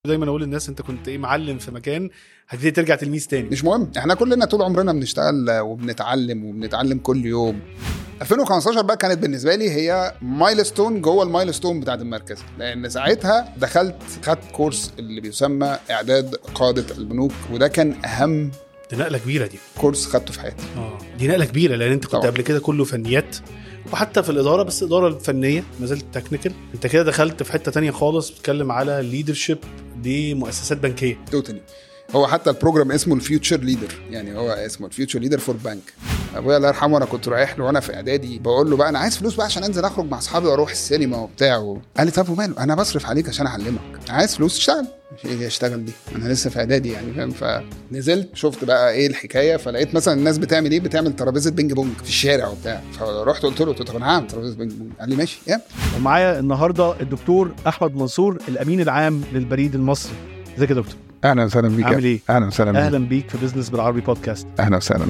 دايما اقول للناس انت كنت ايه معلم في مكان هتبتدي ترجع تلميذ تاني مش مهم احنا كلنا طول عمرنا بنشتغل وبنتعلم وبنتعلم كل يوم 2015 بقى كانت بالنسبه لي هي مايلستون جوه المايلستون بتاعت المركز لان ساعتها دخلت خدت كورس اللي بيسمى اعداد قاده البنوك وده كان اهم دي نقله كبيره دي كورس خدته في حياتي اه دي نقله كبيره لان انت كنت طبعا. قبل كده كله فنيات وحتى في الاداره بس الاداره الفنيه ما زلت تكنيكال انت كده دخلت في حته تانية خالص بتتكلم على ليدرشيب دي مؤسسات بنكيه توتالي هو حتى البروجرام اسمه الفيوتشر ليدر يعني هو اسمه الفيوتشر ليدر فور بانك ابويا الله يرحمه انا كنت رايح له وانا في اعدادي بقول له بقى انا عايز فلوس بقى عشان انزل اخرج مع اصحابي واروح السينما وبتاع قال لي طب وماله انا بصرف عليك عشان اعلمك عايز فلوس اشتغل مش ايه اشتغل دي انا لسه في اعدادي يعني فاهم فنزلت شفت بقى ايه الحكايه فلقيت مثلا الناس بتعمل ايه بتعمل ترابيزه بينج بونج في الشارع وبتاع فرحت قلت له طب انا هعمل ترابيزه بينج بونج قال لي ماشي يا ومعايا النهارده الدكتور احمد منصور الامين العام للبريد المصري ازيك يا دكتور اهلا وسهلا بيك عامل ايه اهلا وسهلا اهلا بيك في بزنس بالعربي بودكاست اهلا وسهلا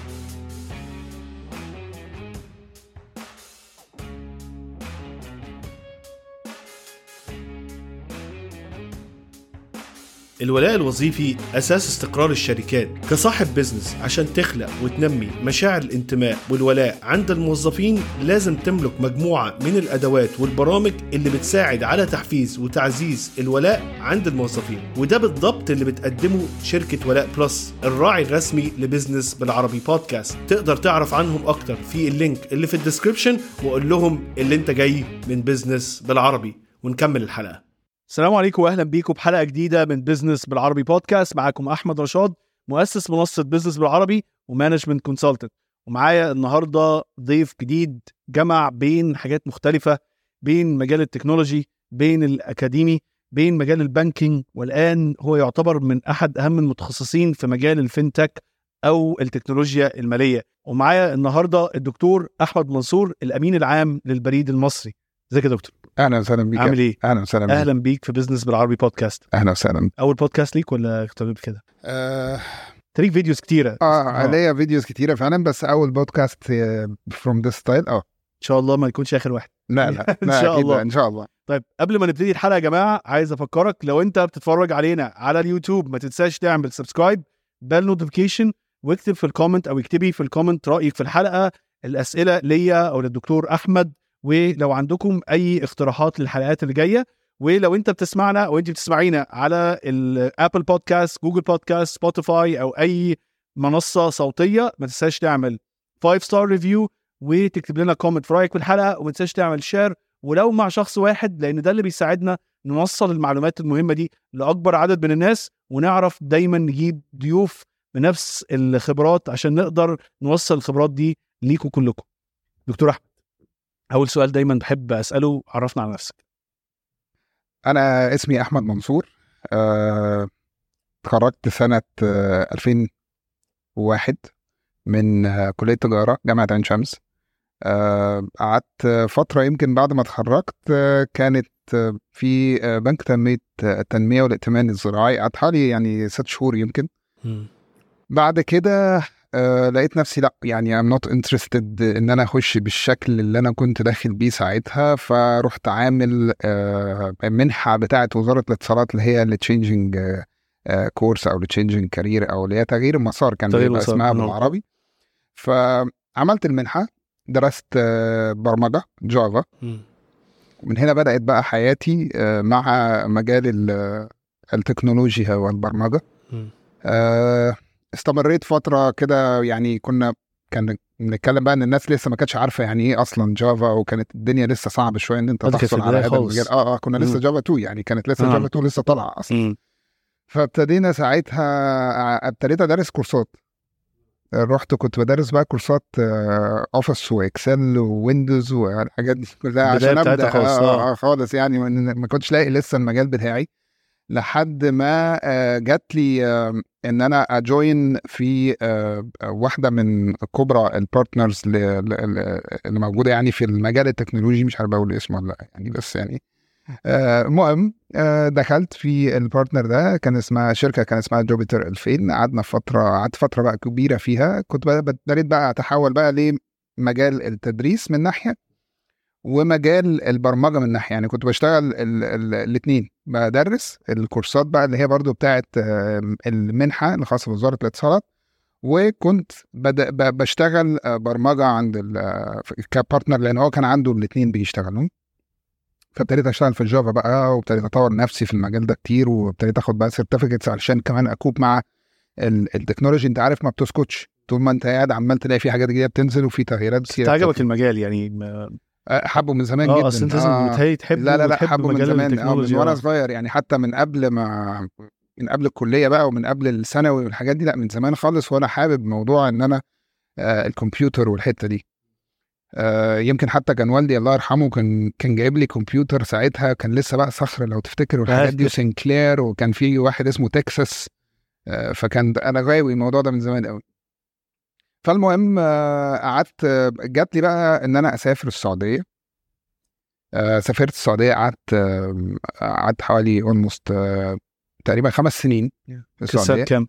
الولاء الوظيفي أساس استقرار الشركات كصاحب بزنس عشان تخلق وتنمي مشاعر الانتماء والولاء عند الموظفين لازم تملك مجموعة من الأدوات والبرامج اللي بتساعد على تحفيز وتعزيز الولاء عند الموظفين وده بالضبط اللي بتقدمه شركة ولاء بلس الراعي الرسمي لبزنس بالعربي بودكاست تقدر تعرف عنهم أكتر في اللينك اللي في الديسكريبشن وقول لهم اللي انت جاي من بزنس بالعربي ونكمل الحلقة السلام عليكم واهلا بيكم بحلقه جديده من بزنس بالعربي بودكاست معاكم احمد رشاد مؤسس منصه بزنس بالعربي ومانجمنت كونسلتنت ومعايا النهارده ضيف جديد جمع بين حاجات مختلفه بين مجال التكنولوجي بين الاكاديمي بين مجال البانكينج والان هو يعتبر من احد اهم المتخصصين في مجال الفinTech او التكنولوجيا الماليه ومعايا النهارده الدكتور احمد منصور الامين العام للبريد المصري ازيك يا دكتور اهلا وسهلا بيك عامل ايه اهلا وسهلا بيك اهلا بيك في بزنس بالعربي بودكاست اهلا وسهلا اول بودكاست ليك ولا كنت قبل كده آه تريك فيديوز كتيره اه ليا فيديوز كتيره فعلا بس اول بودكاست فروم ذس ستايل اه ان شاء الله ما يكونش اخر واحد لا لا إن لا شاء أكيد الله. لا، ان شاء الله طيب قبل ما نبتدي الحلقه يا جماعه عايز افكرك لو انت بتتفرج علينا على اليوتيوب ما تنساش تعمل سبسكرايب بال نوتيفيكيشن واكتب في الكومنت او اكتبي في الكومنت رايك في الحلقه الاسئله ليا او للدكتور احمد ولو عندكم اي اقتراحات للحلقات اللي جايه ولو انت بتسمعنا او انت بتسمعينا على الابل بودكاست جوجل بودكاست سبوتيفاي او اي منصه صوتيه ما تنساش تعمل 5 ستار ريفيو وتكتب لنا كومنت في رايك في الحلقه وما تنساش تعمل شير ولو مع شخص واحد لان ده اللي بيساعدنا نوصل المعلومات المهمه دي لاكبر عدد من الناس ونعرف دايما نجيب ضيوف بنفس الخبرات عشان نقدر نوصل الخبرات دي ليكم كلكم دكتور احمد اول سؤال دايما بحب اساله عرفنا على نفسك انا اسمي احمد منصور آه، اتخرجت سنه آه، 2001 من آه، كليه تجاره جامعه عين شمس آه، قعدت فتره يمكن بعد ما اتخرجت آه، كانت آه، في آه، بنك تنميه آه، التنميه والائتمان الزراعي قعدت حوالي يعني ست شهور يمكن بعد كده آه لقيت نفسي لا يعني I'm not interested ان انا اخش بالشكل اللي انا كنت داخل بيه ساعتها فرحت عامل آه منحه بتاعه وزاره الاتصالات اللي هي اللي تشينجينج كورس او تشينجينج كارير او اللي هي تغيير المسار كان تغيير بيبقى مسار، اسمها نعم. بالعربي فعملت المنحه درست آه برمجه جافا ومن هنا بدات بقى حياتي آه مع مجال ال- التكنولوجيا والبرمجه آه، استمريت فتره كده يعني كنا كان بنتكلم بقى ان الناس لسه ما كانتش عارفه يعني ايه اصلا جافا وكانت الدنيا لسه صعبه شويه ان انت آه، دي كانت في تحصل على البداية هذا خالص. المجال اه اه كنا لسه مم. جافا 2 يعني كانت لسه آه. جافا 2 لسه طالعه اصلا فابتدينا ساعتها ع- ابتديت ادرس كورسات رحت كنت بدرس بقى كورسات آه، اوفيس واكسل وويندوز والحاجات دي كلها البداية عشان بتاعتها ابدا خالص، آه آه. آه خالص يعني ما ما كنتش لاقي لسه المجال بتاعي لحد ما آه، جات لي آه، ان انا اجوين في آه، واحده من كبرى البارتنرز ل- ل- ل- اللي موجوده يعني في المجال التكنولوجي مش عارف اقول اسمه ولا لا يعني بس يعني آه، المهم آه، دخلت في البارتنر ده كان اسمها شركه كان اسمها جوبيتر 2000 قعدنا فتره قعدت فتره بقى كبيره فيها كنت بقى ابتديت بقى اتحول بقى لمجال التدريس من ناحيه ومجال البرمجه من ناحيه يعني كنت بشتغل الاثنين بدرس الكورسات بقى اللي هي برضو بتاعت آه، المنحه الخاصه بوزاره الاتصالات وكنت بد... ب- بشتغل آه، برمجه عند ال... آه، كبارتنر لان هو كان عنده الاثنين بيشتغلوا فابتديت اشتغل في الجافا بقى وابتديت اطور نفسي في المجال ده كتير وابتديت اخد بقى سيرتيفيكتس علشان كمان اكوب مع ال- التكنولوجي انت عارف ما بتسكتش طول ما انت قاعد عمال تلاقي في حاجات جديده بتنزل وفي تغييرات بس كتير عجبك المجال يعني ما- آه، حبه من زمان اه جدا اصل انت لازم آه. متهيألي تحب لا لا لا وتحب حبه من مجال زمان اه من التكنولوجيا وانا آه. صغير يعني حتى من قبل ما من قبل الكليه بقى ومن قبل الثانوي والحاجات دي لا من زمان خالص وانا حابب موضوع ان انا آه الكمبيوتر والحته دي آه يمكن حتى كان والدي الله يرحمه كان كان جايب لي كمبيوتر ساعتها كان لسه بقى صخر لو تفتكر والحاجات دي أفتكر. وسنكلير وكان في واحد اسمه تكساس آه فكان ده- انا غاوي الموضوع ده من زمان قوي فالمهم آه، قعدت آه، جات لي بقى ان انا اسافر السعوديه آه، سافرت السعوديه قعدت آه، قعدت حوالي اولموست تقريبا خمس سنين في في السنة السعوديه كام؟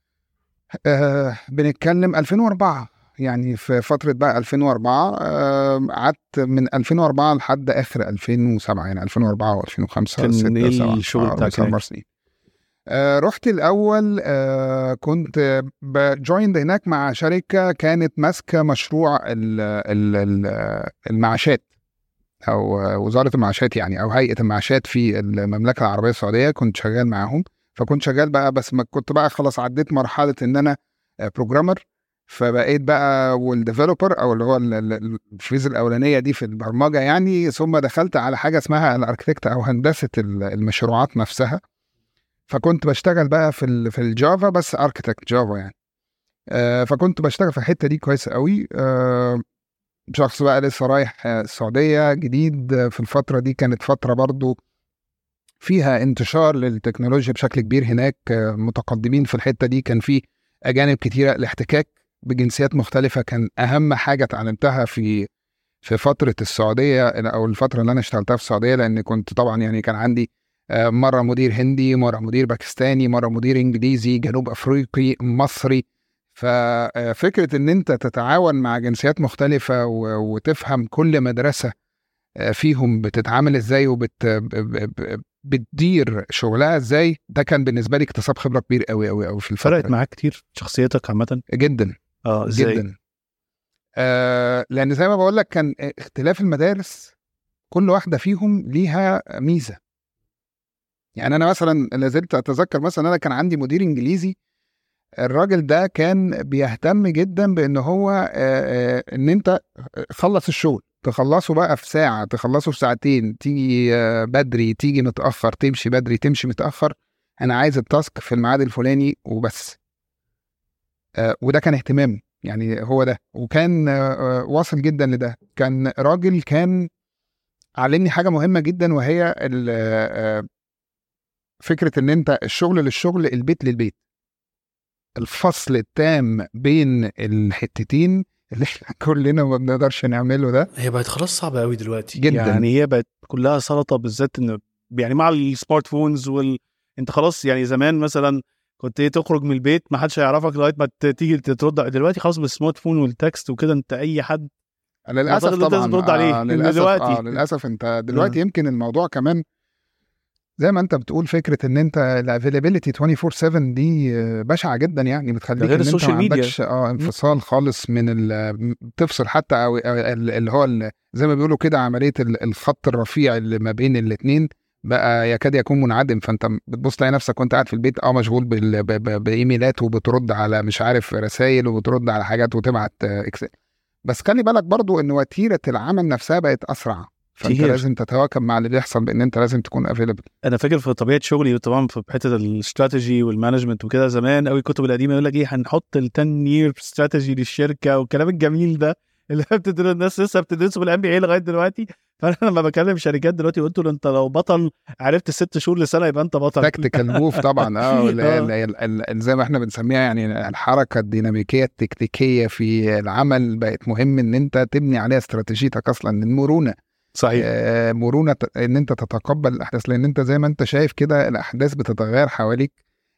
آه بنتكلم 2004 يعني في فترة بقى 2004 آه، قعدت من 2004 لحد آخر 2007 يعني 2004 و2005 كان إيه الشغل بتاعك أربع هناك؟ سنين آه رحت الأول آه كنت جويند هناك مع شركة كانت ماسكة مشروع ال ال ال المعاشات أو آه، وزارة المعاشات يعني أو هيئة المعاشات في المملكة العربية السعودية كنت شغال معاهم فكنت شغال بقى بس ما كنت بقى خلاص عديت مرحله ان انا بروجرامر فبقيت بقى والديفلوبر او اللي هو ال- ال- الفيز الاولانيه دي في البرمجه يعني ثم دخلت على حاجه اسمها الاركتكت او هندسه ال- المشروعات نفسها فكنت بشتغل بقى في ال في الجافا بس اركتكت جافا يعني آه، فكنت بشتغل في الحته دي كويس قوي آه، شخص بقى لسه رايح آه، السعوديه جديد آه، في الفتره دي كانت فتره برضو فيها انتشار للتكنولوجيا بشكل كبير هناك آه، متقدمين في الحته دي كان في اجانب كتيره الاحتكاك بجنسيات مختلفه كان اهم حاجه اتعلمتها في في فتره السعوديه او الفتره اللي انا اشتغلتها في السعوديه لان كنت طبعا يعني كان عندي آه، مره مدير هندي مره مدير باكستاني مره مدير انجليزي جنوب افريقي مصري ففكره ان انت تتعاون مع جنسيات مختلفه و- وتفهم كل مدرسه آه، فيهم بتتعامل ازاي وبت ب- ب- ب- بتدير شغلها ازاي ده كان بالنسبه لي اكتساب خبره كبير قوي قوي قوي في الفتره فرقت معاك كتير شخصيتك عامة جدا اه ازاي؟ جدا آه لان زي ما بقول لك كان اختلاف المدارس كل واحده فيهم ليها ميزه يعني انا مثلا لازلت اتذكر مثلا انا كان عندي مدير انجليزي الراجل ده كان بيهتم جدا بان هو آه، آه، ان انت خلص الشغل تخلصه بقى في ساعه تخلصه في ساعتين تيجي آه، بدري تيجي متاخر تمشي بدري تمشي متاخر انا عايز التاسك في الميعاد الفلاني وبس آه، وده كان اهتمامي يعني هو ده وكان آه، آه، واصل جدا لده كان راجل كان علمني حاجه مهمه جدا وهي ال- آه، فكره ان انت الشغل للشغل البيت للبيت الفصل التام بين الحتتين اللي احنا كلنا ما بنقدرش نعمله ده هي بقت خلاص صعبه قوي دلوقتي جدا يعني هي بقت كلها سلطه بالذات ان يعني مع السمارت فونز وال انت خلاص يعني زمان مثلا كنت ايه تخرج من البيت ما حدش هيعرفك لغايه ما ت- تيجي ترد دلوقتي خلاص بالسمارت فون والتكست وكده انت اي حد للاسف أعتقد إن طبعا لازم ترد عليه آه للاسف دلوقتي. آه للاسف انت دلوقتي آه. يمكن الموضوع كمان زي ما انت بتقول فكره ان انت الافيلابيلتي 24 7 دي آه، بشعه جدا يعني بتخليك ده غير ان انت السوشيال ما ميديا. عندكش اه انفصال خالص من ال- تفصل حتى او أو ال- اللي هو ال- زي ما بيقولوا كده عمليه ال- الخط الرفيع اللي ما بين الاثنين بقى يكاد يكون منعدم فانت بتبص تلاقي نفسك وانت قاعد في البيت اه مشغول بال- ب- ب- بايميلات وبترد على مش عارف رسائل وبترد على حاجات وتبعت آه، اكسل بس خلي بالك برضو ان وتيره العمل نفسها بقت اسرع فانت كتير. لازم تتواكب مع اللي بيحصل بان انت لازم تكون افيلبل انا فاكر في طبيعه شغلي طبعا في حته الاستراتيجي والمانجمنت وكده زمان قوي الكتب القديمه يقول لك ايه هنحط ال 10 يير استراتيجي للشركه والكلام الجميل ده اللي بتدرس الناس لسه بتدرسه بالام بي اي لغايه دلوقتي فانا لما بكلم شركات دلوقتي قلت له انت لو بطل عرفت ست شهور لسنه يبقى انت بطل تكتيكال موف طبعا اه اللي هي- آه. اللي هي ال- ال- زي ما احنا بنسميها يعني الحركه الديناميكيه التكتيكيه في العمل بقت مهم ان انت تبني عليها استراتيجيتك اصلا المرونه صحيح آه، مرونه ت- ان انت تتقبل الاحداث لان انت زي ما انت شايف كده الاحداث بتتغير حواليك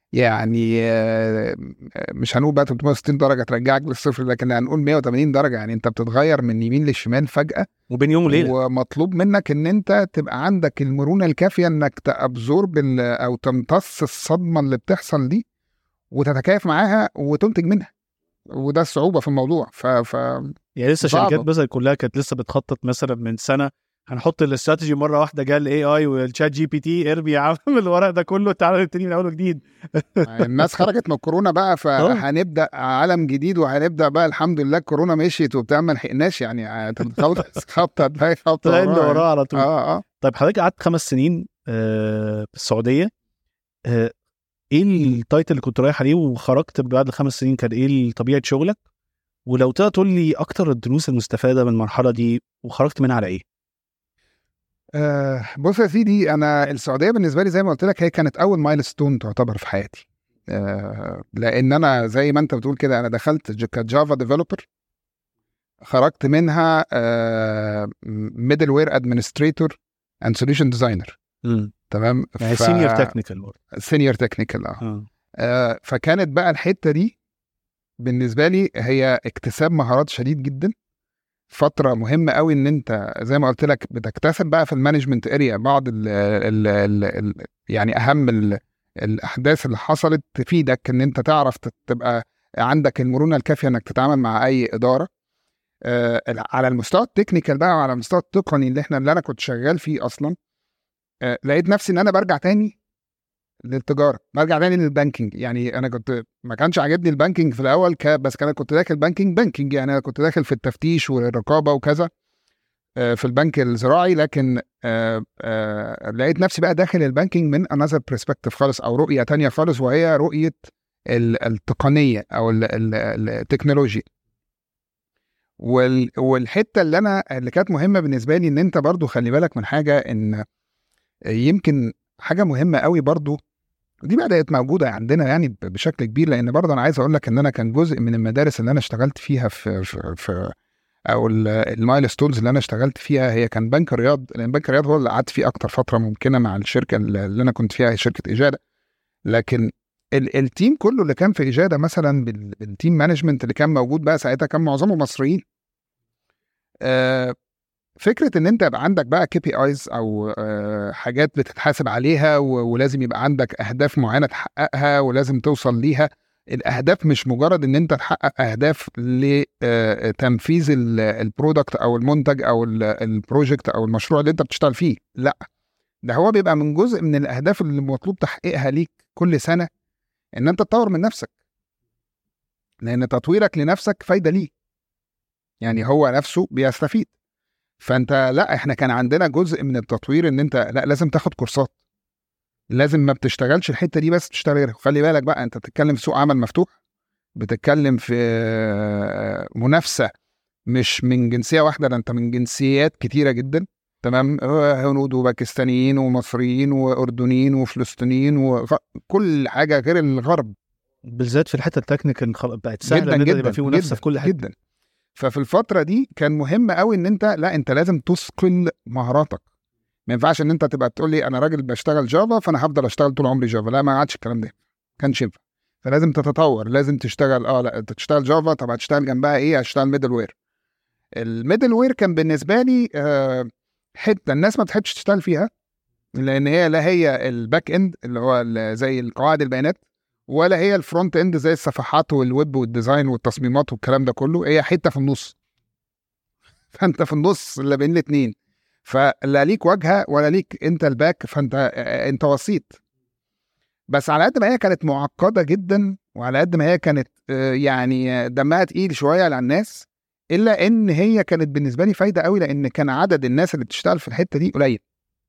يعني آه، مش هنقول بقى 360 درجه ترجعك للصفر لكن هنقول 180 درجه يعني انت بتتغير من يمين للشمال فجاه وبين يوم وليله ومطلوب منك ان انت تبقى عندك المرونه الكافيه انك تابزورب ال- او تمتص الصدمه اللي بتحصل دي وتتكيف معاها وتنتج منها وده الصعوبه في الموضوع ف, ف... يعني لسه صعبة. شركات مثلا كلها كانت لسه بتخطط مثلا من سنه هنحط الاستراتيجي مره واحده جه الاي اي والشات جي بي تي ارمي يا عم الورق ده كله تعالى نبتدي من اول وجديد الناس خرجت من الكورونا بقى فهنبدا عالم جديد وهنبدا بقى الحمد لله الكورونا مشيت وبتاع ما لحقناش يعني انت بتخلص خبطه تلاقي خبطه طلع اللي وراها. وراه على طول اه اه طيب حضرتك قعدت خمس سنين آه، في السعوديه آه، ايه التايتل اللي كنت رايح عليه وخرجت بعد الخمس سنين كان ايه طبيعه شغلك ولو تقدر تقول لي اكتر الدروس المستفاده من المرحله دي وخرجت منها على ايه؟ آه، بص يا سيدي انا السعوديه بالنسبه لي زي ما قلت لك هي كانت اول مايلستون تعتبر في حياتي آه، لان انا زي ما انت بتقول كده انا دخلت ج- كجافا ديفلوبر خرجت منها ميدل وير ادمنستريتور اند سوليوشن ديزاينر تمام يعني سينيور تكنيكال سينيور تكنيكال اه اه آه، فكانت بقى الحته دي بالنسبه لي هي اكتساب مهارات شديد جدا فتره مهمه قوي ان انت زي ما قلت لك بتكتسب بقى في المانجمنت اريا بعض ال ال ال ال يعني اهم ال الاحداث اللي حصلت تفيدك ان انت تعرف ت- تبقى عندك المرونه الكافيه انك تتعامل مع اي اداره آه، على المستوى التكنيكال بقى وعلى المستوى التقني اللي احنا اللي انا كنت شغال فيه اصلا آه، لقيت نفسي ان انا برجع تاني للتجاره برجع تاني للبانكينج يعني انا كنت ما كانش عاجبني البانكينج في الاول ك... بس انا كنت داخل بانكينج بانكينج يعني انا كنت داخل في التفتيش والرقابه وكذا آه، في البنك الزراعي لكن آه، آه، لقيت نفسي بقى داخل البانكينج من انذر برسبكتيف خالص او رؤيه تانية خالص وهي رؤيه ال- التقنيه او ال- ال- التكنولوجيا وال... والحته اللي انا اللي كانت مهمه بالنسبه لي ان انت برضو خلي بالك من حاجه ان يمكن حاجه مهمه قوي برضو دي بقى بقت موجوده عندنا يعني ب- بشكل كبير لان برضه انا عايز اقول لك ان انا كان جزء من المدارس اللي انا اشتغلت فيها في في, في او المايلستونز اللي انا اشتغلت فيها هي كان بنك الرياض لان بنك الرياض هو اللي قعدت فيه اكتر فتره ممكنه مع الشركه اللي انا كنت فيها هي شركه اجاده لكن ال التيم كله اللي كان في اجاده مثلا بال- بالتيم مانجمنت اللي كان موجود بقى ساعتها كان معظمه مصريين آه، فكره ان انت يبقى عندك بقى كي بي ايز او آه، حاجات بتتحاسب عليها و- ولازم يبقى عندك اهداف معينه تحققها ولازم توصل ليها الاهداف مش مجرد ان انت تحقق اهداف لتنفيذ البرودكت او المنتج او ال- البروجكت او المشروع اللي انت بتشتغل فيه لا ده هو بيبقى من جزء من الاهداف اللي مطلوب تحقيقها ليك كل سنه ان انت تطور من نفسك لان تطويرك لنفسك فايده ليه يعني هو نفسه بيستفيد فانت لا احنا كان عندنا جزء من التطوير ان انت لا لازم تاخد كورسات لازم ما بتشتغلش الحته دي بس تشتغل غيرها خلي بالك بقى انت بتتكلم في سوق عمل مفتوح بتتكلم في آه، منافسه مش من جنسيه واحده ده انت من جنسيات كتيره جدا تمام آه، هنود وباكستانيين ومصريين واردنيين وفلسطينيين وكل حاجه غير الغرب بالذات في الحته التكنيكال خل- بقت سهله جدا ان جدا يبقى في منافسه جدا في كل حته جدا ففي الفتره دي كان مهم قوي ان انت لا انت لازم تثقل مهاراتك ما ينفعش ان انت تبقى تقول لي انا راجل بشتغل جافا فانا هفضل اشتغل طول عمري جافا لا ما عادش الكلام ده كانش ينفع فلازم تتطور لازم تشتغل اه لا انت تشتغل جافا طب هتشتغل جنبها ايه هتشتغل ميدل وير الميدل وير كان بالنسبه لي آه حته الناس ما بتحبش تشتغل فيها لان هي لا هي الباك اند اللي هو ال- زي القواعد البيانات ولا هي الفرونت اند زي الصفحات والويب والديزاين والتصميمات والكلام ده كله هي حته في النص فانت في النص اللي بين الاثنين فلا ليك واجهه ولا ليك انت الباك فانت انت وسيط بس على قد ما هي كانت معقده جدا وعلى قد ما هي كانت آه، يعني دمها تقيل شويه على الناس الا ان هي كانت بالنسبه لي فايده قوي لان كان عدد الناس اللي بتشتغل في الحته دي قليل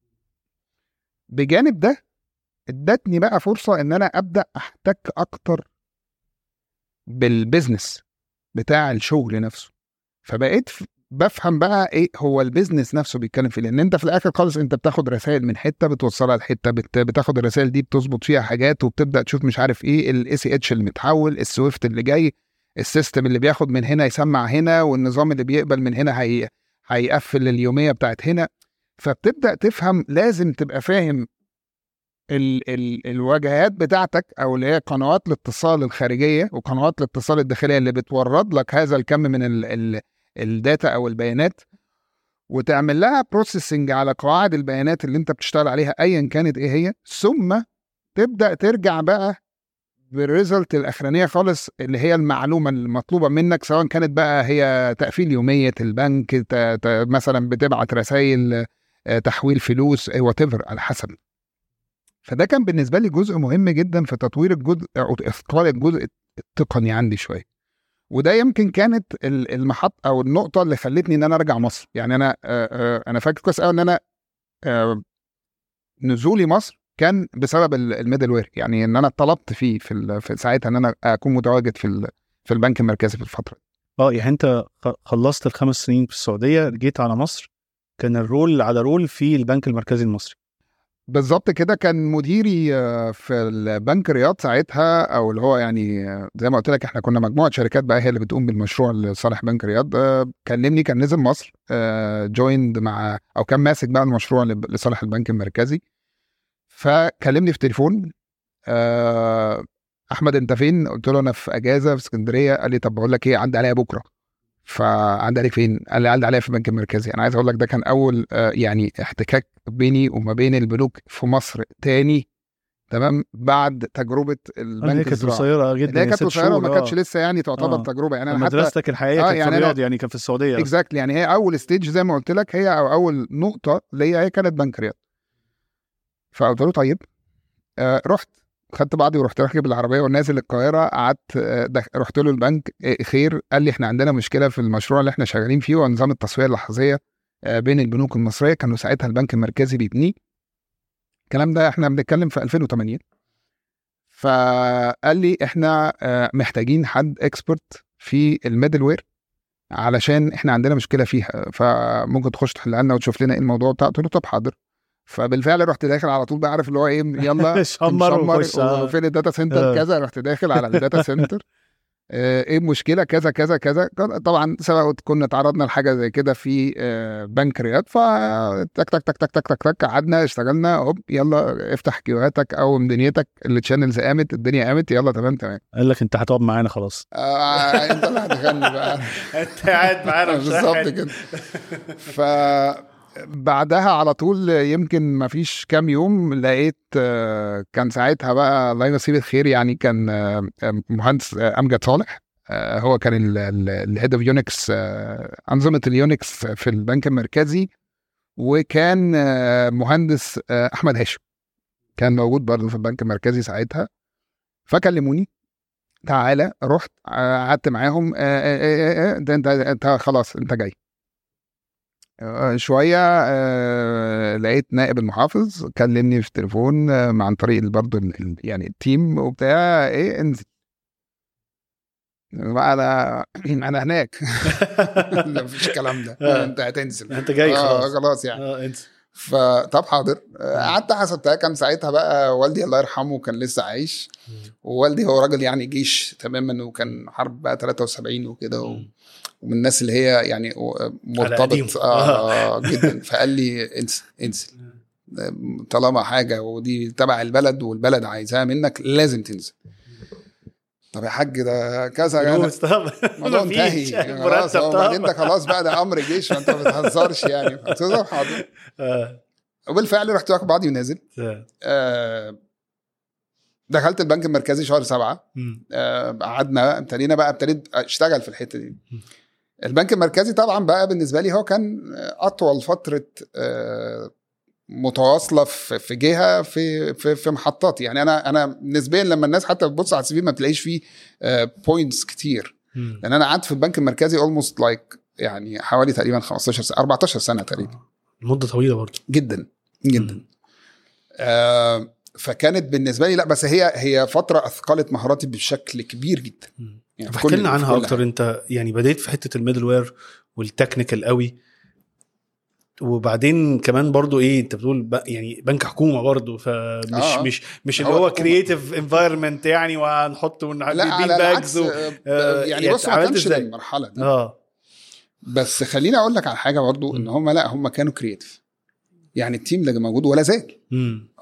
بجانب ده ادتني بقى فرصه ان انا ابدا احتك اكتر بالبزنس بتاع الشغل نفسه فبقيت ف- بفهم بقى ايه هو البيزنس نفسه بيتكلم فيه لان انت في الاخر خالص انت بتاخد رسائل من حته بتوصلها لحته بت... بتاخد الرسائل دي بتظبط فيها حاجات وبتبدا تشوف مش عارف ايه الاي سي اتش اللي متحول السويفت اللي جاي السيستم اللي بياخد من هنا يسمع هنا والنظام اللي بيقبل من هنا هي... هيقفل اليوميه بتاعت هنا فبتبدا تفهم لازم تبقى فاهم ال ال الواجهات بتاعتك او اللي هي قنوات الاتصال الخارجيه وقنوات الاتصال الداخليه اللي بتورد لك هذا الكم من ال ال الداتا او البيانات وتعمل لها بروسيسنج على قواعد البيانات اللي انت بتشتغل عليها ايا كانت ايه هي ثم تبدا ترجع بقى بالريزلت الاخرانيه خالص اللي هي المعلومه المطلوبه منك سواء كانت بقى هي تقفيل يوميه البنك ت- ت- مثلا بتبعت رسائل آه، تحويل فلوس وات ايفر على حسب فده كان بالنسبه لي جزء مهم جدا في تطوير الجزء او اثقال الجزء التقني عندي شويه وده يمكن كانت ال- المحط او النقطه اللي خلتني ان انا ارجع مصر يعني انا آه، آه، انا فاكر كويس قوي ان انا آه، نزولي مصر كان بسبب ال- الميدل وير يعني ان انا طلبت فيه في, ال- في ساعتها ان انا اكون متواجد في ال- في البنك المركزي في الفتره دي. اه يعني انت خ- خلصت الخمس سنين في السعوديه جيت على مصر كان الرول على رول في البنك المركزي المصري بالظبط كده كان مديري آه، في البنك رياض ساعتها او اللي هو يعني آه، زي ما قلت لك احنا كنا مجموعه شركات بقى هي اللي بتقوم بالمشروع لصالح بنك رياض آه، كلمني كان نزل مصر جويند مع او كان ماسك بقى المشروع لب- لصالح البنك المركزي فكلمني في تليفون آه، احمد انت فين قلت له انا في اجازه في اسكندريه قال لي طب بقول لك ايه عدى عليا بكره فعدى عليك فين؟ قال لي عدى عليا في البنك المركزي انا عايز اقول لك ده كان اول آه، يعني احتكاك بيني وما بين البنوك في مصر تاني تمام بعد تجربه آه، هي البنك كانت الزراعي قصيره جدا اللي هي كانت ست قصيره وما شهور، كانتش آه. لسه يعني تعتبر آه. تجربه يعني انا حتى مدرستك الحقيقيه آه، كانت يعني في أنا- الرياض يعني كان في السعوديه أصلاً. اكزاكتلي يعني هي اول ستيج زي ما قلت لك هي او اول نقطه ليا هي كانت بنك رياض فقلت له طيب آه رحت خدت بعضي ورحت راكب العربيه ونازل القاهره قعدت آه دخ- رحت له البنك آه خير قال لي احنا عندنا مشكله في المشروع اللي احنا شغالين فيه ونظام التسويه اللحظيه آه بين البنوك المصريه كانوا ساعتها البنك المركزي بيبنيه الكلام ده احنا بنتكلم في 2008 فقال لي احنا آه محتاجين حد اكسبرت في الميدل وير علشان احنا عندنا مشكله فيها فممكن تخش تحلها لنا وتشوف لنا ايه الموضوع بتاعه قلت له طب حاضر فبالفعل رحت داخل على طول بقى عارف اللي هو ايه يلا شمر نشمر وخش، آه. وفين الداتا سنتر آه. كذا رحت داخل على الداتا سنتر آه، ايه المشكله كذا كذا كذا كان- طبعا سواء كنا تعرضنا لحاجه زي كده في آه، بنك رياض ف تك تك تك تك تك تك تك قعدنا اشتغلنا هوب يلا افتح كيوهاتك او دنيتك التشانلز قامت الدنيا قامت يلا تمام تمام قال لك انت هتقعد معانا خلاص آه انت اللي هتغني بقى انت قاعد معانا مش بالظبط قاعد. كده ف بعدها على طول يمكن ما فيش كام يوم لقيت آه، كان ساعتها بقى الله يمسيه بالخير يعني كان آه، مهندس آه، امجد صالح آه، هو كان الهيد اوف يونكس انظمه اليونكس في البنك المركزي وكان آه، مهندس آه، احمد هاشم كان موجود برضه في البنك المركزي ساعتها فكلموني تعالى رحت آه، قعدت معاهم آه، آه، آه، آه، ده انت انت خلاص انت جاي آه، شويه آه، لقيت نائب المحافظ كلمني في التليفون آه، عن طريق برضه ال- ال- يعني التيم وبتاع ايه انزل انا انا هناك لا مفيش الكلام ده آه. انت هتنزل انت جاي آه، خلاص خلاص يعني اه انت فطب حاضر آه، قعدت حسبتها كان ساعتها بقى والدي الله يرحمه كان لسه عايش ووالدي هو راجل يعني جيش تماما وكان حرب بقى 73 وكده و... ومن الناس اللي هي يعني قديم. مرتبط آه جدا فقال لي انسى انزل طالما حاجه ودي تبع البلد والبلد عايزاها منك لازم تنزل طب يا حاج ده كذا أنا- فلوس طب الموضوع مفيش. انتهي خلاص مرتب هو بعدين ده طبعا خلاص بقى ده امر جيش فانت ما بتهزرش يعني قلت له طب حاضر آه. وبالفعل رحت واخد بعضي ونازل آه. آه، دخلت البنك المركزي شهر سبعة مم. آه، قعدنا ابتدينا بقى ابتديت اشتغل في الحته دي البنك المركزي طبعا بقى بالنسبه لي هو كان اطول فتره آه، متواصله في في جهه في في في محطات يعني انا انا نسبيا لما الناس حتى بتبص على السي في ما بتلاقيش فيه بوينتس كتير مم. لان انا قعدت في البنك المركزي اولموست لايك يعني حوالي تقريبا 15 سنه 14 سنه تقريبا مده طويله برضه جدا جدا آه فكانت بالنسبه لي لا بس هي هي فتره اثقلت مهاراتي بشكل كبير جدا مم. يعني في احكي كل- لنا في عنها كل اكتر حاجة. انت يعني بديت في حته الميدل وير والتكنيكال قوي وبعدين كمان برضو ايه انت بتقول ب- يعني بنك حكومه برضو فمش آه. مش مش هو اللي هو حكومة. كرييتيف انفايرمنت يعني وهنحط لا ونبيل على العكس باجز و... آه، آه، يعني يعني بص ما عملت كانش إزاي؟ المرحله دي اه بس خليني اقول لك على حاجه برضو ان مم. هم لا هم كانوا كرييتيف يعني التيم اللي موجود ولا زال امم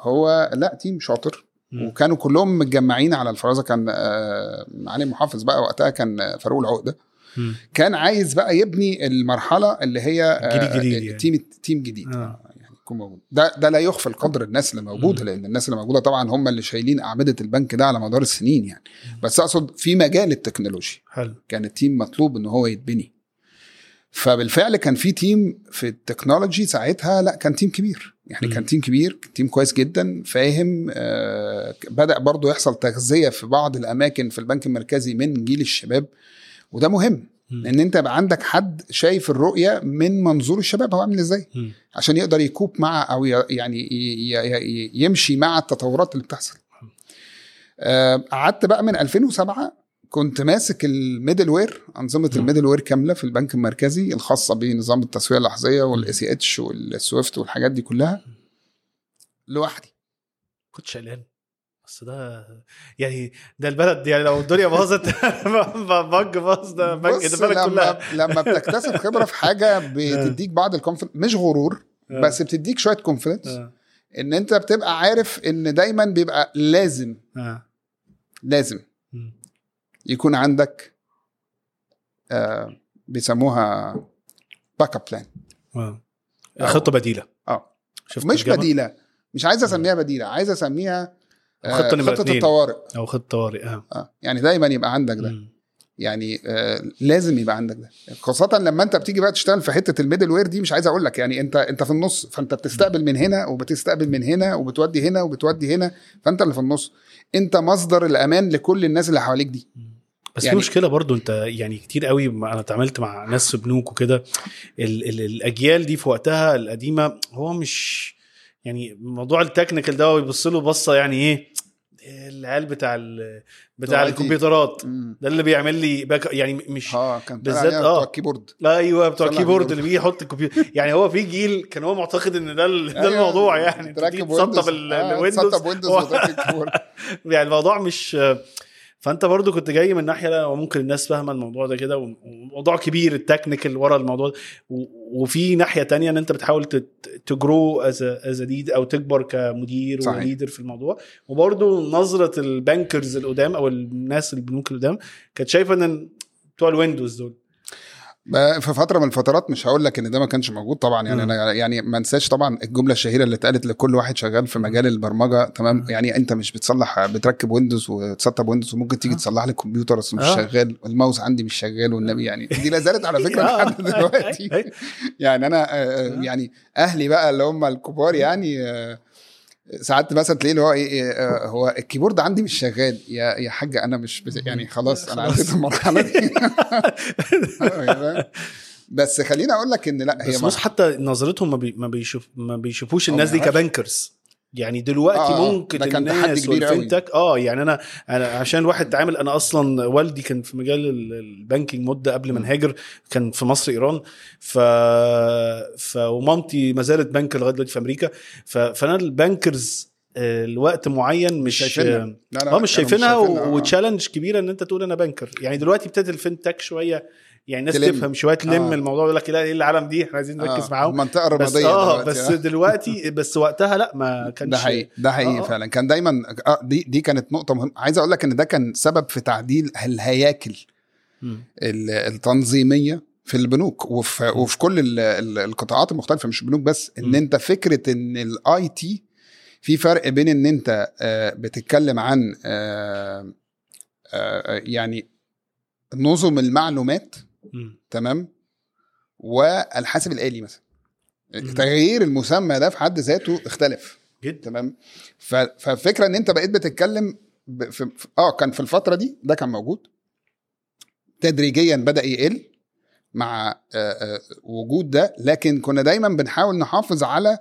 هو لا تيم شاطر مم. وكانوا كلهم متجمعين على الفرازه كان آه، معالي محافظ بقى وقتها كان فاروق العقده مم. كان عايز بقى يبني المرحله اللي هي آه، جيل جديد يعني. تيم تيم جديد آه. يعني يكون موجود ده ده لا يخفي القدر الناس اللي موجوده مم. لان الناس اللي موجوده طبعا هم اللي شايلين اعمده البنك ده على مدار السنين يعني بس اقصد في مجال التكنولوجيا حلو كان التيم مطلوب ان هو يتبني فبالفعل كان في تيم في التكنولوجي ساعتها لا كان تيم كبير يعني مم. كان تيم كبير تيم كويس جدا فاهم آه بدا برضو يحصل تغذيه في بعض الاماكن في البنك المركزي من جيل الشباب وده مهم مم. ان انت يبقى عندك حد شايف الرؤيه من منظور الشباب هو عامل ازاي مم. عشان يقدر يكوب مع او ي- يعني ي- ي- ي- يمشي مع التطورات اللي بتحصل آه، قعدت بقى من 2007 كنت ماسك الميدل وير انظمه مم. الميدل وير كامله في البنك المركزي الخاصه بنظام التسويه اللحظيه والاي سي اتش والسويفت والحاجات دي كلها لوحدي كنت شقلان بس ده يعني ده البلد يعني لو الدنيا باظت بنك باظ ده بنك ده بص البلد لما كلها لما بتكتسب خبره في حاجه بتديك بعض الكونفدنس مش غرور آه. بس بتديك شويه كونفدنس آه. ان انت بتبقى عارف ان دايما بيبقى لازم آه. لازم مم. يكون عندك آه بيسموها باك اب بلان آه. خطه بديله اه شفت مش الجامعة؟ بديله مش عايز اسميها بديله عايز اسميها آه خطة نمرة خطه اتنين. الطوارئ او خطه طوارئ اه اه يعني دايما يبقى عندك ده مم. يعني آه لازم يبقى عندك ده خاصه لما انت بتيجي بقى تشتغل في حته الميدل وير دي مش عايز اقول لك يعني انت انت في النص فانت بتستقبل من هنا وبتستقبل من هنا وبتودي هنا وبتودي هنا فانت اللي في النص انت مصدر الامان لكل الناس اللي حواليك دي بس في يعني- مشكله برضو انت يعني كتير قوي ما انا اتعاملت مع ناس في بنوك وكده ال ال الاجيال دي في وقتها القديمه هو مش يعني موضوع التكنيكال ده بيبص له بصه يعني ايه العيال بتاع ال بتاع بتوع IT. الكمبيوترات مم. ده اللي بيعمل لي باك يعني مش اه كان بالذات بالذات آه. اه الكيبورد ايوه بتوع صلح الكيبورد الكيبورد. اللي بيجي يحط الكمبيوتر يعني هو في جيل كان هو معتقد ان ده ال- ده أيوة، الموضوع يعني انت تيجي تركب ويندوز تسطب ال- آه، الويندوز تسطب ويندوز هو- وتركب الكيبورد يعني الموضوع مش فانت برضو كنت جاي من ناحيه لا وممكن الناس فاهمه الموضوع ده كده وموضوع كبير التكنيكال ورا الموضوع ده و- وفي ناحيه تانية ان انت بتحاول تجرو از از ليد او تكبر كمدير صحيح. وليدر في الموضوع وبرضو نظره البانكرز القدام او الناس البنوك القدام كانت شايفه ان بتوع الويندوز دول بقى في فتره من الفترات مش هقول لك ان ده ما كانش موجود طبعا يعني مم. انا يعني ما انساش طبعا الجمله الشهيره اللي اتقالت لكل واحد شغال في مجال البرمجه تمام يعني انت مش بتصلح بتركب ويندوز وتسطب ويندوز وممكن تيجي آه. تصلح لي الكمبيوتر بس مش آه. شغال الماوس عندي مش شغال والنبي يعني دي لا زالت على فكره آه. لحد دلوقتي يعني انا آه، آه. يعني اهلي بقى اللي هم الكبار يعني آه، ساعات مثلا تلاقيه اللي هو ايه إيه، آه، هو الكيبورد عندي مش شغال يا يا حاجه انا مش بت... يعني خلاص انا خلاص. عديت المرحله دي فاهم؟ بس خليني اقول لك ان لا هي بس ما- بص حتى نظرتهم ما, بي ما بيشوف ما بيشوفوش هو الناس دي ما يعرفش. كبانكرز يعني دلوقتي آه، آه. ممكن ده كان تحدي الناس كبير قوي. والفinTech اه يعني انا انا عشان الواحد اتعامل انا اصلا والدي كان في مجال ال- البانكينج مده قبل ما م. نهاجر كان في مصر ايران ف ف ومامتي ما زالت بنك لغايه دلوقتي في امريكا ف... فانا البانكرز آه، لوقت معين مش شايفينها. لا، لا، اه مش كانوا شايفينها آه. وتشالنج كبيره ان انت تقول انا بانكر يعني دلوقتي ابتدت الفinTech شويه يعني الناس تلم. تفهم شويه تلم آه. الموضوع يقول لك لا ايه العالم دي احنا عايزين نركز آه، معاهم المنطقه بس الرماديه اه دلوقتي، بس دلوقتي بس وقتها لا ما كانش ده حقيقي ده حقيقي آه، آه. فعلا كان دايما آه دي دي كانت نقطه مهمه عايز اقول لك ان ده كان سبب في تعديل الهياكل مم. ال- التنظيميه في البنوك وفي وفي كل ال- ال- القطاعات المختلفه مش البنوك بس ان م. انت فكره ان الاي تي في فرق بين ان انت آه، بتتكلم عن آه، آه، يعني نظم المعلومات مم. تمام والحاسب الالي مثلا مم. تغيير المسمى ده في حد ذاته اختلف جدا تمام ف- ففكره ان انت بقيت بتتكلم ب- في في- اه كان في الفتره دي ده كان موجود تدريجيا بدا يقل مع آه، آه، وجود ده لكن كنا دايما بنحاول نحافظ على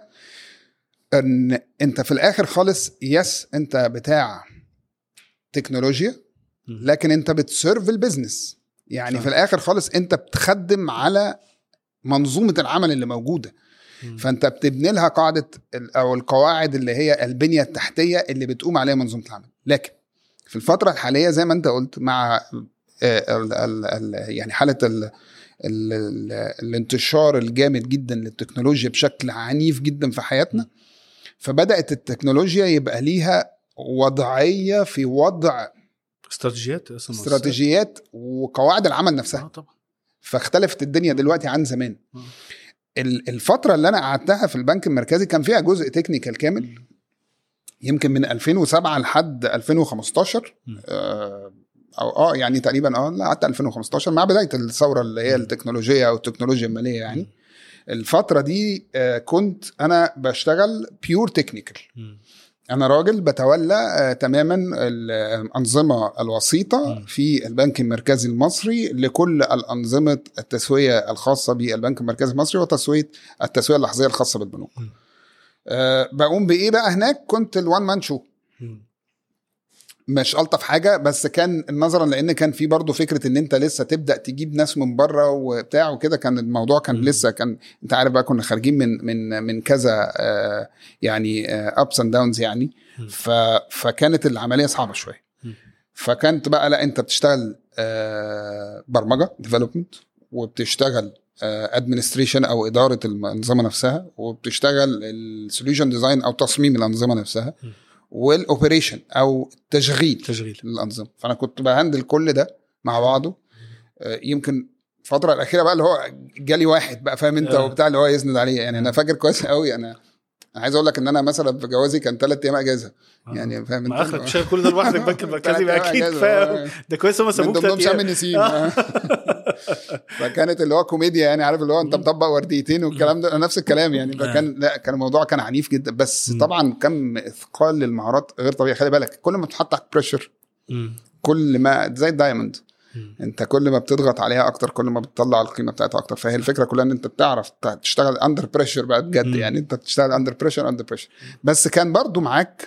ان انت في الاخر خالص يس انت بتاع تكنولوجيا مم. لكن انت بتسيرف البيزنس يعني صح. في الاخر خالص انت بتخدم على منظومه العمل اللي موجوده مم. فانت بتبني لها قاعده ال- او القواعد اللي هي البنيه التحتيه اللي بتقوم عليها منظومه العمل لكن في الفتره الحاليه زي ما انت قلت مع آه، ال ال ال يعني حاله ال ال ال الانتشار الجامد جدا للتكنولوجيا بشكل عنيف جدا في حياتنا فبدات التكنولوجيا يبقى ليها وضعيه في وضع استراتيجيات اسمها استراتيجيات وقواعد العمل نفسها اه طبعا فاختلفت الدنيا دلوقتي عن زمان آه. ال- الفتره اللي انا قعدتها في البنك المركزي كان فيها جزء تكنيكال كامل يمكن من 2007 لحد 2015 مم. آه، او اه يعني تقريبا اه لا حتى 2015 مع بدايه الثوره اللي هي التكنولوجيه او التكنولوجيا الماليه يعني الفتره دي آه، كنت انا بشتغل بيور تكنيكال مم. انا راجل بتولى آه، تماما الانظمه الوسيطه مم. في البنك المركزي المصري لكل الانظمه التسويه الخاصه بالبنك المركزي المصري وتسويه التسويه اللحظيه الخاصه بالبنوك مم. أه بقوم بايه بقى هناك كنت الوان مان شو مم. مش الطف حاجه بس كان نظرا لان كان في برضه فكره ان انت لسه تبدا تجيب ناس من بره وبتاع وكده كان الموضوع كان مم. لسه كان انت عارف بقى كنا خارجين من من من كذا آه يعني ابس اند داونز يعني مم. ف فكانت العمليه صعبه شويه مم. فكانت بقى لا انت بتشتغل آه برمجه ديفلوبمنت وبتشتغل ادمنستريشن او اداره الانظمه نفسها وبتشتغل السوليوشن ديزاين او تصميم الانظمه نفسها مم. والاوبريشن او تشغيل تشغيل للانظمه فانا كنت بهندل كل ده مع بعضه آه، يمكن الفتره الاخيره بقى اللي هو جالي واحد بقى فاهم انت آه. وبتاع اللي هو يسند عليه يعني انا فاكر كويس قوي انا انا عايز اقول لك ان انا مثلا في جوازي كان ثلاث ايام اجازه يعني فاهم ما اخرك شايل كل ده لوحدك البنك المركزي تلات بقى أيام اكيد أجازة. فاهم ده كويس هم من سابوك ضمنهم تلات شم أيام. النسيم آه. فكانت اللي هو كوميديا يعني عارف اللي هو انت مطبق ورديتين والكلام ده نفس الكلام يعني فكان لا كان الموضوع كان عنيف جدا بس مم. طبعا كم اثقال للمهارات غير طبيعي خلي بالك كل ما بتحط عليك بريشر مم. كل ما زي الدايموند مم. انت كل ما بتضغط عليها اكتر كل ما بتطلع القيمه بتاعتها اكتر فهي الفكره كلها ان انت بتعرف تشتغل اندر بريشر بقى بجد مم. يعني انت بتشتغل اندر بريشر اندر بريشر بس كان برضو معاك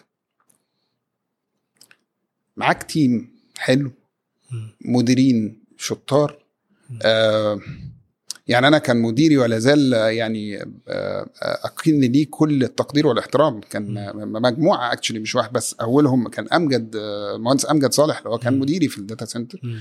معاك تيم حلو مم. مديرين شطار مم. آه يعني انا كان مديري ولا زال آه، يعني آه آه، اكن ليه كل التقدير والاحترام كان م- مجموعه اكشلي مش واحد بس اولهم كان امجد آه، مهندس امجد صالح اللي هو كان مم. مديري في الداتا سنتر مم.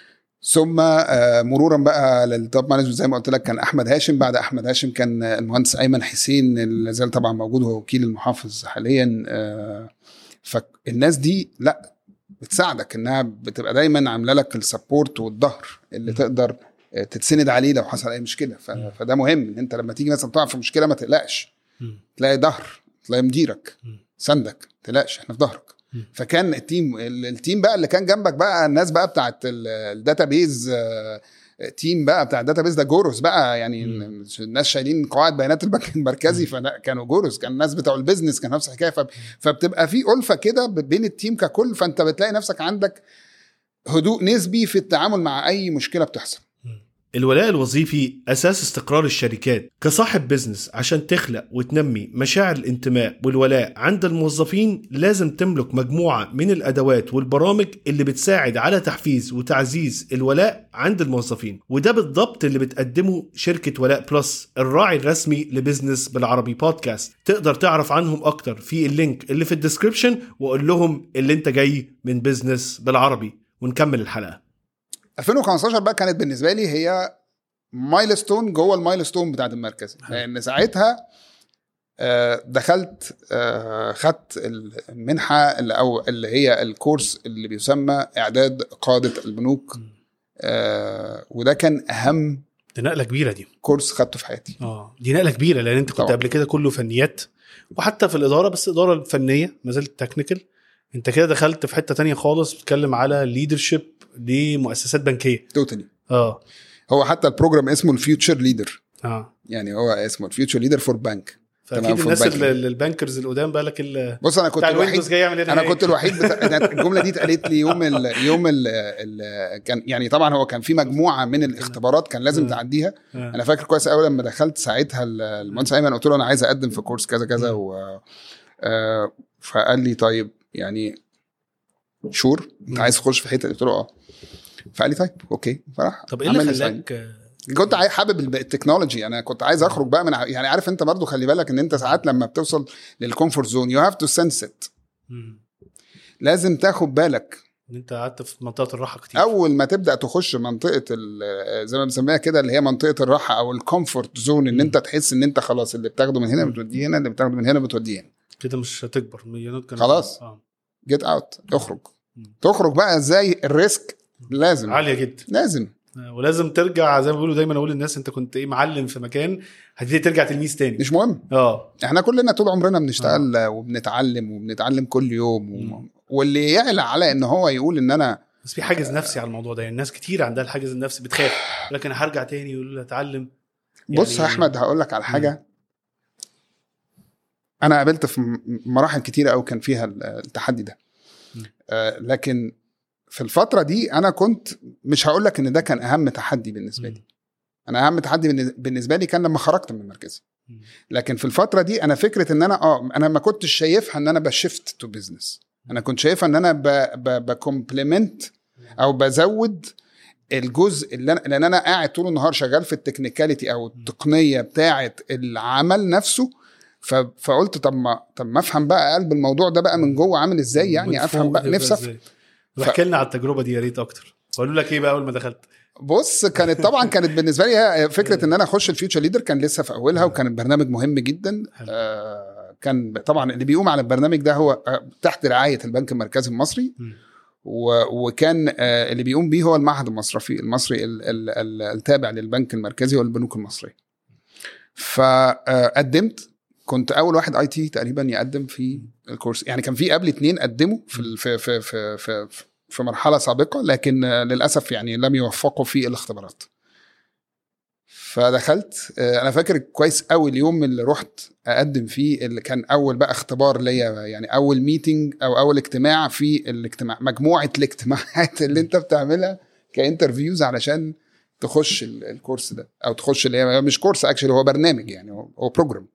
ثم آه، مرورا بقى للتوب مانجمنت زي ما قلت لك كان احمد هاشم بعد احمد هاشم كان آه، المهندس ايمن حسين اللي زال طبعا موجود وهو وكيل المحافظ حاليا آه، فالناس دي لا بتساعدك انها بتبقى دايما عامله لك السبورت والظهر اللي م. تقدر آه، تتسند عليه لو حصل اي مشكله ف- م. فده مهم ان انت لما تيجي مثلا تقع في مشكله ما تقلقش مم. تلاقي ظهر تلاقي مديرك م. سندك ما تقلقش احنا في ظهرك م. فكان التيم ال- التيم بقى اللي كان جنبك بقى الناس بقى بتاعت الداتابيز تيم بقى بتاع الداتابيز ده جورس بقى يعني م. الناس شايلين قواعد بيانات البنك المركزي فكانوا جورس كان الناس بتوع البيزنس كان نفس الحكايه فب- فبتبقى في الفه كده بين التيم ككل فانت بتلاقي نفسك عندك هدوء نسبي في التعامل مع اي مشكله بتحصل الولاء الوظيفي أساس استقرار الشركات كصاحب بزنس عشان تخلق وتنمي مشاعر الانتماء والولاء عند الموظفين لازم تملك مجموعة من الأدوات والبرامج اللي بتساعد على تحفيز وتعزيز الولاء عند الموظفين وده بالضبط اللي بتقدمه شركة ولاء بلس الراعي الرسمي لبزنس بالعربي بودكاست تقدر تعرف عنهم أكتر في اللينك اللي في الديسكريبشن وقول لهم اللي انت جاي من بزنس بالعربي ونكمل الحلقة 2015 بقى كانت بالنسبه لي هي مايلستون جوه المايلستون بتاعت المركزي لان ساعتها آه، دخلت آه، خدت المنحه اللي او اللي هي الكورس اللي بيسمى اعداد قاده البنوك آه، وده كان اهم دي نقله كبيره دي كورس خدته في حياتي اه دي نقله كبيره لان انت كنت طبعا. قبل كده كله فنيات وحتى في الاداره بس الاداره الفنيه ما زلت تكنيكال انت كده دخلت في حته تانية خالص بتتكلم على ليدرشيب لمؤسسات بنكيه توتالي اه هو حتى البروجرام اسمه الفيوتشر ليدر اه يعني هو اسمه الفيوتشر ليدر فور بانك تمام، فاكيد for الناس banking. اللي- البانكرز القدام بقى لك ال- بص انا كنت بتاع الوحيد الويندوز جاي يعمل ايه انا هناك؟ كنت الوحيد بتاع الجمله دي اتقالت لي يوم ال يوم ال ال كان يعني طبعا هو كان في مجموعه من الاختبارات كان لازم مم. تعديها آه. انا فاكر كويس قوي لما دخلت ساعتها ال- المهندس ايمن قلت له انا عايز اقدم في كورس كذا كذا مم. و آه، فقال لي طيب يعني شور انت مم. عايز تخش في حته قلت له اه فقال لي طيب اوكي فراح طب ايه اللي عمل لي sign. خلاك كنت عاي- حابب الب- التكنولوجي انا كنت عايز اخرج بقى من ع- يعني عارف انت برضو خلي بالك ان انت ساعات لما بتوصل للكومفورت زون يو هاف تو سنس ات مم. لازم تاخد بالك ان انت قعدت في منطقه الراحه كتير اول ما تبدا تخش منطقه ال- زي ما بنسميها كده اللي هي منطقه الراحه او الكومفورت زون ان مم. انت تحس ان انت خلاص اللي بتاخده من هنا مم. بتوديه هنا اللي بتاخده من هنا بتوديه هنا كده مش هتكبر مليونات كانت خلاص. آه. جيت اوت اخرج مم. تخرج بقى ازاي الريسك لازم عاليه جدا لازم آه، ولازم ترجع زي ما بيقولوا دايما اقول للناس انت كنت ايه معلم في مكان هتبتدي ترجع تلميذ تاني مش مهم اه احنا كلنا طول عمرنا بنشتغل وبنتعلم وبنتعلم كل يوم و... مم. واللي يعلى على ان هو يقول ان انا بس في حاجز نفسي على الموضوع ده يعني الناس كتير عندها الحاجز النفسي بتخاف لكن هرجع تاني يقول لي اتعلم بص يا يعني- احمد هقول لك على حاجه انا قابلت في م- مراحل كتيره قوي كان فيها ال- التحدي ده مم. آه لكن في الفتره دي انا كنت مش هقول لك ان ده كان اهم تحدي بالنسبه لي انا اهم تحدي بالن- بالنسبه لي كان لما خرجت من مركزي مم. لكن في الفتره دي انا فكره ان انا اه انا ما كنتش شايفها ان انا بشفت تو بزنس انا كنت شايفها ان انا بكومبلمنت او بزود الجزء اللي انا لان انا قاعد طول النهار شغال في التكنيكاليتي او التقنيه بتاعه العمل نفسه ف... فقلت طب ما طب ما افهم بقى قلب الموضوع ده بقى من جوه عامل ازاي يعني من افهم فوق بقى تبقى نفسي افهم إزاي؟ واحكي لنا على التجربه دي يا ريت اكتر وقالوا لك ايه بقى اول ما دخلت بص كانت طبعا كانت بالنسبه لي هي فكره ان انا اخش الفيوتشر ليدر كان لسه في اولها وكان البرنامج مهم جدا حلو. آه كان طبعا اللي بيقوم على البرنامج ده هو آه، تحت رعايه البنك المركزي المصري مم. و- وكان آه، اللي بيقوم بيه هو المعهد المصرفي المصري ال- ال- ال- التابع للبنك المركزي والبنوك المصريه فقدمت كنت اول واحد اي تي تقريبا يقدم في الكورس يعني كان في قبل اتنين قدموا في ال- في في في في, في مرحله سابقه لكن آه، للاسف يعني لم يوفقوا في الاختبارات فدخلت آه، انا فاكر كويس قوي اليوم اللي رحت اقدم فيه اللي كان اول بقى اختبار ليا يعني اول ميتنج او اول اجتماع في الاجتماع مجموعه الاجتماعات اللي انت بتعملها كانترفيوز علشان تخش ال- الكورس ده او تخش اللي هي مش كورس اكشلي هو برنامج يعني هو هو بروجرام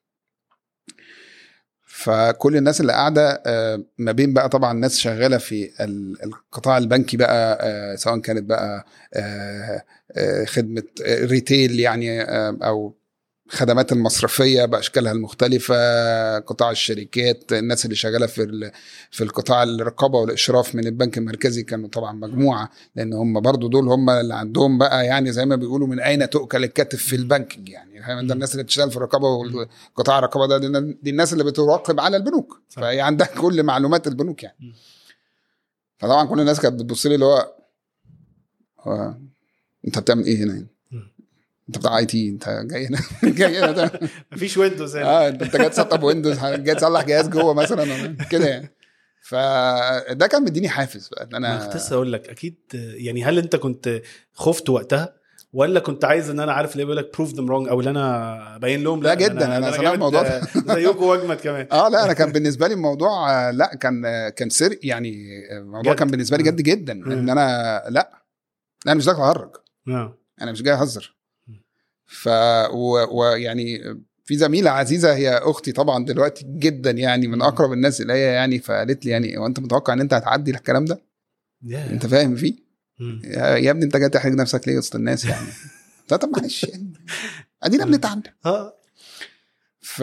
فكل الناس اللي قاعده آه، ما بين بقى طبعا ناس شغاله في ال- القطاع البنكي بقى آه، سواء كانت بقى آه، آه، خدمه آه، ريتيل يعني آه، او خدمات المصرفيه باشكالها المختلفه قطاع الشركات الناس اللي شغاله في ال- في القطاع الرقابه والاشراف من البنك المركزي كانوا طبعا مجموعه لان هم برضو دول هم اللي عندهم بقى يعني زي ما بيقولوا من اين تؤكل الكتف في البنكينج يعني فاهم انت مم. الناس اللي بتشتغل في الرقابه والقطاع الرقابه ده دي- دي الناس اللي بتراقب على البنوك صح. فهي عندها كل معلومات البنوك يعني مم. فطبعا كل الناس كانت بتبص لي اللي هو هو انت بتعمل ايه هنا مم. انت بتاع اي تي انت جاي هنا جاي هنا تعمل- مفيش ويندوز هنا اه انت انت جاي تسطب ويندوز جاي تصلح جهاز جوه مثلا ولا كده يعني فده كان مديني حافز بقى ان انا انا كنت لسه اقول لك اكيد يعني هل انت كنت خفت وقتها ولا كنت عايز ان انا عارف اللي بيقول لك بروف ذم رونج او اللي انا ابين لهم لا جدا، أنا صراحة جامد، الموضوع آه، زيكم واجمد كمان اه لا انا كان بالنسبه لي الموضوع آه، لا كان آه، كان سر يعني آه، الموضوع جد. كان بالنسبه لي جد جدا ان انا لا انا مش داخل اهرج آه. انا مش جاي اهزر ف و- ويعني في زميله عزيزه هي اختي طبعا دلوقتي جدا يعني من اقرب الناس الي يعني فقالت لي يعني هو انت متوقع ان انت هتعدي الكلام ده ياه. انت فاهم فيه مم. يا يا ابني انت جاي تحرج نفسك ليه وسط الناس يعني لا طب معلش يعني ادينا بنتعلم اه ف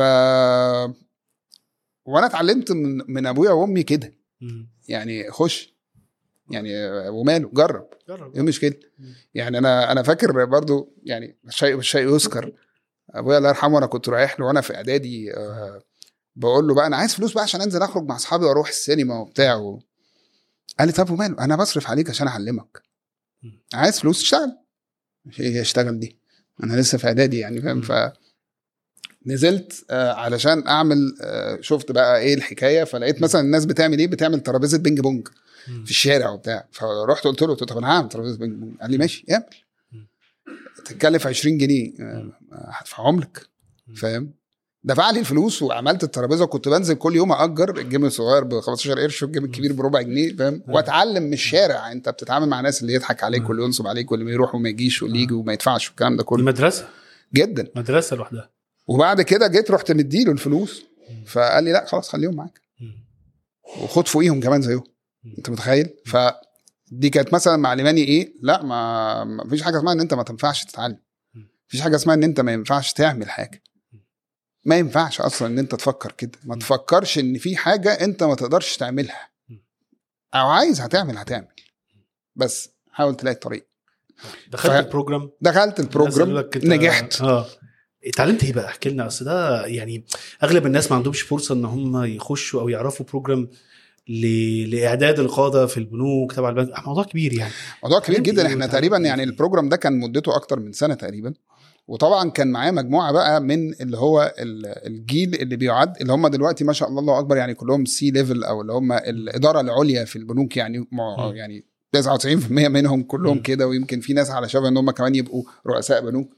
وانا اتعلمت من من ابويا وامي كده مم. يعني خش يعني وماله جرب جرب ايه المشكله مم. يعني انا انا فاكر برضو يعني الشيء الشيء يذكر ابويا الله يرحمه انا كنت رايح له وانا في اعدادي آه، بقول له بقى انا عايز فلوس بقى عشان انزل اخرج مع اصحابي واروح السينما وبتاع و... قال لي طب وماله انا بصرف عليك عشان اعلمك مم. عايز فلوس اشتغل مش ايه اشتغل دي انا لسه في اعدادي يعني فاهم مم. ف نزلت آه، علشان اعمل آه، شفت بقى ايه الحكايه فلقيت مثلا الناس بتعمل ايه بتعمل ترابيزه بينج بونج مم. في الشارع وبتاع فرحت قلت له طب انا هعمل ترابيزه بينج بونج قال لي ماشي اعمل مم. تتكلف 20 جنيه آه، هدفعهم لك مم. فاهم دفع لي الفلوس وعملت الترابيزه وكنت بنزل كل يوم اجر الجيم الصغير ب 15 قرش والجيم الكبير بربع جنيه فاهم آه. واتعلم من الشارع انت بتتعامل مع ناس اللي يضحك عليك آه. واللي ينصب عليك واللي يروح وما يجيش واللي آه. يجي وما يدفعش والكلام ده دي كله مدرسه جدا مدرسه لوحدها وبعد كده جيت رحت مديله الفلوس مم. فقال لي لا خلاص خليهم معاك مم. وخد فوقيهم كمان زيهم مم. انت متخيل فدي كانت مثلا معلماني ايه لا ما ما فيش حاجه اسمها ان انت ما تنفعش تتعلم مم. فيش حاجه اسمها ان انت ما ينفعش تعمل حاجه ما ينفعش اصلا ان انت تفكر كده ما مم. تفكرش ان في حاجه انت ما تقدرش تعملها مم. او عايز هتعمل هتعمل بس حاول تلاقي الطريق دخلت ف- البروجرام دخلت الناس قالوا البروجرام لك أنت- نجحت اه اتعلمت ايه بقى احكي لنا اصل ده يعني اغلب الناس ما عندهمش فرصه ان هم يخشوا او يعرفوا بروجرام ل... لاعداد القاده في البنوك تبع البنك موضوع كبير يعني موضوع كبير اتعلمت جدا إيه احنا واتعلمت تقريبا إيه يعني فيه؟ البروجرام ده كان مدته اكتر من سنه تقريبا وطبعا كان معاه مجموعه بقى من اللي هو ال- الجيل اللي بيعد اللي هم دلوقتي ما شاء الله الله اكبر يعني كلهم سي ليفل او اللي هم الاداره العليا في البنوك يعني مع- مم. يعني 99% منهم كلهم مم. كده ويمكن في ناس على شبه ان هم كمان يبقوا رؤساء بنوك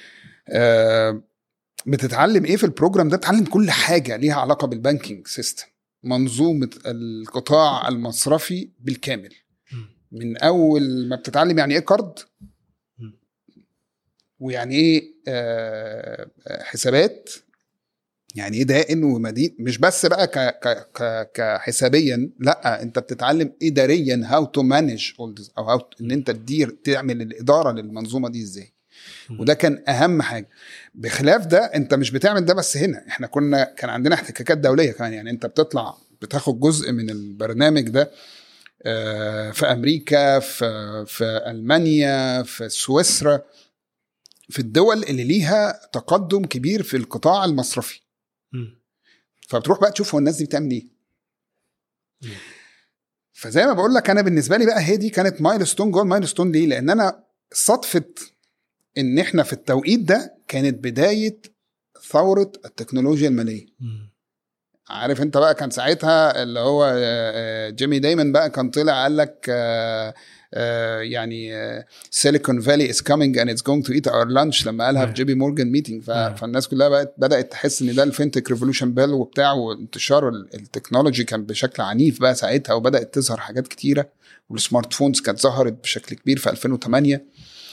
آه، بتتعلم ايه في البروجرام ده بتتعلم كل حاجه ليها علاقه بالبانكينج سيستم منظومه القطاع المصرفي بالكامل مم. من اول ما بتتعلم يعني ايه كارد مم. ويعني ايه آه، آه، حسابات يعني ايه دائن ومدين مش بس بقى ك ك ك كحسابيا لا انت بتتعلم اداريا هاو تو مانج او هاو ان انت تدير تعمل الاداره للمنظومه دي ازاي مم. وده كان اهم حاجه بخلاف ده انت مش بتعمل ده بس هنا احنا كنا كان عندنا احتكاكات دوليه كمان يعني انت بتطلع بتاخد جزء من البرنامج ده آه، في امريكا في في المانيا في سويسرا في الدول اللي ليها تقدم كبير في القطاع المصرفي مم. فبتروح بقى تشوف هو الناس دي بتعمل ايه مم. فزي ما بقول لك انا بالنسبه لي بقى هي دي كانت مايل ستون جوه مايل ستون ليه لان انا صدفه ان احنا في التوقيت ده كانت بدايه ثوره التكنولوجيا الماليه مم. عارف انت بقى كان ساعتها اللي هو آه، آه، جيمي دايما بقى كان طلع قال لك آه، آه، يعني سيليكون فالي از كامينج اند اتس جوينج تو ايت اور لانش لما قالها في أيوة. جي بي مورجان ميتنج أيوة. فالناس كلها بقت بدات تحس ان ده الفينتك ريفولوشن بيل وبتاع وانتشار ال- التكنولوجي كان بشكل عنيف بقى ساعتها وبدات تظهر حاجات كتيره والسمارت فونز كانت ظهرت بشكل كبير في 2008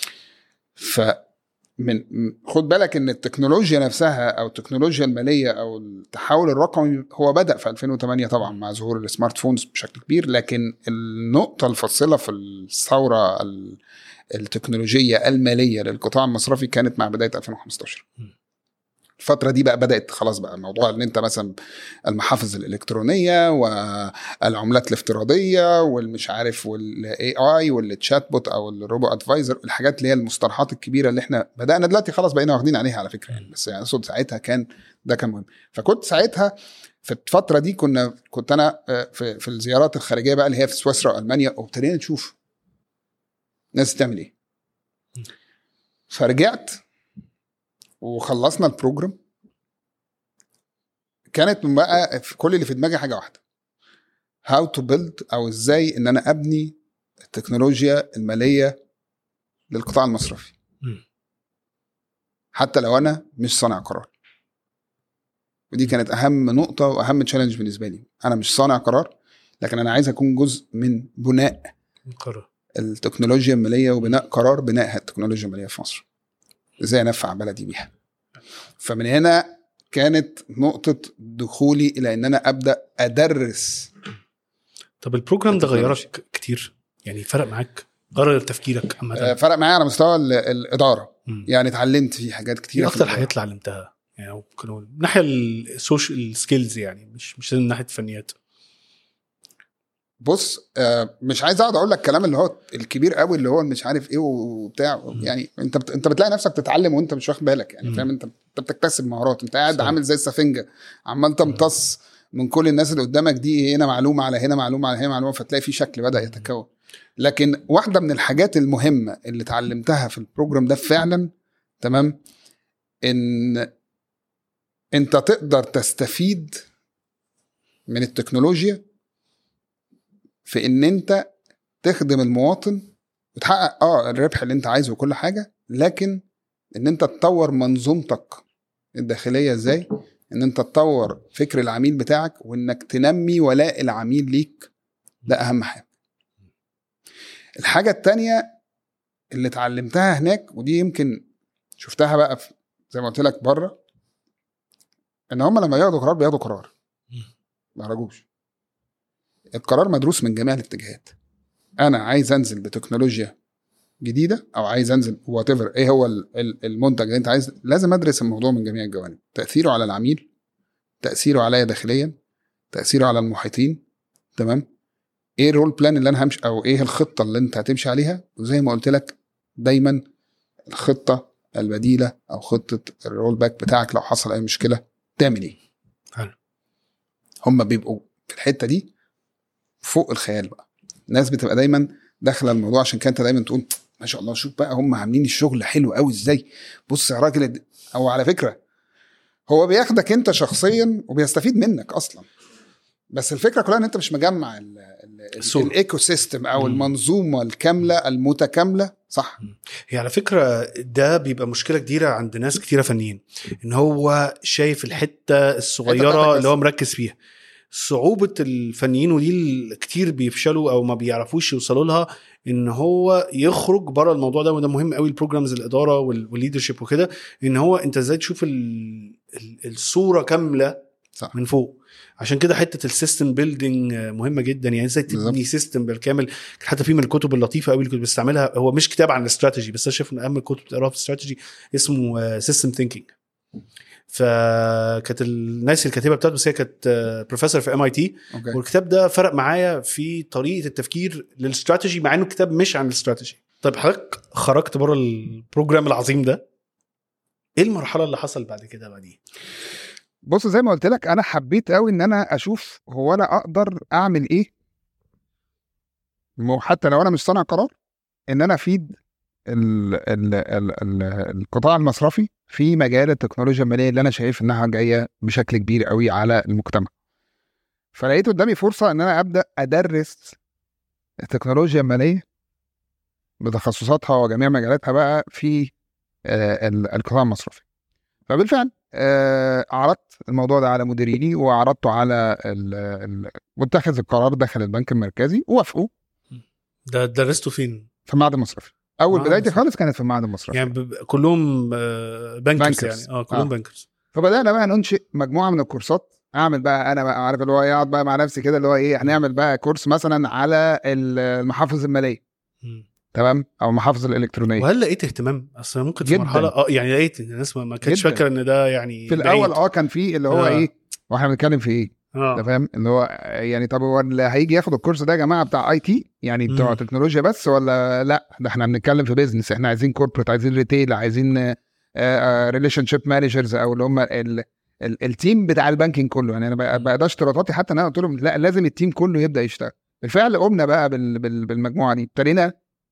ف من م- خد بالك ان التكنولوجيا نفسها او التكنولوجيا الماليه او التحول الرقمي هو بدا في 2008 طبعا مع ظهور السمارت فونز بشكل كبير لكن النقطه الفاصله في الثوره ال- التكنولوجيه الماليه للقطاع المصرفي كانت مع بدايه 2015 م. الفترة دي بقى بدأت خلاص بقى موضوع ان انت مثلا المحافظ الالكترونية والعملات الافتراضية والمش عارف والاي اي والتشات بوت او الروبو ادفايزر الحاجات اللي هي المصطلحات الكبيرة اللي احنا بدأنا دلوقتي خلاص بقينا واخدين عليها على فكرة يعني بس يعني اقصد ساعتها كان ده كان مهم فكنت ساعتها في الفترة دي كنا كنت انا آه، في, في الزيارات الخارجية بقى اللي هي في سويسرا والمانيا وابتدينا نشوف الناس بتعمل ايه فرجعت وخلصنا البروجرام كانت بقى في كل اللي في دماغي حاجه واحده هاو تو بيلد او ازاي ان انا ابني التكنولوجيا الماليه للقطاع المصرفي مم. حتى لو انا مش صانع قرار ودي كانت اهم نقطه واهم تشالنج بالنسبه لي انا مش صانع قرار لكن انا عايز اكون جزء من بناء قرار التكنولوجيا الماليه وبناء قرار بناء التكنولوجيا الماليه في مصر ازاي انفع بلدي بيها فمن هنا كانت نقطه دخولي الى ان انا ابدا ادرس طب البروجرام ده التكنولوجيا. غيرك كتير يعني فرق معاك غير تفكيرك آه، عامه فرق معايا على مستوى ال- الاداره مم. يعني اتعلمت فيه حاجات كتير ايه اكتر الحاجات اللي علمتها يعني ممكن اقول من ناحيه السوشيال سكيلز يعني مش مش من ناحيه الفنيات بص آه، مش عايز اقعد اقول لك كلام اللي هو الكبير قوي اللي هو مش عارف ايه وبتاع مم. يعني انت بت... انت بتلاقي نفسك تتعلم وانت مش واخد بالك يعني مم. فاهم انت انت بتكتسب مهارات انت قاعد صحيح. عامل زي السفنجه عمال تمتص من كل الناس اللي قدامك دي هنا معلومه على هنا معلومه على هنا معلومه فتلاقي في شكل بدا يتكون لكن واحده من الحاجات المهمه اللي اتعلمتها في البروجرام ده فعلا تمام ان انت تقدر تستفيد من التكنولوجيا في ان انت تخدم المواطن وتحقق اه الربح اللي انت عايزه وكل حاجه لكن ان انت تطور منظومتك الداخليه ازاي ان انت تطور فكر العميل بتاعك وانك تنمي ولاء العميل ليك ده اهم حاجه الحاجه التانية اللي اتعلمتها هناك ودي يمكن شفتها بقى في زي ما قلت لك بره ان هم لما ياخدوا قرار بياخدوا قرار ما يهرجوش القرار مدروس من جميع الاتجاهات انا عايز انزل بتكنولوجيا جديده او عايز انزل وات ايه هو ال- ال- المنتج اللي انت عايز لازم ادرس الموضوع من جميع الجوانب تاثيره على العميل تاثيره عليا داخليا تاثيره على المحيطين تمام ايه الرول بلان اللي انا همشي او ايه الخطه اللي انت هتمشي عليها وزي ما قلت لك دايما الخطه البديله او خطه الرول باك بتاعك لو حصل اي مشكله تعمل ايه حلو. هم بيبقوا في الحته دي فوق الخيال بقى الناس بتبقى دايما داخله الموضوع عشان كده انت دايما تقول ما شاء الله شوف بقى هم عاملين الشغل حلو قوي ازاي بص يا راجل الد- او على فكره هو بياخدك انت شخصيا وبيستفيد منك اصلا بس الفكره كلها ان انت مش مجمع ال- ال- الصورة. الايكو سيستم او مم. المنظومه الكامله المتكامله صح هي على فكره ده بيبقى مشكله كبيره عند ناس كتيره فنيين ان هو شايف الحته بتاعتك الصغيره بس. اللي هو مركز فيها صعوبه الفنيين ودي اللي كتير بيفشلوا او ما بيعرفوش يوصلوا لها ان هو يخرج بره الموضوع ده وده مهم قوي البروجرامز الاداره والليدرشيب وكده ان هو انت ازاي تشوف ال- ال- الصوره كامله صح من فوق عشان كده حته السيستم بيلدينج مهمه جدا يعني ازاي تبني بالظبط. سيستم بالكامل حتى في من الكتب اللطيفه قوي اللي كنت بستعملها هو مش كتاب عن الاستراتيجي بس انا شايف ان اهم الكتب تقراها في الاستراتيجي اسمه سيستم ثينكينج فكانت الناس الكاتبه بتاعته بس هي كانت بروفيسور في ام اي تي اوكي والكتاب ده فرق معايا في طريقه التفكير للاستراتيجي مع انه كتاب مش عن الاستراتيجي طيب حضرتك خرجت بره البروجرام العظيم ده ايه المرحله اللي حصل بعد كده بعديه بص زي ما قلت لك انا حبيت قوي ان انا اشوف هو انا اقدر اعمل ايه مو- حتى لو انا مش صانع قرار ان انا افيد ال ال ال ال القطاع المصرفي في مجال التكنولوجيا الماليه اللي انا شايف انها جايه بشكل كبير قوي على المجتمع فلقيت قدامي فرصه ان انا ابدا ادرس التكنولوجيا الماليه بتخصصاتها وجميع مجالاتها بقى في آه، ال- القطاع المصرفي فبالفعل آه، عرضت الموضوع ده على مديريني وعرضته على ال- ال- متخذ القرار داخل البنك المركزي ووافقوا ده درسته فين في المعهد المصرفي اول معهد بدايتي مصرفي. خالص كانت في المعهد المصرفي يعني ب- كلهم آه، بانكرز بانكرز. يعني اه كلهم آه. بانكرز فبدانا بقى ننشئ مجموعه من الكورسات اعمل بقى انا بقى عارف اللي هو اقعد بقى مع نفسي كده اللي هو ايه هنعمل بقى كورس مثلا على المحافظ الماليه مم. تمام او المحافظ الالكترونيه وهل لقيت اهتمام اصل ممكن في جداً. مرحله اه يعني لقيت الناس ما- ما كانتش جداً. فاكره ان ده يعني في بعيد. الاول اه كان في اللي هو آه. ايه واحنا بنتكلم في ايه انت اه فاهم اللي هو يعني طب هو اللي هيجي ياخد الكورس ده يا جماعه بتاع اي تي يعني بتوع مم. تكنولوجيا بس ولا لا ده احنا بنتكلم في بيزنس احنا عايزين كوربريت عايزين ريتيل عايزين ريليشن شيب مانجرز او اللي هم ال- ال- التيم بتاع البانكينج كله يعني انا بقى, مم. بقى ده اشتراطاتي حتى ان انا قلت لهم لا لازم التيم كله يبدا يشتغل بالفعل قمنا بقى بال بال بالمجموعه دي ابتدينا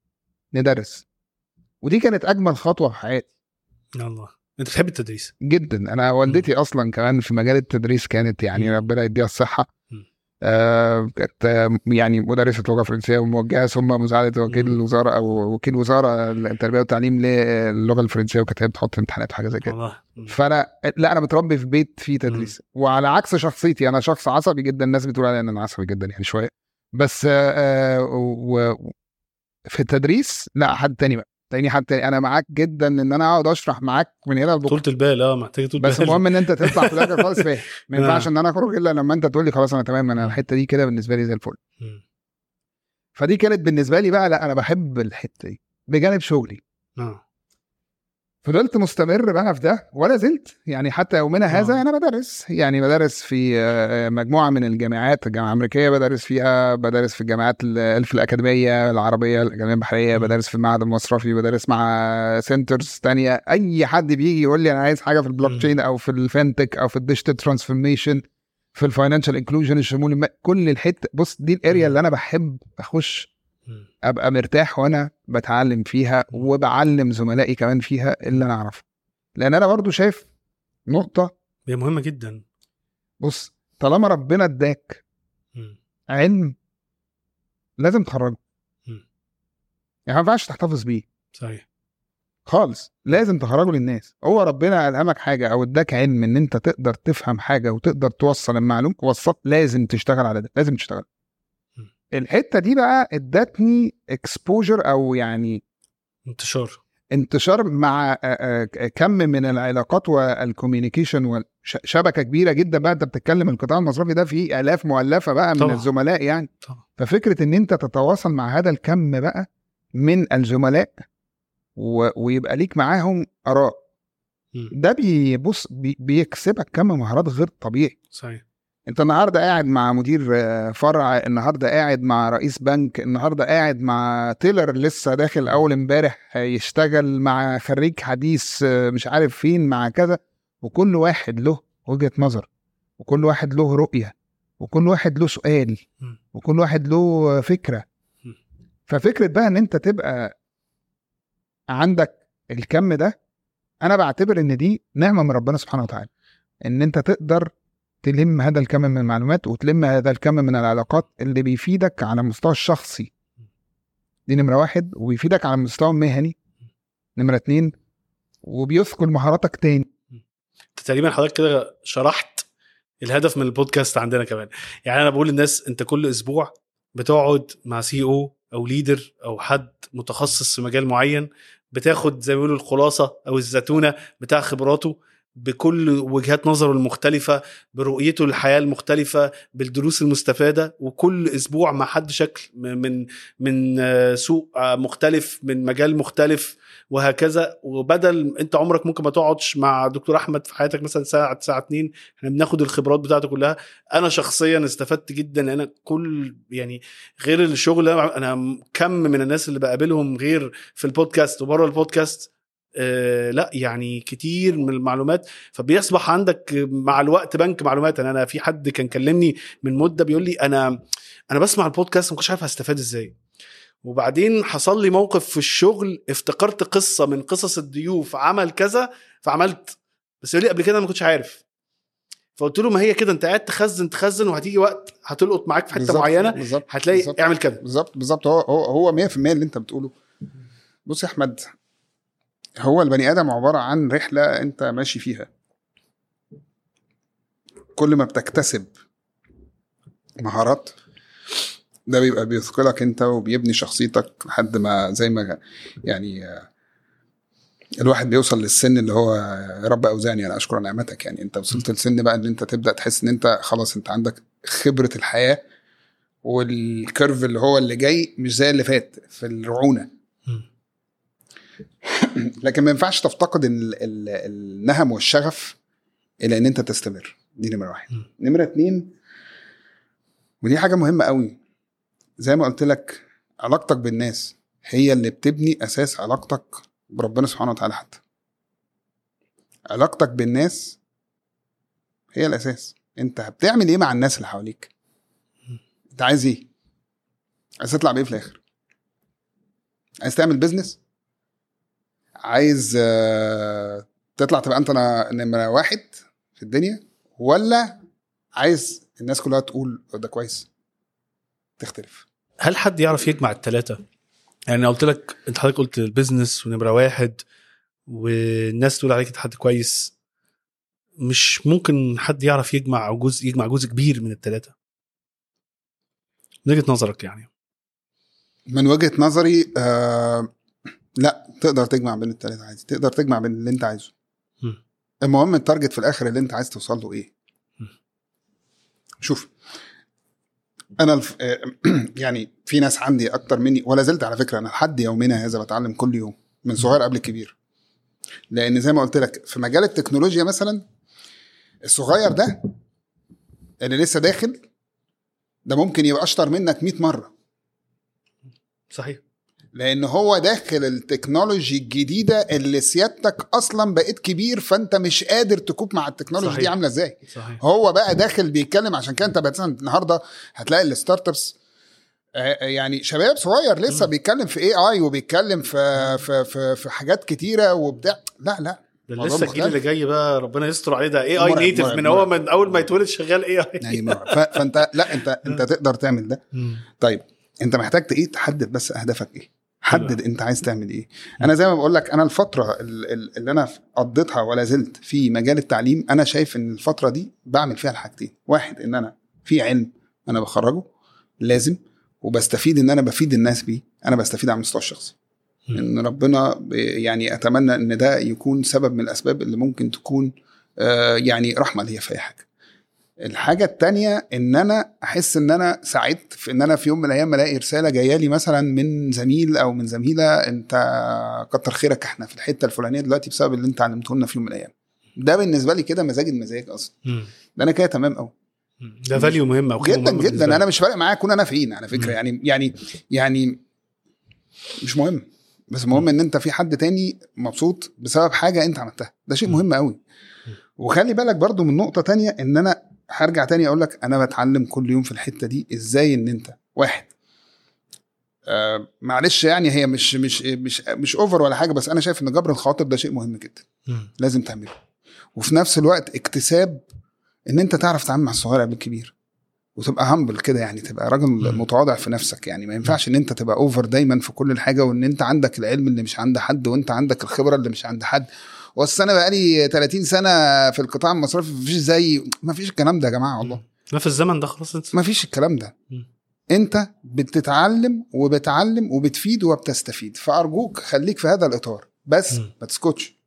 ندرس ودي كانت اجمل خطوه في حياتي الله انت بتحب التدريس جدا انا والدتي اصلا كمان في مجال التدريس كانت يعني مم. ربنا يديها الصحه مم. آه كانت آه، يعني مدرسه لغه فرنسيه وموجهه ثم مساعده وكيل مم. الوزاره او وكيل وزاره التربيه والتعليم للغه الفرنسيه وكانت هي بتحط امتحانات وحاجه زي كده والله مم. فانا لا انا متربي في بيت فيه تدريس وعلى عكس شخصيتي انا شخص عصبي جدا الناس بتقول علي ان انا عصبي جدا يعني شويه بس آه آه، و في التدريس لا حد تاني بقى تاني حد تاني انا معاك جدا ان انا اقعد اشرح معاك من هنا لبكره طولة البال اه محتاج طول بس بال المهم ان انت تطلع في الاخر خالص فاهم ما ينفعش آه. ان انا اخرج الا لما انت تقول لي خلاص انا تمام انا الحته دي كده بالنسبه لي زي الفل مم. فدي كانت بالنسبه لي بقى لا انا بحب الحته دي بجانب شغلي اه فضلت مستمر بقى في ده ولا زلت يعني حتى يومنا هذا آه. انا بدرس يعني بدرس في آه، مجموعه من الجامعات الجامعه الامريكيه بدرس فيها بدرس في الجامعات ال- في الاكاديميه العربيه الاكاديميه البحريه م. بدرس في المعهد المصرفي بدرس مع سنترز تانية اي حد بيجي يقول لي انا عايز حاجه في البلوك م. تشين او في الفinTech او في الديجيتال ترانسفورميشن في الفاينانشال انكلوجن الشمولي ما- كل الحته بص دي الاريا م. اللي انا بحب اخش مم. ابقى مرتاح وانا بتعلم فيها وبعلم زملائي كمان فيها اللي انا اعرفه لان انا برضو شايف نقطه هي مهمه جدا بص طالما ربنا اداك مم. علم لازم تخرجه مم. يعني ما ينفعش تحتفظ بيه صحيح خالص لازم تخرجه للناس هو ربنا الهمك حاجه او اداك علم ان انت تقدر تفهم حاجه وتقدر توصل المعلومه وصلت لازم تشتغل على ده لازم تشتغل م. الحته دي بقى ادتني اكسبوجر او يعني انتشار انتشار مع آه، آه، كم من العلاقات والكوميونيكيشن وشبكه كبيره جدا بقى انت بتتكلم القطاع المصرفي ده فيه الاف مؤلفه بقى من طبعا. الزملاء يعني طبعا ففكره ان انت تتواصل مع هذا الكم بقى من الزملاء و... ويبقى ليك معاهم اراء مم. ده بيبص بي... بيكسبك كم مهارات غير طبيعي صحيح انت النهارده قاعد مع مدير آه، فرع النهارده قاعد مع رئيس بنك النهارده قاعد مع تيلر لسه داخل اول امبارح يشتغل مع خريج حديث آه، مش عارف فين مع كذا وكل واحد له وجهة نظر وكل واحد له رؤية وكل واحد له سؤال مم. وكل واحد له فكرة مم. ففكرة بقى ان انت تبقى عندك الكم ده انا بعتبر ان دي نعمة من ربنا سبحانه وتعالى ان انت تقدر تلم هذا الكم من المعلومات وتلم هذا الكم من العلاقات اللي بيفيدك على المستوى الشخصي دي نمرة واحد وبيفيدك على المستوى المهني نمرة اتنين وبيثقل مهاراتك تاني انت تقريبا حضرتك كده شرحت الهدف من البودكاست عندنا كمان يعني انا بقول للناس انت كل اسبوع بتقعد مع سي او او ليدر او حد متخصص في مجال معين بتاخد زي ما بيقولوا الخلاصه او الزتونه بتاع خبراته بكل وجهات نظره المختلفه برؤيته للحياه المختلفه بالدروس المستفاده وكل اسبوع مع حد شكل من من من آه، سوق آه، مختلف من مجال مختلف وهكذا وبدل انت عمرك ممكن ما تقعدش مع دكتور احمد في حياتك مثلا ساعه ساعه اتنين احنا بناخد الخبرات بتاعته كلها انا شخصيا استفدت جدا لان انا كل يعني غير الشغل انا كم من الناس اللي بقابلهم غير في البودكاست وبره البودكاست آه لا يعني كتير من المعلومات فبيصبح عندك مع الوقت بنك معلومات انا أنا في حد كان كلمني من مده بيقول لي انا انا بسمع البودكاست ما كنتش عارف هستفاد ازاي وبعدين حصل لي موقف في الشغل افتكرت قصه من قصص الضيوف عمل كذا فعملت بس يقول لي قبل كده أنا ما كنتش عارف فقلت له ما هي كده انت قاعد تخزن تخزن وهتيجي وقت هتلقط معاك في حته بالظبط، معينه بالظبط هتلاقي بالظبط. اعمل كده بالظبط بالظبط هو هو هو 100% اللي انت بتقوله بص يا احمد هو البني ادم عباره عن رحله انت ماشي فيها كل ما بتكتسب مهارات ده بيبقى بيثقلك انت وبيبني شخصيتك لحد ما زي ما يعني آه، الواحد بيوصل للسن اللي هو يا رب اوزعني انا اشكر نعمتك يعني انت وصلت لسن بقى ان انت تبدا تحس ان انت خلاص انت عندك خبره الحياه والكيرف اللي هو اللي جاي مش زي اللي فات في الرعونه مم. لكن ما ينفعش تفتقد ال- ال- النهم والشغف الى ان انت تستمر دي نمره واحد مم. نمره اتنين ودي حاجه مهمه قوي زي ما قلت لك علاقتك بالناس هي اللي بتبني اساس علاقتك بربنا سبحانه وتعالى حتى علاقتك بالناس هي الاساس انت بتعمل ايه مع الناس اللي حواليك انت عايز ايه عايز تطلع بايه في الاخر عايز تعمل بيزنس عايز آه، تطلع تبقى انت نا- نمره واحد في الدنيا ولا عايز الناس كلها تقول ده كويس تختلف هل حد يعرف يجمع الثلاثه يعني أنا قلت لك انت حضرتك قلت البيزنس ونمره واحد والناس تقول عليك انت حد كويس مش ممكن حد يعرف يجمع او جزء يجمع جزء كبير من الثلاثه من وجهه نظرك يعني من وجهه نظري آه لا تقدر تجمع بين التلاته عادي تقدر تجمع بين اللي انت عايزه مم. المهم التارجت في الاخر اللي انت عايز توصل له ايه مم. شوف انا الف... آه، يعني في ناس عندي اكتر مني ولا زلت على فكره انا لحد يومنا هذا بتعلم كل يوم من صغير قبل الكبير لان زي ما قلت لك في مجال التكنولوجيا مثلا الصغير ده اللي لسه داخل ده ممكن يبقى اشطر منك 100 مره صحيح لان هو داخل التكنولوجي الجديده اللي سيادتك اصلا بقيت كبير فانت مش قادر تكوب مع التكنولوجي صحيح. دي عامله ازاي صحيح هو بقى داخل بيتكلم عشان كده انت مثلا النهارده هتلاقي الستارت ابس آه، يعني شباب صغير لسه مم. بيتكلم في اي اي وبيتكلم في في في, في حاجات كتيره وبتاع لا لا ده موضوع لسه الجيل مختلف. اللي جاي بقى ربنا يستر عليه ده اي اي مرعب، نيتف مرعب، من هو مرعب. من اول ما يتولد شغال اي اي يعني ما- ف- فانت لا انت انت تقدر تعمل ده طيب انت محتاج ايه تحدد بس اهدافك ايه حدد انت عايز تعمل ايه انا زي ما بقول لك انا الفتره ال- ال- اللي انا قضيتها ولا زلت في مجال التعليم انا شايف ان الفتره دي بعمل فيها الحاجتين واحد ان انا في علم انا بخرجه لازم وبستفيد ان انا بفيد الناس بيه انا بستفيد على المستوى الشخصي مم. ان ربنا ب- يعني اتمنى ان ده يكون سبب من الاسباب اللي ممكن تكون آه، يعني رحمه ليا في اي حاجه الحاجة التانية ان انا احس ان انا سعدت في ان انا في يوم من الايام الاقي رسالة جاية لي مثلا من زميل او من زميلة انت كتر خيرك احنا في الحتة الفلانية دلوقتي بسبب اللي انت علمته لنا في يوم من الايام ده بالنسبة لي كده مزاج المزاج اصلا مم. ده انا كده تمام قوي مم. ده فاليو مهم او قيمة جدا مهمة بالنسبة جدا لك. انا مش فارق معايا اكون انا فين على فكره مم. يعني يعني يعني مش مهم بس المهم ان انت في حد تاني مبسوط بسبب حاجه انت عملتها ده شيء مم. مهم قوي وخلي بالك برضو من نقطه تانية ان انا هرجع تاني اقول لك انا بتعلم كل يوم في الحته دي ازاي ان انت واحد آه معلش يعني هي مش مش مش مش اوفر ولا حاجه بس انا شايف ان جبر الخواطر ده شيء مهم جدا مم. لازم تعمله وفي نفس الوقت اكتساب ان انت تعرف تتعامل مع الصغير قبل الكبير وتبقى همبل كده يعني تبقى راجل مم. متواضع في نفسك يعني ما ينفعش ان انت تبقى اوفر دايما في كل الحاجه وان انت عندك العلم اللي مش عند حد وانت عندك الخبره اللي مش عند حد واصل انا بقالي 30 سنه في القطاع المصرفي مفيش زي ما فيش الكلام ده يا جماعه والله لا في الزمن ده خلاص انت ما فيش الكلام ده مم. انت بتتعلم وبتعلم وبتفيد وبتستفيد فارجوك خليك في هذا الاطار بس مم. ما تسكتش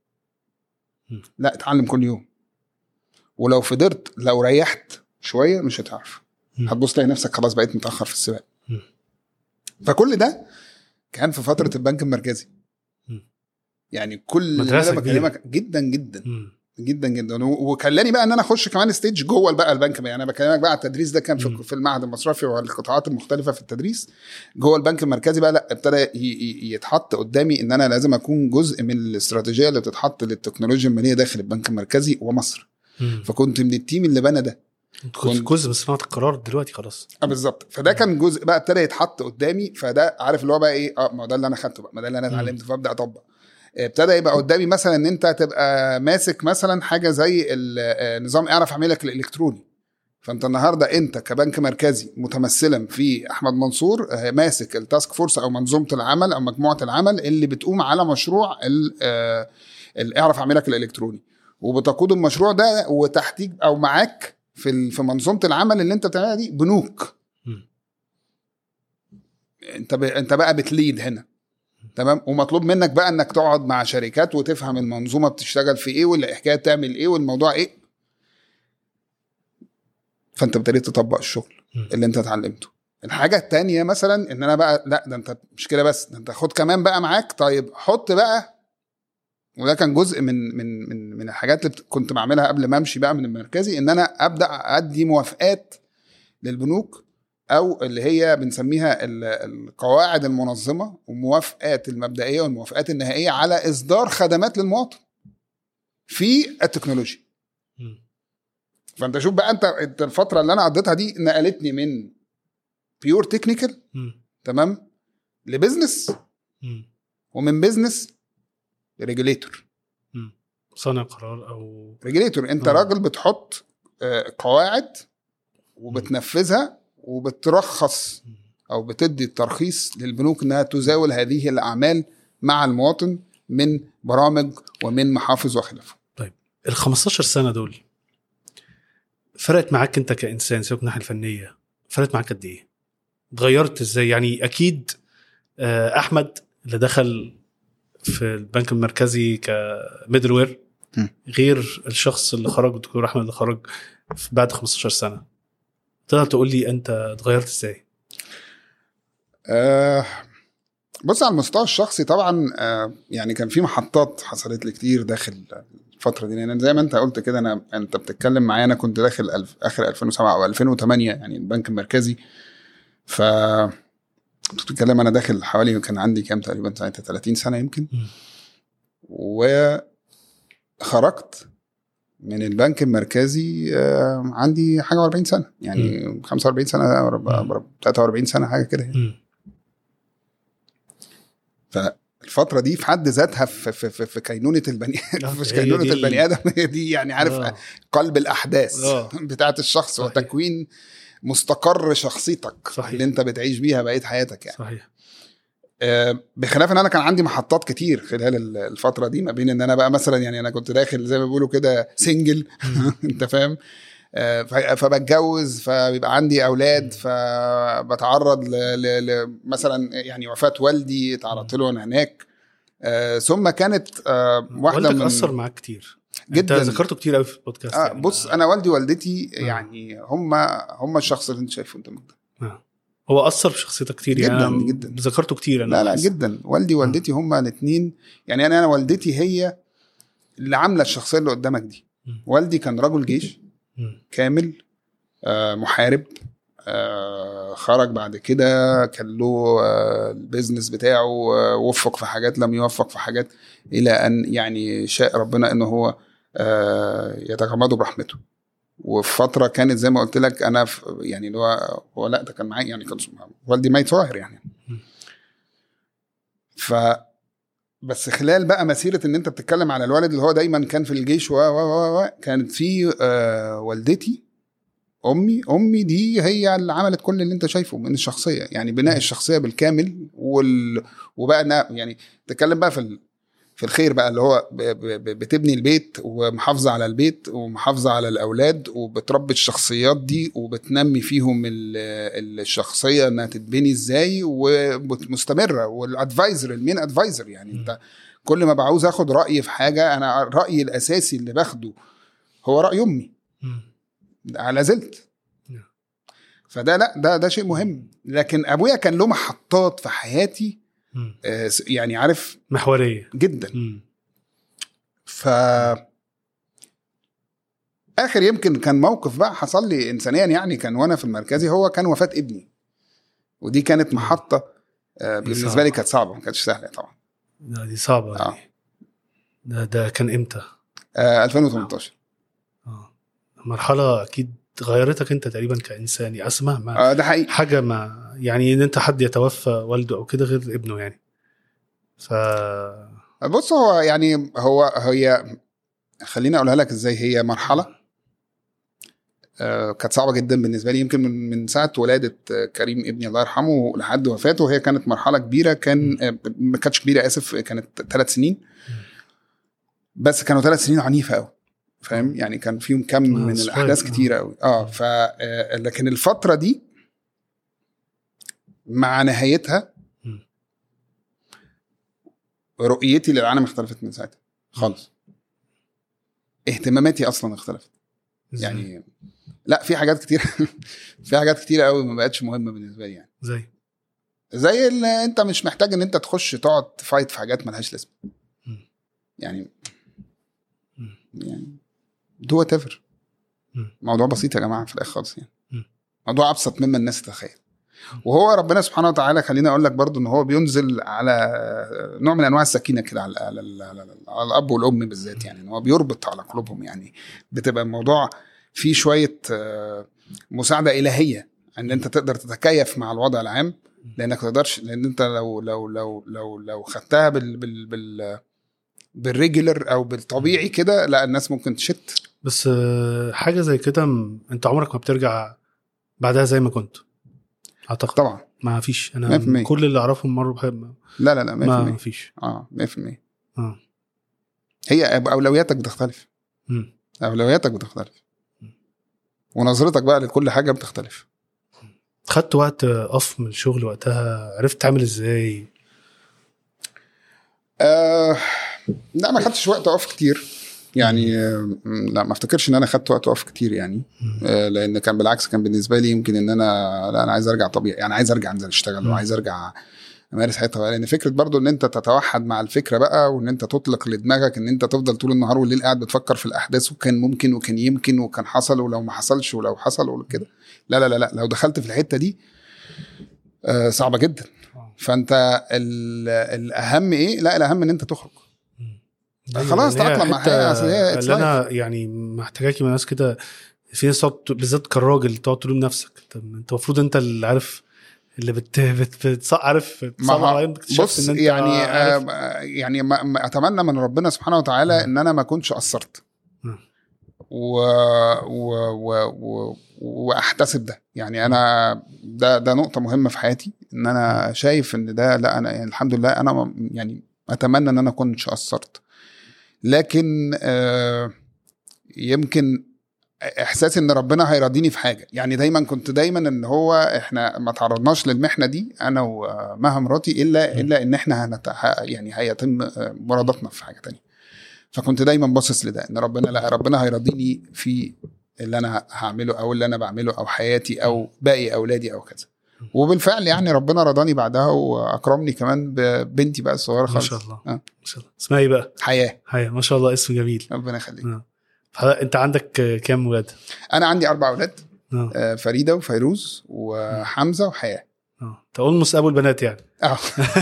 مم. لا اتعلم كل يوم ولو فضلت لو ريحت شويه مش هتعرف مم. هتبص تلاقي نفسك خلاص بقيت متاخر في السباق مم. فكل ده كان في فتره البنك المركزي مم. يعني كل اللي مدرسة انا كبيرة. بكلمك جدا جدا مم. جدا جدا و- وخلاني بقى ان انا اخش كمان ستيج جوه بقى البنك يعني انا بكلمك بقى على التدريس ده كان مم. في, في المعهد المصرفي والقطاعات المختلفه في التدريس جوه البنك المركزي بقى لا ابتدى ي- ي- يتحط قدامي ان انا لازم اكون جزء من الاستراتيجيه اللي بتتحط للتكنولوجيا الماليه داخل البنك المركزي ومصر مم. فكنت من التيم اللي بنى ده انت كنت كنت- جزء من صناعه القرار دلوقتي خلاص اه بالظبط فده كان جزء بقى ابتدى يتحط قدامي فده عارف اللي هو بقى ايه اه ما هو ده اللي انا خدته بقى ما ده اللي انا مم. اتعلمته فابدا اطبق ابتدى يبقى قدامي مثلا ان انت تبقى ماسك مثلا حاجه زي ال- آه، نظام اعرف اعملك الالكتروني فانت النهارده انت كبنك مركزي متمثلا في احمد منصور آه، ماسك التاسك فورس او منظومه العمل او مجموعه العمل اللي بتقوم على مشروع ال- آه، ال- اعرف اعملك الالكتروني وبتقود المشروع ده وتحتيك او معاك في ال- في منظومه العمل اللي انت بتعملها دي بنوك مم. انت ب... انت بقى بتليد هنا تمام ومطلوب منك بقى انك تقعد مع شركات وتفهم المنظومه بتشتغل في ايه والحكايه تعمل ايه والموضوع ايه فانت ابتديت تطبق الشغل مم. اللي انت اتعلمته الحاجه التانية مثلا ان انا بقى لا ده انت مش كده بس ده انت خد كمان بقى معاك طيب حط بقى وده كان جزء من من من من الحاجات اللي كنت بعملها قبل ما امشي بقى من المركزي ان انا ابدا ادي موافقات للبنوك او اللي هي بنسميها ال- القواعد المنظمه والموافقات المبدئيه والموافقات النهائيه على اصدار خدمات للمواطن في التكنولوجيا مم. فانت شوف بقى انت انت الفتره اللي انا قضيتها دي نقلتني من بيور تكنيكال مم. تمام لبزنس مم. ومن بزنس لريجوليتور مم. صانع قرار او ريجوليتور انت آه. راجل بتحط آه، قواعد وبتنفذها وبترخص مم. او بتدي الترخيص للبنوك انها تزاول هذه الاعمال مع المواطن من برامج ومن محافظ وخلافه ال 15 سنه دول فرقت معاك انت كانسان سيبك من الناحيه الفنيه فرقت معاك قد ايه؟ اتغيرت ازاي؟ يعني اكيد آه، احمد اللي دخل في البنك المركزي كميدل وير م. غير الشخص اللي خرج الدكتور احمد اللي خرج في بعد 15 سنه تقدر تقول لي انت اتغيرت ازاي؟ آه بص على المستوى الشخصي طبعا آه يعني كان في محطات حصلت لي كتير داخل الفتره دي لان زي ما انت قلت كده انا انت بتتكلم معايا انا كنت داخل الف اخر 2007 او 2008 يعني البنك المركزي ف كنت بتتكلم انا داخل حوالي كان عندي كام تقريبا ساعتها 30 سنه يمكن مم. وخرجت من البنك المركزي آه، عندي حاجه 40 سنه يعني 45 سنه مم. 43 سنه حاجه كده يعني. مم. فالفتره دي في حد ذاتها في, في, في, في كينونه البني آه، مش هي كينونه دي ال- البني ادم هي دي يعني عارف آه. قلب الاحداث آه. بتاعت الشخص صحيح. وتكوين مستقر شخصيتك صحيح. اللي انت بتعيش بيها بقيه حياتك يعني صحيح آه، بخلاف ان انا كان عندي محطات كتير خلال ال- الفتره دي ما بين ان انا بقى مثلا يعني انا كنت داخل زي ما بيقولوا كده سنجل انت فاهم آه، ف- فبتجوز فبيبقى عندي اولاد فبتعرض ل- ل- ل- مثلا يعني وفاه والدي تعرضت له انا هناك آه، ثم كانت آه، واحده والدك من اثر معاك كتير جدا. انت ذكرته كتير قوي في البودكاست آه يعني. بص انا والدي ووالدتي آه. يعني هم هم الشخص اللي انت شايفه قدامك ده آه. هو اثر في شخصيتك كتير يعني جداً، أنا جداً. ذكرته كتير انا لا لا بحس. جدا والدي ووالدتي هم الاثنين يعني انا انا والدتي هي اللي عامله الشخصيه اللي قدامك دي مم. والدي كان رجل جيش مم. كامل آه، محارب آه، خرج بعد كده كان له آه، البيزنس بتاعه آه، وفق في حاجات لم يوفق في حاجات الى ان يعني شاء ربنا ان هو آه، يتغمده برحمته وفي فتره كانت زي ما قلت لك انا في يعني اللي هو هو لا ده كان معايا يعني كان والدي ميت صغير يعني ف بس خلال بقى مسيره ان انت بتتكلم على الوالد اللي هو دايما كان في الجيش و و و و كانت في آه والدتي امي امي دي هي اللي عملت كل اللي انت شايفه من الشخصيه يعني بناء الشخصيه بالكامل وال... وبقى إنها- يعني تتكلم بقى في ال... في الخير بقى اللي هو ب... ب... ب- بتبني البيت ومحافظه على البيت ومحافظه على الاولاد وبتربي الشخصيات دي وبتنمي فيهم ال... الشخصيه انها تتبني ازاي ومستمره والادفايزر المين ادفايزر يعني انت كل ما بعوز اخد راي في حاجه انا رايي الاساسي اللي باخده هو راي امي مم. على زلت نعم. فده لا ده ده شيء مهم لكن ابويا كان له محطات في حياتي مم. آه، يعني عارف محوريه جدا مم. ف اخر يمكن كان موقف بقى حصل لي انسانيا يعني كان وانا في المركزي هو كان وفاه ابني ودي كانت محطه آه، دي بالنسبه صعبة. لي كانت صعبه ما كانتش سهله طبعا ده دي صعبه آه. يعني ده ده كان امتى؟ آه 2018 اه مرحله اكيد غيرتك انت تقريبا كانسان يعني اسمها ما آه ده حقيقي حاجه ما يعني ان انت حد يتوفى والده او كده غير ابنه يعني ف بص هو يعني هو هي خليني اقولها لك ازاي هي مرحله آه، كانت صعبه جدا بالنسبه لي يمكن من من ساعه ولاده آه، كريم ابني الله يرحمه لحد وفاته هي كانت مرحله كبيره كان آه، ما كانتش كبيره اسف كانت ثلاث سنين بس كانوا ثلاث سنين عنيفه قوي فاهم يعني كان فيهم كم من صغير. الاحداث آه. كتيره قوي اه ف آه، لكن الفتره دي مع نهايتها مم. رؤيتي للعالم اختلفت من ساعتها خالص اهتماماتي اصلا اختلفت إزاي؟ يعني لا في حاجات كتير في حاجات كتير قوي ما بقتش مهمه بالنسبه لي يعني زي زي اللي انت مش محتاج ان انت تخش تقعد تفايت في حاجات ملهاش لازمه مم. يعني مم. يعني دو وات ايفر مم. موضوع بسيط يا جماعه في الاخر خالص يعني مم. موضوع ابسط مما الناس تتخيل وهو ربنا سبحانه وتعالى خليني اقول لك برضو ان هو بينزل على نوع من انواع السكينه كده على, على, على, على, على الاب والام بالذات يعني ان هو بيربط على قلوبهم يعني بتبقى الموضوع فيه شويه آه، مساعده الهيه ان انت تقدر تتكيف مع الوضع العام لانك ما تقدرش لان انت لو لو لو لو لو خدتها بال بال بال بالريجولر او بالطبيعي كده لا الناس ممكن تشت بس آه، حاجه زي كده م- انت عمرك ما بترجع بعدها زي ما كنت اعتقد طبعا ما فيش انا 100%. كل اللي اعرفهم مروا بحب ما لا لا لا 100% ما فيش اه 100% اه هي اولوياتك بتختلف مم. اولوياتك بتختلف ونظرتك بقى لكل حاجه بتختلف خدت وقت اوف من الشغل وقتها عرفت تعمل ازاي آه لا ما خدتش وقت اقف كتير يعني آه لا ما افتكرش ان انا خدت وقت اقف كتير يعني مم. آه لان كان بالعكس كان بالنسبه لي يمكن ان انا لا انا عايز ارجع طبيعي يعني عايز ارجع انزل اشتغل مم. وعايز ارجع امارس حياتي لان فكره برضو ان انت تتوحد مع الفكره بقى وان انت تطلق لدماغك ان انت تفضل طول النهار والليل قاعد بتفكر في الاحداث وكان ممكن وكان يمكن وكان حصل ولو ما حصلش ولو حصل وكده لا لا لا لا لو دخلت في الحته دي آه صعبه جدا آه. فانت ال- الاهم ايه لا الاهم ان انت تخرج مم. خلاص يعني هي تأقلم مع حتة حياة، أصل هي it's اللي انا يعني محتاجاكي من ناس كده في ناس تقعد بالذات كراجل تقعد تلوم نفسك طب انت المفروض انت اللي عارف اللي بت بت بت عارف ما بتصعب هو- على انك اكتشفت بص ان انت يعني عارف. آه يعني ما ما اتمنى من ربنا سبحانه وتعالى ان انا ما اكونش قصرت مم. و... و... و... و... واحتسب ده يعني انا ده ده نقطه مهمه في حياتي ان انا شايف ان ده لا انا يعني الحمد لله انا ما- يعني اتمنى ان انا كنتش قصرت لكن آه يمكن احساس ان ربنا هيرضيني في حاجه يعني دايما كنت دايما ان هو احنا ما تعرضناش للمحنه دي انا ومها مراتي الا الا ان احنا هنت... ه- يعني هيتم مرادتنا في حاجه تانية فكنت دايما باصص لده ان ربنا لا ربنا هيرضيني في اللي انا هعمله او اللي انا بعمله او حياتي او باقي اولادي او كذا وبالفعل يعني ربنا رضاني بعدها واكرمني كمان ببنتي بقى الصغيره ما خالص شاء الله آه. ما شاء الله اسمها ايه بقى؟ حياه هاي ما شاء الله اسم جميل ربنا يخليك آه. فهذا- انت عندك آه، كام ولاد؟ انا عندي اربع اولاد اه آه، فريده وفيروز وحمزه وحياه اه انت اولموست ابو البنات يعني اه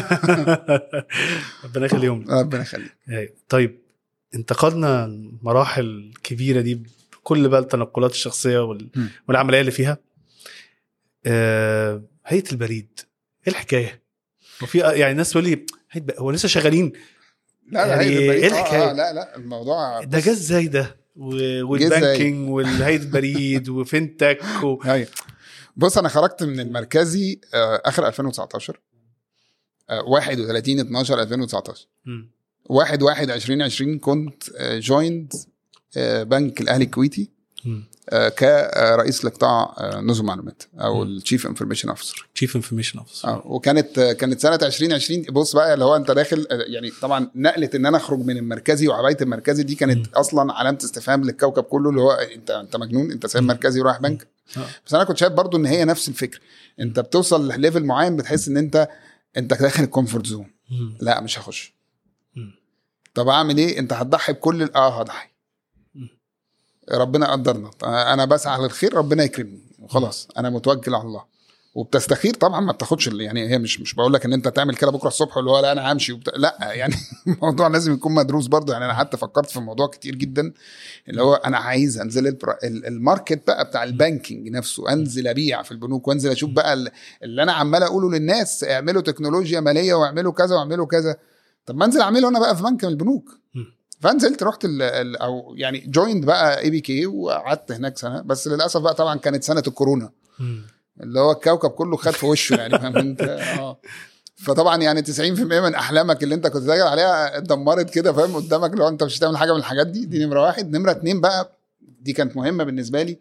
ربنا يخليهم لك. ربنا يخليك أيوة. طيب انتقلنا المراحل الكبيره دي بكل بقى التنقلات الشخصيه وال... مم. والعمليه اللي فيها آه... هيئه البريد ايه الحكايه؟ وفي يعني الناس تقول لي هيئة ب- هو لسه شغالين لا لا يعني هي البريد- إيه آه، الحكاية؟ آه لا لا الموضوع ده جه ازاي ده؟ و... إزاي؟ والبانكينج والهيئه البريد وفنتك و... ايوه بص انا خرجت من المركزي آه، اخر 2019 آه، 31 12 2019 مم. 1 1 2020 كنت جويند بنك الاهلي الكويتي مم. آه، كرئيس لقطاع آه، نظم معلومات او مم. الشيف انفورميشن اوفيسر تشيف انفورميشن اوفيسر اه وكانت آه، كانت سنه 2020 بص بقى اللي هو انت داخل آه، يعني طبعا نقله ان انا اخرج من المركزي وعبايه المركزي دي كانت مم. اصلا علامه استفهام للكوكب كله اللي هو انت انت مجنون انت سايب مم. مركزي ورايح بنك آه. بس انا كنت شايف برضو ان هي نفس الفكره انت بتوصل لليفل معين بتحس ان انت انت داخل الكومفورت زون مم. لا مش هخش مم. طب اعمل ايه انت هتضحي بكل ال- اه هضحي مم. ربنا قدرنا انا بسعى للخير ربنا يكرمني وخلاص انا متوكل على الله وبتستخير طبعا ما بتاخدش ال- يعني هي مش مش بقول لك ان انت تعمل كده بكره الصبح اللي هو لا انا همشي وبتاع لا يعني الموضوع لازم يكون مدروس برضه يعني انا حتى فكرت في الموضوع كتير جدا اللي هو انا عايز انزل البر- ال- الماركت بقى بتاع البانكينج نفسه انزل ابيع في البنوك وانزل اشوف بقى ال- اللي انا عمال اقوله للناس اعملوا تكنولوجيا ماليه واعملوا كذا واعملوا كذا طب ما انزل اعمله انا بقى في بنك من البنوك مم. فنزلت رحت ال ال او يعني جويند بقى اي بي كي وقعدت هناك سنه بس للاسف بقى طبعا كانت سنه الكورونا مم. اللي هو الكوكب كله خد في وشه يعني فاهم انت اه فطبعا يعني 90% من احلامك اللي انت كنت داخل عليها اتدمرت كده فاهم قدامك لو انت مش هتعمل حاجه من الحاجات دي دي نمره واحد نمره اتنين بقى دي كانت مهمه بالنسبه لي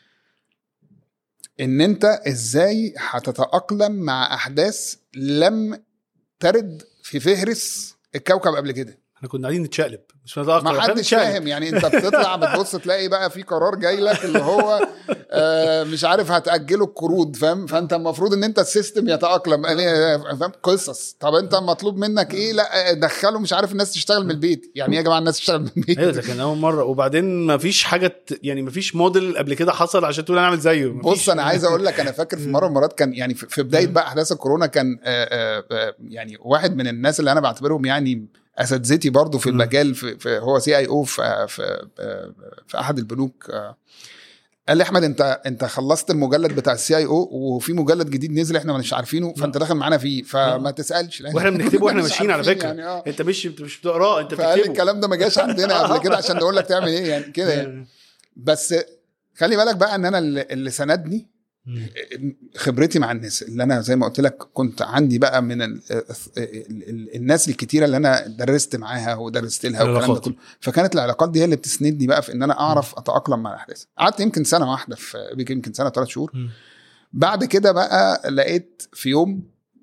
ان انت ازاي هتتاقلم مع احداث لم ترد في فهرس الكوكب قبل كده احنا كنا قاعدين نتشقلب مش نتأخر ما حدش فاهم يعني انت بتطلع بتبص تلاقي بقى في قرار جاي لك اللي هو آه، مش عارف هتاجله القروض فاهم فانت المفروض ان انت السيستم يتاقلم يعني فاهم قصص طب انت مطلوب منك ايه لا دخله مش عارف الناس تشتغل من البيت يعني ايه يا جماعه الناس تشتغل من البيت ايوه ده كان اول مره وبعدين ما فيش حاجه ت- يعني ما فيش موديل قبل كده حصل عشان تقول انا اعمل زيه مفيش. بص انا عايز اقول لك انا فاكر في مره من المرات كان يعني في في بدايه بقى احداث الكورونا كان آه، آه، آه، يعني واحد من الناس اللي انا بعتبرهم يعني اساتذتي برضو في مم. المجال في, في هو سي اي او في في آه، في احد البنوك آه، قال لي احمد انت انت خلصت المجلد بتاع السي اي او وفي مجلد جديد نزل احنا مش عارفينه فانت داخل معانا فيه فما تسالش لأن واحنا بنكتبه واحنا مش ماشيين على عارفين فكره يعني اه انت مش انت مش بتقراه انت فقال لي بتكتبه الكلام ده ما جاش عندنا قبل كده عشان نقول لك تعمل ايه يعني كده يعني بس خلي بالك بقى ان انا اللي اللي سندني مم. خبرتي مع الناس اللي انا زي ما قلت لك كنت عندي بقى من ال ال ال الناس الكتيره اللي انا درست معاها ودرست لها والكلام ده العلاقات. كله فكانت العلاقات دي هي اللي بتسندني بقى في ان انا اعرف اتاقلم مع الاحداث قعدت يمكن سنه واحده في يمكن سنه ثلاث شهور مم. بعد كده بقى لقيت في يوم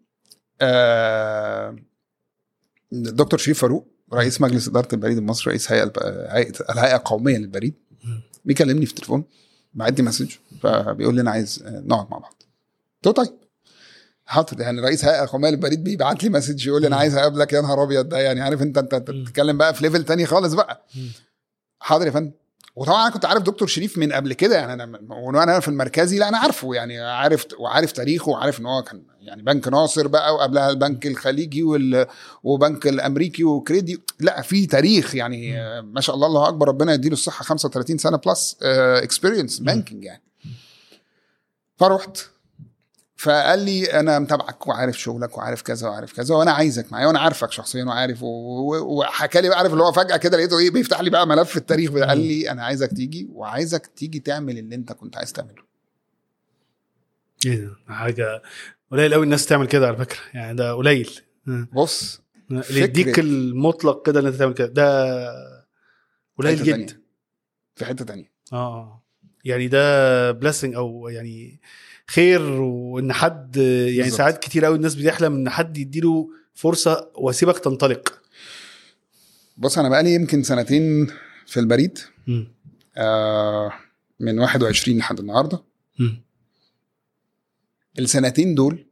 آه الدكتور شريف فاروق رئيس مجلس اداره البريد المصري رئيس هيئه الب- هيئه الهيئه القوميه للبريد مم. بيكلمني في التليفون بعت لي مسج فبيقول لي انا عايز آه، نقعد مع بعض قلت له طيب حاضر يعني رئيس هيئه قوميه للبريد بيبعت لي مسج يقول لي انا مم. عايز اقابلك يا نهار ابيض ده يعني عارف انت انت أنت مم. بتتكلم بقى في ليفل تاني خالص بقى مم. حاضر يا فندم وطبعا انا كنت عارف دكتور شريف من قبل كده يعني انا وانا في المركزي لا انا عارفه يعني عارف وعارف تاريخه وعارف ان هو كان يعني بنك ناصر بقى وقبلها البنك الخليجي وال وبنك الامريكي وكريدي لا في تاريخ يعني آه، ما شاء الله الله اكبر ربنا يديله الصحه 35 سنه بلس اكسبيرينس بانكينج يعني فرحت فقال لي انا متابعك وعارف شغلك وعارف كذا وعارف كذا وانا عايزك معايا وانا عارفك شخصيا وعارف و- و- وحكى لي بقى عارف اللي هو فجاه كده لقيته ايه بيفتح لي بقى ملف التاريخ ده. قال لي انا عايزك تيجي وعايزك تيجي تعمل اللي انت كنت عايز تعمله ايه ده حاجه قليل قوي الناس تعمل كده على فكره يعني ده قليل آه. بص اللي يديك فكرة- المطلق كده ان انت تعمل كده ده قليل حتة جدا تانية. في حته تانية اه يعني ده بليسنج او يعني خير وان حد يعني بالظبط. ساعات كتير قوي الناس بتحلم ان حد يديله فرصه واسيبك تنطلق بص انا بقالي يمكن سنتين في البريد مم. آه من 21 لحد النهارده مم. السنتين دول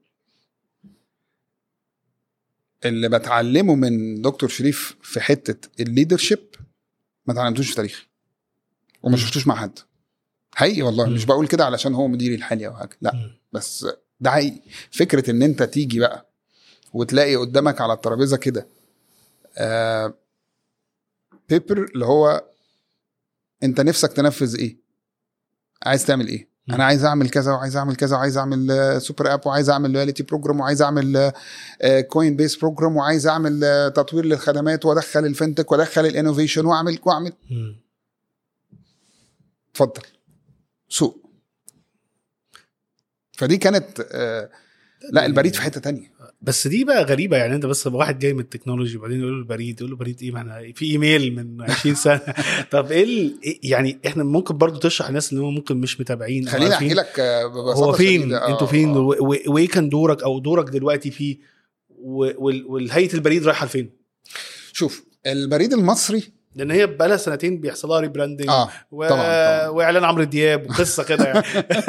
اللي بتعلمه من دكتور شريف في حته الليدرشيب ما اتعلمتوش في تاريخي وما مم. شفتوش مع حد حقيقي والله مم. مش بقول كده علشان هو مديري الحالي او حاجه لا مم. بس ده حقيقي فكره ان انت تيجي بقى وتلاقي قدامك على الترابيزه كده آه بيبر اللي هو انت نفسك تنفذ ايه عايز تعمل ايه مم. انا عايز اعمل كذا وعايز اعمل كذا وعايز اعمل آه، سوبر اب وعايز اعمل لويالتي بروجرام وعايز اعمل آه، كوين بيس بروجرام وعايز اعمل آه، تطوير للخدمات وادخل الفinتك وادخل الانوفيشن واعمل واعمل مم. اتفضل سوق فدي كانت آه لا البريد في حته تانية بس دي بقى غريبه يعني انت بس واحد جاي من التكنولوجي وبعدين يقول له البريد يقول له بريد ايه ما احنا في ايميل من 20 سنه طب ايه ال- إيه- يعني احنا ممكن برضو تشرح الناس اللي هم ممكن مش متابعين أو خليني عارفين احكي لك آه، ببساطه هو فين شديدة. آه، انتوا فين آه. و- و- وايه كان دورك او دورك دلوقتي فيه و- وال- والهيئه البريد رايحه لفين شوف البريد المصري لان هي بقى لها سنتين بيحصل لها ريبراندنج اه و... طبعاً، طبعاً. واعلان عمرو دياب وقصه كده يعني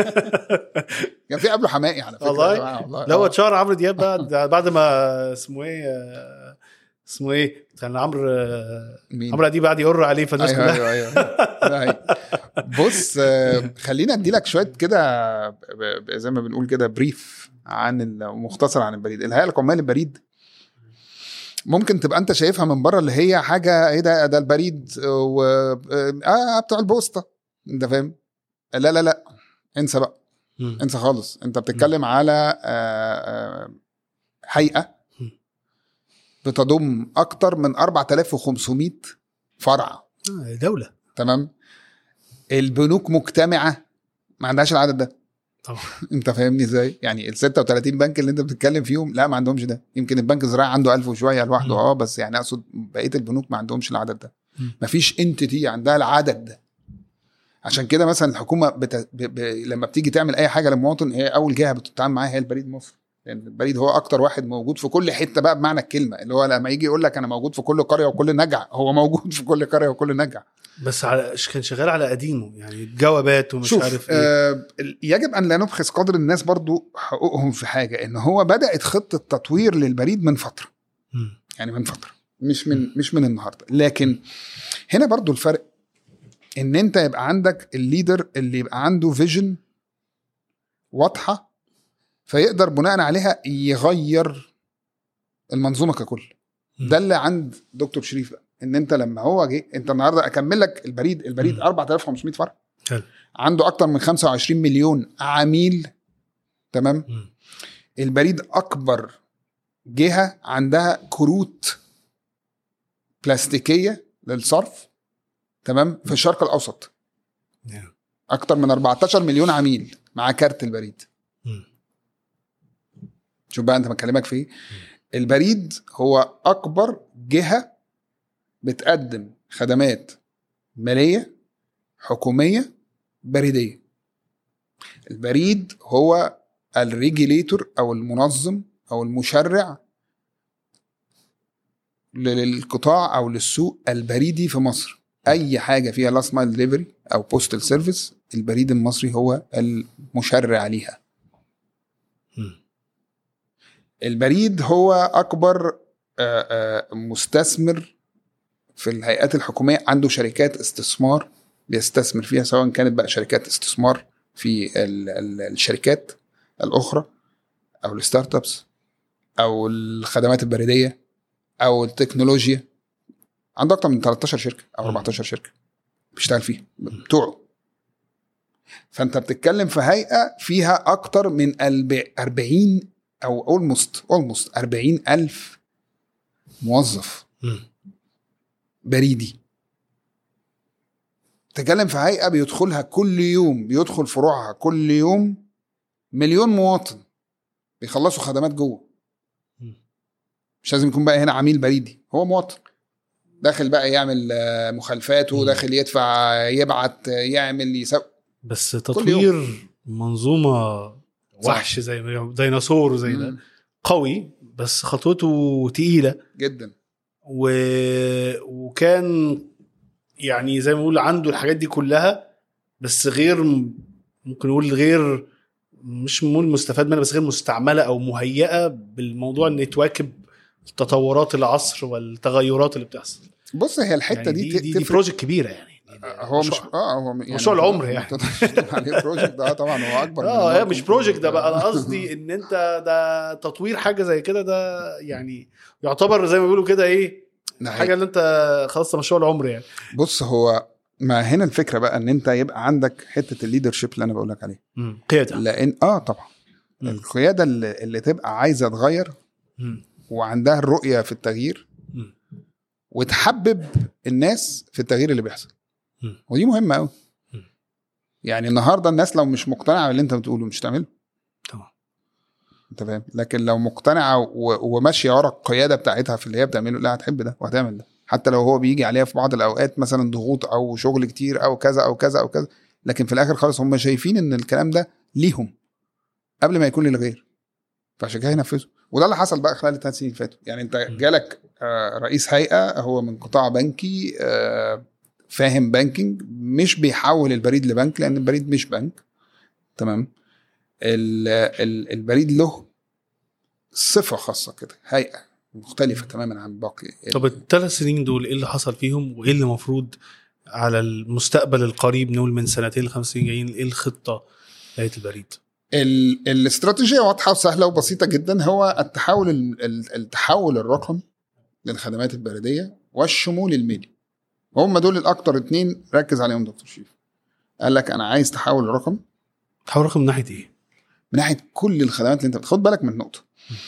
كان في قبله حمائي على فكره والله؟ آه، والله لا هو آه. اتشهر عمرو دياب بعد بعد ما اسمه ايه آه، اسمه ايه كان عمرو آه، مين؟ عمرو اديب قعد يقر عليه فالناس ايوه كلها ايوه ايوه ده حقيقي. بص آه، خلينا ادي لك شويه كده ب- ب- زي ما بنقول كده بريف عن ال- مختصر عن البريد الهيئه القوميه للبريد ممكن تبقى انت شايفها من بره اللي هي حاجه ايه ده ده البريد و اه بتوع البوسطه انت فاهم لا لا لا انسى بقى مم. انسى خالص انت بتتكلم على آه، آه، هيئه مم. بتضم اكتر من 4500 فرع آه، دوله تمام البنوك مجتمعه ما عندهاش العدد ده طبعا انت فاهمني ازاي يعني ال 36 بنك اللي انت بتتكلم فيهم لا ما عندهمش ده يمكن البنك الزراعي عنده 1000 وشويه لوحده مم. اه بس يعني اقصد بقيه البنوك ما عندهمش العدد ده مم. مفيش انتيتي عندها العدد ده عشان كده مثلا الحكومه بت... ب... ب... لما بتيجي تعمل اي حاجه للمواطن هي اول جهه بتتعامل معاها هي البريد مصر لان البريد هو اكتر واحد موجود في كل حته بقى بمعنى الكلمه اللي هو لما يجي يقول لك انا موجود في كل قريه وكل نجع هو موجود في كل قريه وكل نجع بس على كان شغال على قديمه يعني جوابات ومش شوف عارف ايه آه يجب ان لا نبخس قدر الناس برضو حقوقهم في حاجه ان هو بدات خطه تطوير للبريد من فتره مم. يعني من فتره مش من مش من النهارده لكن هنا برضو الفرق ان انت يبقى عندك الليدر اللي يبقى عنده فيجن واضحه فيقدر بناء عليها يغير المنظومه ككل مم. ده اللي عند دكتور شريف بقى ان انت لما هو جه انت النهارده اكمل لك البريد البريد مم. 4500 فرع حلو. عنده اكتر من 25 مليون عميل تمام مم. البريد اكبر جهه عندها كروت بلاستيكيه للصرف تمام في الشرق الاوسط نعم. اكتر من 14 مليون عميل مع كارت البريد مم. شوف بقى انت بكلمك في ايه البريد هو اكبر جهه بتقدم خدمات ماليه حكوميه بريديه البريد هو الريجيليتور او المنظم او المشرع للقطاع او للسوق البريدي في مصر اي حاجه فيها لاست مايل دليفري او بوستال سيرفيس البريد المصري هو المشرع ليها مم. البريد هو اكبر آه، آه، مستثمر في الهيئات الحكوميه عنده شركات استثمار بيستثمر فيها سواء كانت بقى شركات استثمار في ال- ال- الشركات الاخرى او الستارت ابس او الخدمات البريديه او التكنولوجيا عنده اكتر من 13 شركه او مم. 14 شركه بيشتغل فيها بتوعه فانت بتتكلم في هيئه فيها اكتر من الب- 40 او اولموست اولموست 40 الف موظف مم. بريدي تتكلم في هيئه بيدخلها كل يوم بيدخل فروعها كل يوم مليون مواطن بيخلصوا خدمات جوه مم. مش لازم يكون بقى هنا عميل بريدي هو مواطن داخل بقى يعمل آه، مخالفاته مم. داخل يدفع يبعت آه، يعمل يسوي بس يوم. تطوير منظومه وحش زي ما ديناصور زي ده مم. قوي بس خطوته تقيله جدا و... وكان يعني زي ما بقول عنده الحاجات دي كلها بس غير ممكن نقول غير مش نقول مستفاد منها بس غير مستعمله او مهيئه بالموضوع ان تواكب تطورات العصر والتغيرات اللي بتحصل بص هي الحته يعني دي, دي, دي, دي تفرق بروجكت كبيره يعني هو مش اه هو يعني مشروع العمر يعني. ما تقدرش تقول عليه بروجكت ده طبعا هو اكبر من اه هي الماركت. مش بروجكت ده بقى انا قصدي ان انت ده تطوير حاجه زي كده ده يعني يعتبر زي ما بيقولوا كده ايه ده حاجه اللي انت خلاص مشروع العمر يعني بص هو ما هنا الفكره بقى ان انت يبقى عندك حته الليدر شيب اللي انا بقول لك عليه قياده لان اه طبعا مم. القياده اللي, اللي تبقى عايزه تغير مم. وعندها الرؤيه في التغيير مم. وتحبب الناس في التغيير اللي بيحصل مم. ودي مهمه قوي مم. يعني النهارده الناس لو مش مقتنعه باللي انت بتقوله مش هتعمله طبعا انت فاهم لكن لو مقتنعه و- وماشيه ورا القياده بتاعتها في اللي هي بتعمله لا هتحب ده وهتعمل ده حتى لو هو بيجي عليها في بعض الاوقات مثلا ضغوط او شغل كتير او كذا او كذا او كذا لكن في الاخر خالص هم شايفين ان الكلام ده ليهم قبل ما يكون للغير فعشان كده ينفذوا وده اللي حصل بقى خلال الثلاث سنين اللي فاتوا يعني انت م. جالك آه، رئيس هيئه هو من قطاع بنكي آه، فاهم بانكينج مش بيحول البريد لبنك لان البريد مش بنك تمام ال- ال- البريد له صفه خاصه كده هيئه مختلفه تماما عن باقي طب الثلاث سنين دول ايه اللي حصل فيهم وايه اللي المفروض على المستقبل القريب نقول من سنتين لخمس سنين جايين ايه الخطه لهيئه البريد؟ ال- الاستراتيجيه واضحه وسهله وبسيطه جدا هو التحول ال- ال- التحول الرقمي للخدمات البريديه والشمول المالي هم دول الاكتر اتنين ركز عليهم دكتور شريف قال لك انا عايز تحول رقمي تحول رقم من ناحيه ايه؟ من ناحيه كل الخدمات اللي انت بتاخد بالك من نقطه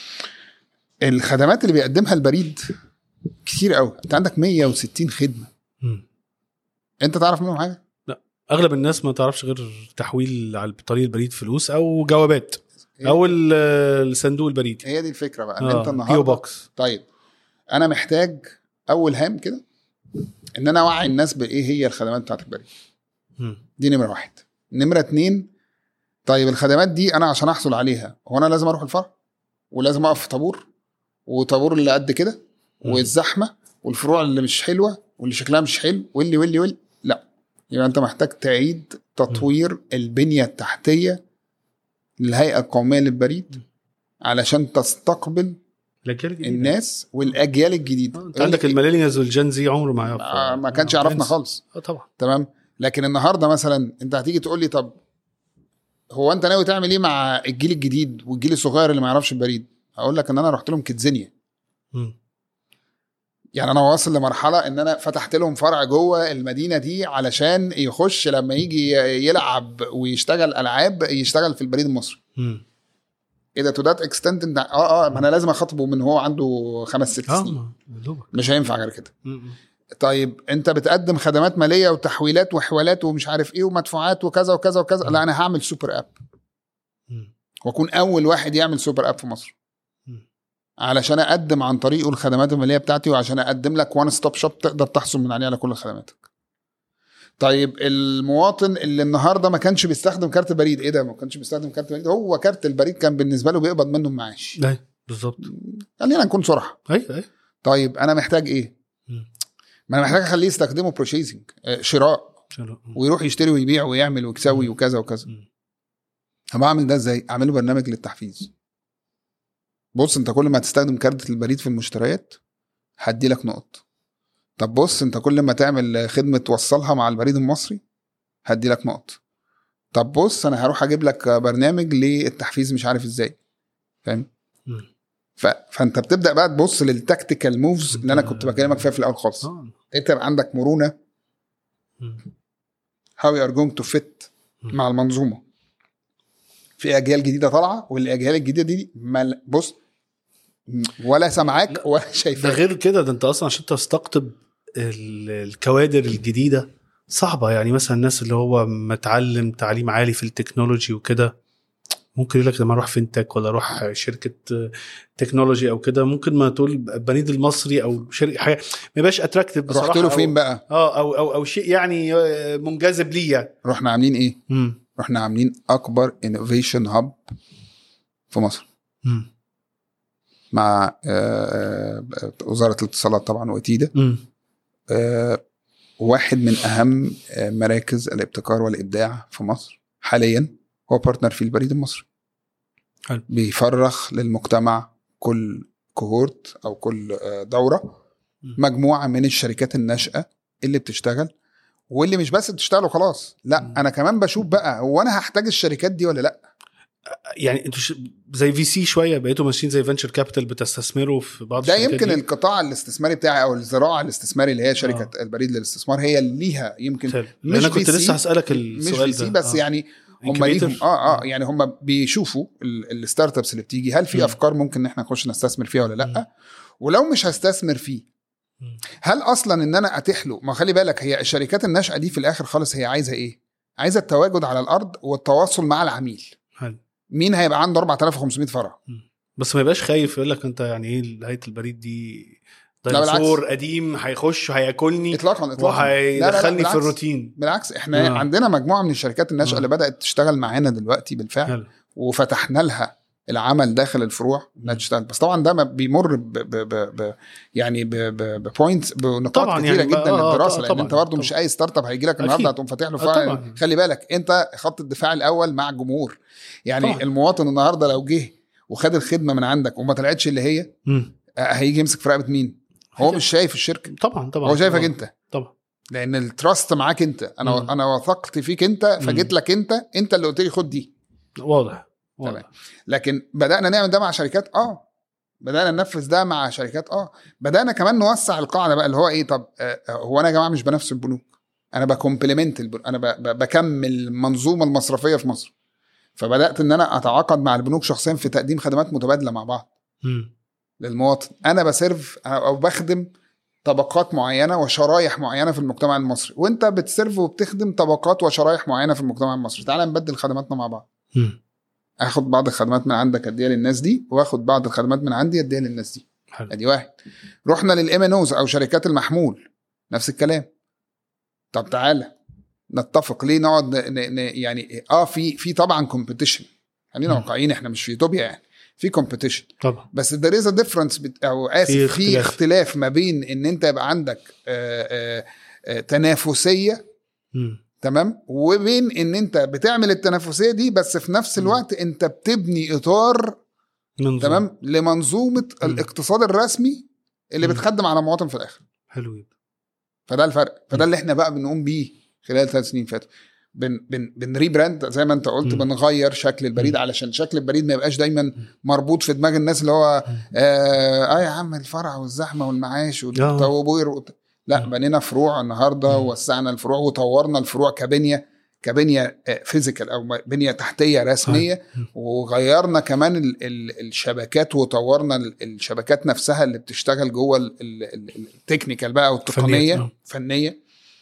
الخدمات اللي بيقدمها البريد كتير قوي انت عندك 160 خدمه مم. انت تعرف منهم حاجه اغلب الناس ما تعرفش غير تحويل على طريق البريد فلوس او جوابات او ال- الصندوق البريدي هي دي الفكره بقى ان آه، انت بيو النهارده بوكس طيب انا محتاج اول هام كده ان انا اوعي الناس بايه هي الخدمات بتاعت البريد مم. دي نمره واحد نمره اتنين طيب الخدمات دي انا عشان احصل عليها هو انا لازم اروح الفرع ولازم اقف في طابور وطابور اللي قد كده مم. والزحمه والفروع اللي مش حلوه واللي شكلها مش حلو واللي واللي واللي لا يبقى انت محتاج تعيد تطوير البنيه التحتيه للهيئه القوميه للبريد علشان تستقبل الاجيال الجديده الناس والاجيال الجديده آه، انت عندك الميلينيالز والجن زي عمره ما يعرف آه، ما كانش يعرفنا خالص اه طبعا تمام لكن النهارده مثلا انت هتيجي تقول لي طب هو انت ناوي تعمل ايه مع الجيل الجديد والجيل الصغير اللي ما يعرفش البريد هقول لك ان انا رحت لهم كيدزينيا مم. يعني انا واصل لمرحله ان انا فتحت لهم فرع جوه المدينه دي علشان يخش لما يجي يلعب ويشتغل العاب يشتغل في البريد المصري مم. ايه ده تو ذات اكستنت انت اه اه ما انا لازم اخاطبه من هو عنده خمس ست اه سنين ما- يا دوبك مش هينفع غير كده مم. طيب انت بتقدم خدمات ماليه وتحويلات وحوالات ومش عارف ايه ومدفوعات وكذا وكذا وكذا لا انا هعمل سوبر اب مم. واكون اول واحد يعمل سوبر اب في مصر مم. علشان اقدم عن طريقه الخدمات الماليه بتاعتي وعشان اقدم لك وان ستوب شوب تقدر تحصل من عليه على كل خدماتك طيب المواطن اللي النهارده ما كانش بيستخدم كارت بريد ايه ده ما كانش بيستخدم كارت بريد هو كارت البريد كان بالنسبه له بيقبض منه المعاش ايوه بالظبط خلينا نكون صراحه ايوه ايوه طيب انا محتاج ايه مم. ما انا محتاج اخليه يستخدمه بروشيزنج شراء شلون؟ مم. ويروح يشتري ويبيع ويعمل ويسوي وكذا وكذا مم. طب اعمل ده ازاي اعمله برنامج للتحفيز بص انت كل ما هتستخدم كارت البريد في المشتريات هدي لك نقط طب بص انت كل ما تعمل خدمه توصلها مع البريد المصري هدي لك نقط طب بص انا هروح اجيب لك برنامج للتحفيز مش عارف ازاي فاهم مم. ف... فانت بتبدا بقى تبص للتكتيكال موفز اللي انا كنت بكلمك فيها في الاول خالص اه انت يبقى عندك مرونه مم. هاو يو ار جوينج تو فيت مع المنظومه في اجيال جديده طالعه والاجيال الجديده دي مل... بص ولا سامعاك ولا ده شايفاك غير كده ده انت اصلا عشان تستقطب ال- الكوادر الجديده صعبه يعني مثلا الناس اللي هو متعلم تعليم عالي في التكنولوجي وكده ممكن يقول لك لما اروح فينتك ولا اروح شركه تكنولوجي او كده ممكن ما تقول البريد المصري او شركه حاجه ما يبقاش اتراكتيف بصراحه رحت له أو- فين بقى اه او او او شيء يعني آه، منجذب ليا رحنا عاملين ايه مم. رحنا عاملين اكبر انوفيشن هاب في مصر مم. مع آه، آه، وزاره الاتصالات طبعا وتيدا مم. آه، واحد من اهم آه، مراكز الابتكار والابداع في مصر حاليا هو بارتنر في البريد المصري حلو. بيفرخ للمجتمع كل كوهورت او كل آه، دوره مم. مجموعه من الشركات الناشئه اللي بتشتغل واللي مش بس بتشتغل وخلاص لا مم. انا كمان بشوف بقى هو انا هحتاج الشركات دي ولا لا يعني انتوا ش- زي في سي شويه بقيتوا ماشيين زي فينشر كابيتال بتستثمروا في بعض ده الشركات يمكن دي؟ القطاع الاستثماري بتاعي او الزراعه الاستثماري اللي هي شركه البريد للاستثمار هي اللي ليها يمكن حلو. مش انا كنت VC لسه هسالك مش السؤال في سي ده بس آه. يعني هم Incubator؟ ليهم اه اه يعني هم بيشوفوا ال- الستارت ابس اللي بتيجي هل في مم. افكار ممكن ان احنا نخش نستثمر فيها ولا مم. لا ولو مش هستثمر فيه مم. هل اصلا ان انا اتيح له ما خلي بالك هي الشركات الناشئه دي في الاخر خالص هي عايزه ايه عايزه التواجد على الارض والتواصل مع العميل حلو. مين هيبقى عنده 4500 فرع بس ما يبقاش خايف يقول لك انت يعني ايه هيئه البريد دي لا، بالعكس. ديناصور قديم هيخش هياكلني اطلاقا اطلاقا لا، لا، وهيدخلني في بالعكس. الروتين بالعكس احنا آه. عندنا مجموعه من الشركات الناشئه آه. اللي بدات تشتغل معانا دلوقتي بالفعل حلو. وفتحنا لها العمل داخل الفروع انها تشتغل بس طبعا ده ما بيمر ب ب ب ب يعني ببوينت بنقاط طبعاً كتيره يعني جدا آه، آه، للدراسه طبعاً، لان انت برضه طبعاً. مش اي ستارت اب هيجي لك أكيد. النهارده هتقوم فاتح له آه، فرع طبعاً. خلي بالك انت خط الدفاع الاول مع الجمهور يعني طبعاً. المواطن النهارده لو جه وخد الخدمه من عندك وما طلعتش اللي هي مم. آه، هيجي يمسك في رقبه مين؟ هو مش شايف الشركه طبعا طبعا هو شايفك طبعاً. انت طبعا لان التراست معاك انت انا مم. انا وثقت فيك انت فجيت مم. لك انت انت اللي قلت لي خد دي واضح تمام. واضح لكن بدانا نعمل ده مع شركات اه بدانا ننفذ ده مع شركات اه بدانا كمان نوسع القاعده بقى اللي هو ايه طب آه هو انا يا جماعه مش بنفس البنوك انا بكومبلمنت البنوك انا ب- ب- بكمل المنظومه المصرفيه في مصر فبدات ان انا اتعاقد مع البنوك شخصيا في تقديم خدمات متبادله مع بعض مم. للمواطن انا بسيرف او بخدم طبقات معينه وشرايح معينه في المجتمع المصري وانت بتسيرف وبتخدم طبقات وشرايح معينه في المجتمع المصري تعال نبدل خدماتنا مع بعض مم. اخد بعض الخدمات من عندك اديها للناس دي واخد بعض الخدمات من عندي اديها للناس دي حلو ادي واحد رحنا للام ان او شركات المحمول نفس الكلام طب تعالى نتفق ليه نقعد ن... ن... ن- يعني اه في في طبعا كومبيتيشن خلينا مم. واقعيين احنا مش في يوتوبيا يعني في كومبيتيشن طبعا بس there is a difference بت... او اسف في في اختلاف. اختلاف. اختلاف ما بين ان انت يبقى عندك آه آه آه تنافسيه مم. تمام وبين ان انت بتعمل التنافسيه دي بس في نفس مم. الوقت انت بتبني اطار منظور. تمام لمنظومه مم. الاقتصاد الرسمي اللي مم. بتخدم على المواطن في الاخر حلو جدا فده الفرق فده مم. اللي احنا بقى بنقوم بيه خلال ثلاث سنين فاتوا بن بن بنريبراند زي ما انت قلت مم. بنغير شكل البريد مم. علشان شكل البريد ما يبقاش دايما مربوط في دماغ الناس اللي هو مم. اه, آه يا عم الفرع والزحمه والمعاش آه. والتوابير وت... لا مم. بنينا فروع النهارده مم. ووسعنا الفروع وطورنا الفروع كبنيه كبنيه فيزيكال او بنيه تحتيه رسميه مم. وغيرنا كمان ال ال الشبكات وطورنا ال- الشبكات نفسها اللي بتشتغل جوه ال- ال- ال- التكنيكال بقى فنيات، والتقنيه آه. فنيه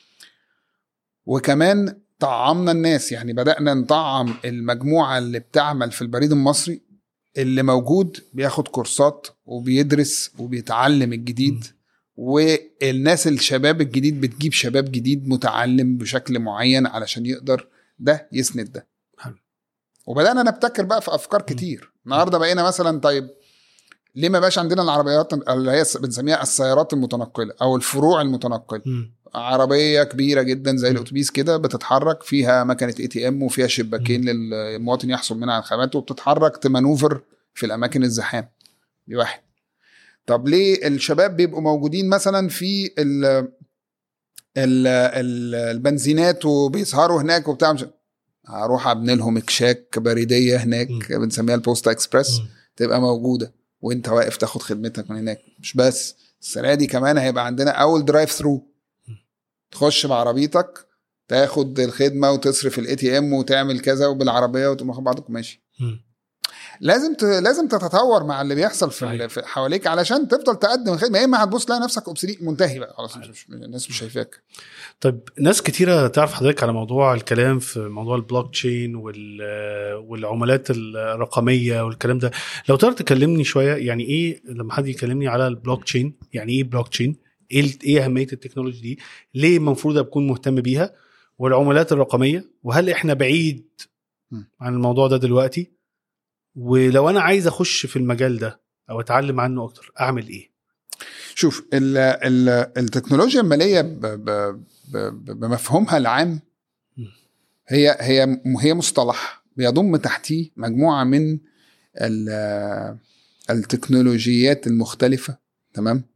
وكمان طعمنا الناس يعني بدأنا نطعم المجموعة اللي بتعمل في البريد المصري اللي موجود بياخد كورسات وبيدرس وبيتعلم الجديد والناس الشباب الجديد بتجيب شباب جديد متعلم بشكل معين علشان يقدر ده يسند ده حلو. وبدأنا نبتكر بقى في أفكار كتير النهاردة بقينا مثلا طيب ليه ما بقاش عندنا العربيات اللي هي بنسميها السيارات المتنقلة أو الفروع المتنقلة مم. عربيه كبيره جدا زي م. الاتوبيس كده بتتحرك فيها مكنه اي تي ام وفيها شباكين للمواطن يحصل منها على الخدمات وبتتحرك تمانوفر في الاماكن الزحام دي واحد طب ليه الشباب بيبقوا موجودين مثلا في ال ال ال البنزينات وبيسهروا هناك وبتاع مش هروح ابني لهم اكشاك بريديه هناك م. بنسميها البوستا اكسبريس مم. تبقى موجوده وانت واقف تاخد خدمتك من هناك مش بس السنه دي كمان هيبقى عندنا اول درايف ثرو تخش بعربيتك تاخد الخدمه وتصرف الاي تي ام وتعمل كذا وبالعربيه وتقوم واخد بعضك وماشي مم. لازم ت... لازم تتطور مع اللي بيحصل في, صحيح. ال... في حواليك علشان تفضل تقدم الخدمه يا اما هتبص تلاقي نفسك اوبسليت منتهي بقى خلاص مش... مش... الناس مش شايفاك طيب ناس كتيرة تعرف حضرتك على موضوع الكلام في موضوع البلوك تشين وال والعملات الرقمية والكلام ده لو تقدر تكلمني شوية يعني ايه لما حد يكلمني على البلوك تشين يعني ايه بلوك تشين ايه ال- ايه اهمية التكنولوجي دي ليه المفروض اكون مهتم بيها والعملات الرقمية وهل احنا بعيد م. عن الموضوع ده دلوقتي ولو انا عايز اخش في المجال ده او اتعلم عنه اكتر اعمل ايه شوف ال... ال... التكنولوجيا الماليه ب... ب... ب... ب- بمفهومها العام م. هي هي هي مصطلح بيضم تحتيه مجموعه من ال... التكنولوجيات المختلفه تمام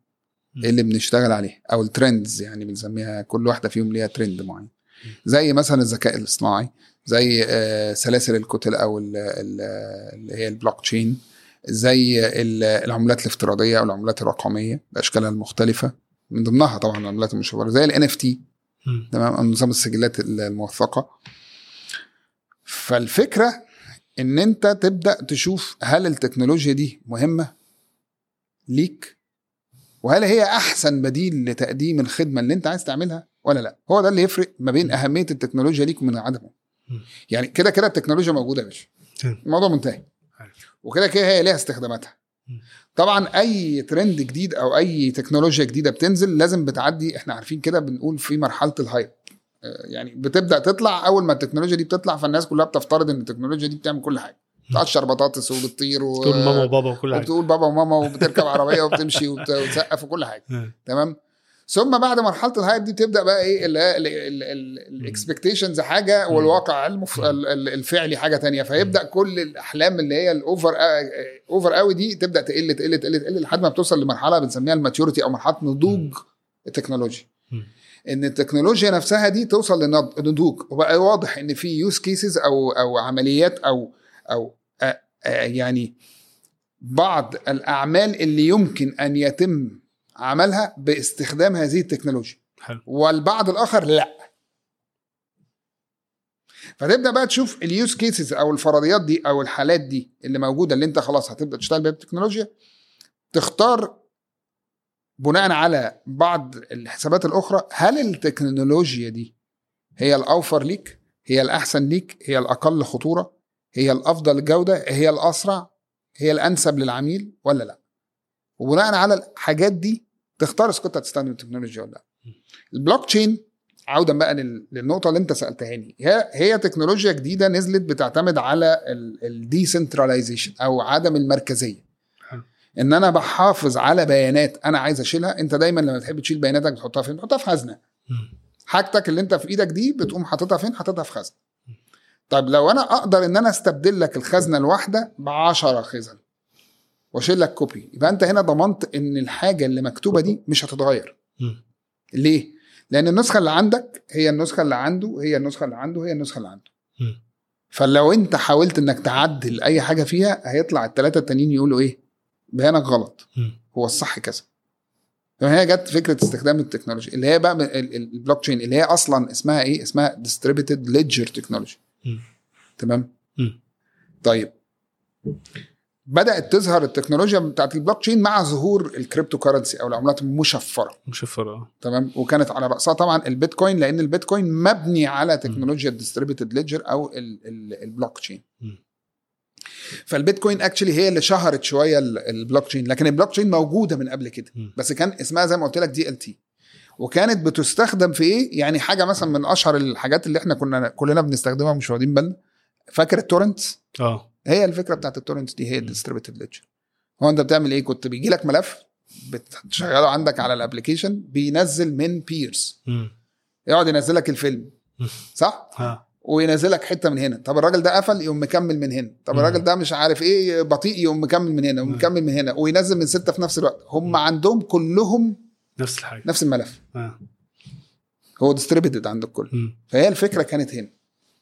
ايه اللي بنشتغل عليه او الترندز يعني بنسميها كل واحده فيهم ليها ترند معين زي مثلا الذكاء الاصطناعي زي آه، سلاسل الكتل او ال- ال- اللي هي البلوك تشين زي ال- العملات الافتراضيه او العملات الرقميه باشكالها المختلفه من ضمنها طبعا العملات المشابهه زي الان اف تي مم. تمام أو نظام السجلات الموثقه فالفكره ان انت تبدا تشوف هل التكنولوجيا دي مهمه ليك وهل هي احسن بديل لتقديم الخدمه اللي انت عايز تعملها ولا لا هو ده اللي يفرق ما بين اهميه التكنولوجيا ليك ومن عدمه مم. يعني كده كده التكنولوجيا موجوده يا باشا تمام. الموضوع منتهي عارف. وكده كده هي ليها استخداماتها مم. طبعا اي ترند جديد او اي تكنولوجيا جديده بتنزل لازم بتعدي احنا عارفين كده بنقول في مرحله الهايب آه، يعني بتبدا تطلع اول ما التكنولوجيا دي بتطلع فالناس كلها بتفترض ان التكنولوجيا دي بتعمل كل حاجه بتقشر بطاطس وبتطير و... تقول ماما وبابا وكل حاجه وبتقول بابا وماما وبتركب عربيه وبتمشي وبت- وتسقف وكل حاجه آه. تمام ثم بعد مرحله الهايب دي بتبدا بقى ايه الاكسبكتيشنز حاجه مم. والواقع المف... مم. ال- ال- الفعلي حاجه تانية فيبدا كل الاحلام اللي هي الاوفر اوفر قوي دي تبدا تقل تقل تقل تقل لحد ما بتوصل لمرحله بنسميها الماتيوريتي او مرحله نضوج التكنولوجيا مم. ان التكنولوجيا نفسها دي توصل للنضوج وبقى واضح ان في يوز كيسز او او عمليات او او آه، آه، يعني بعض الاعمال اللي يمكن ان يتم عملها باستخدام هذه التكنولوجيا حلو والبعض الاخر لا فتبدا بقى تشوف اليوز كيسز او الفرضيات دي او الحالات دي اللي موجوده اللي انت خلاص هتبدا تشتغل بيها بالتكنولوجيا تختار بناء على بعض الحسابات الاخرى هل التكنولوجيا دي هي الاوفر ليك هي الاحسن ليك هي الاقل خطوره هي الافضل جوده هي الاسرع هي الانسب للعميل ولا لا وبناء على الحاجات دي تختار اذا كنت هتستخدم التكنولوجيا ولا لا البلوك تشين عودا بقى لل- للنقطه اللي انت سالتهاني هي هي تكنولوجيا جديده نزلت بتعتمد على الديسنتراليزيشن او عدم المركزيه حلو. ان انا بحافظ على بيانات انا عايز اشيلها انت دايما لما تحب تشيل بياناتك بتحطها فين بتحطها في خزنه مم. حاجتك اللي انت في ايدك دي بتقوم حاططها فين حاططها في خزنه طيب لو انا اقدر ان انا استبدل لك الخزنه الواحده ب 10 خزن واشيل لك كوبي يبقى انت هنا ضمنت ان الحاجه اللي مكتوبه دي مش هتتغير مم. ليه لان النسخه اللي عندك هي النسخه اللي عنده هي النسخه اللي عنده هي النسخه اللي عنده مم. فلو انت حاولت انك تعدل اي حاجه فيها هيطلع الثلاثه التانيين يقولوا ايه بيانك غلط مم. هو الصح كذا فهي جت فكره استخدام التكنولوجيا اللي هي بقى من ال- ال- البلوك تشين اللي هي اصلا اسمها ايه اسمها ديستريبيوتد ليدجر تكنولوجي مم. تمام مم. طيب بدات تظهر التكنولوجيا بتاعت البلوك تشين مع ظهور الكريبتو كرنسي او العملات المشفره مشفرة اه تمام وكانت على راسها طبعا البيتكوين لان البيتكوين مبني على تكنولوجيا الديستريبيوتد ليدجر او ال- ال- البلوك تشين مم. فالبيتكوين اكشلي هي اللي شهرت شويه ال- البلوك تشين لكن البلوك تشين موجوده من قبل كده مم. بس كان اسمها زي ما قلت لك دي ال تي وكانت بتستخدم في ايه يعني حاجه مثلا من اشهر الحاجات اللي احنا كنا كلنا بنستخدمها ومش واخدين بالنا فاكر التورنتس اه هي الفكره بتاعت التورنتس دي هي الديستريبيوتد ليدجر هو انت بتعمل ايه كنت بيجي لك ملف بتشغله عندك على الابلكيشن بينزل من بيرز مم. يقعد ينزل لك الفيلم صح اه وينزل لك حته من هنا طب الراجل ده قفل يقوم مكمل من هنا طب مم. الراجل ده مش عارف ايه بطيء يقوم مكمل من هنا مم. ومكمل من هنا وينزل من سته في نفس الوقت هم عندهم كلهم نفس الحاجه نفس الملف اه هو ديستريبيوتد عند الكل مم. فهي الفكره كانت هنا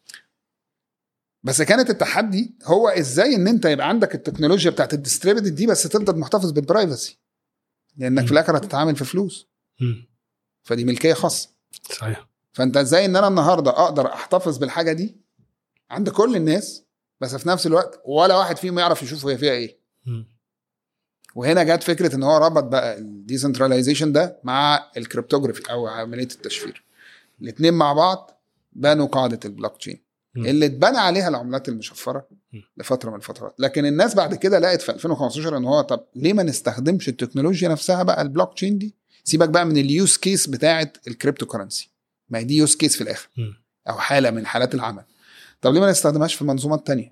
بس كانت التحدي هو ازاي ان انت يبقى عندك التكنولوجيا بتاعت الديستريبيوتد دي بس تفضل محتفظ بالبرايفسي لانك مم. في الاخر هتتعامل في فلوس مم. فدي ملكيه خاصه صحيح فانت ازاي ان انا النهارده اقدر احتفظ بالحاجه دي عند كل الناس بس في نفس الوقت ولا واحد فيهم يعرف يشوف هي فيها ايه مم. وهنا جت فكره ان هو ربط بقى الديسنتراليزيشن ده مع الكريبتوجرافي او عمليه التشفير الاثنين مع بعض بنوا قاعده البلوك تشين مم. اللي اتبنى عليها العملات المشفره مم. لفتره من الفترات لكن الناس بعد كده لقت في 2015 ان هو طب ليه ما نستخدمش التكنولوجيا نفسها بقى البلوك تشين دي سيبك بقى من اليوز كيس بتاعه الكريبتو كرنسي ما هي دي يوز كيس في الاخر مم. او حاله من حالات العمل طب ليه ما نستخدمهاش في منظومات تانية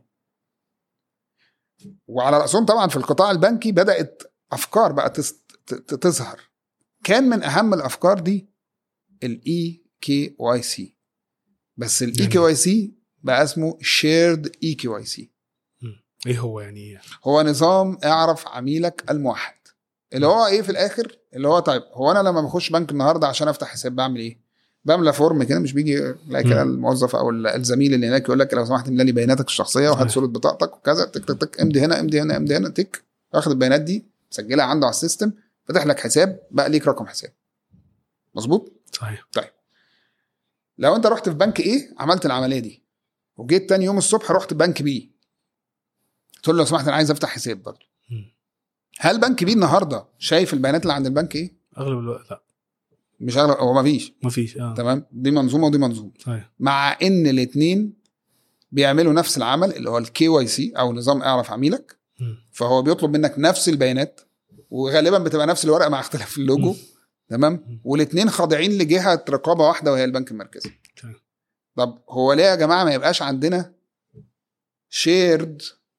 وعلى راسهم طبعا في القطاع البنكي بدات افكار بقى تس- ت- ت- تظهر كان من اهم الافكار دي الاي كي واي سي بس الاي كي واي سي بقى اسمه شيرد اي كي واي سي مم. ايه هو يعني ايه هو نظام اعرف عميلك الموحد اللي هو ايه في الاخر اللي هو طيب هو انا لما بخش بنك النهارده عشان افتح حساب بعمل ايه؟ بملى فورم كده مش بيجي لا كده مم. الموظف او الزميل اللي هناك يقول لك لو سمحت املى لي بياناتك الشخصيه وهات صحيح. صوره بطاقتك وكذا تك تك تك امضي هنا امضي هنا امضي هنا تك واخد البيانات دي مسجلها عنده على السيستم فتح لك حساب بقى ليك رقم حساب مظبوط صحيح لو انت رحت في بنك ايه عملت العمليه دي وجيت تاني يوم الصبح رحت بنك بي قلت له لو سمحت انا عايز افتح حساب برضه مم. هل بنك بي النهارده شايف البيانات اللي عند البنك ايه؟ اغلب الوقت لا مش اغلب هو ما فيش ما فيش اه تمام دي منظومه ودي منظومه صحيح مع ان الاثنين بيعملوا نفس العمل اللي هو الكي واي سي او نظام اعرف عميلك مم. فهو بيطلب منك نفس البيانات وغالبا بتبقى نفس الورقه مع اختلاف اللوجو مم. تمام والاثنين خاضعين لجهه رقابه واحده وهي البنك المركزي تمام. طب هو ليه يا جماعه ما يبقاش عندنا شيرد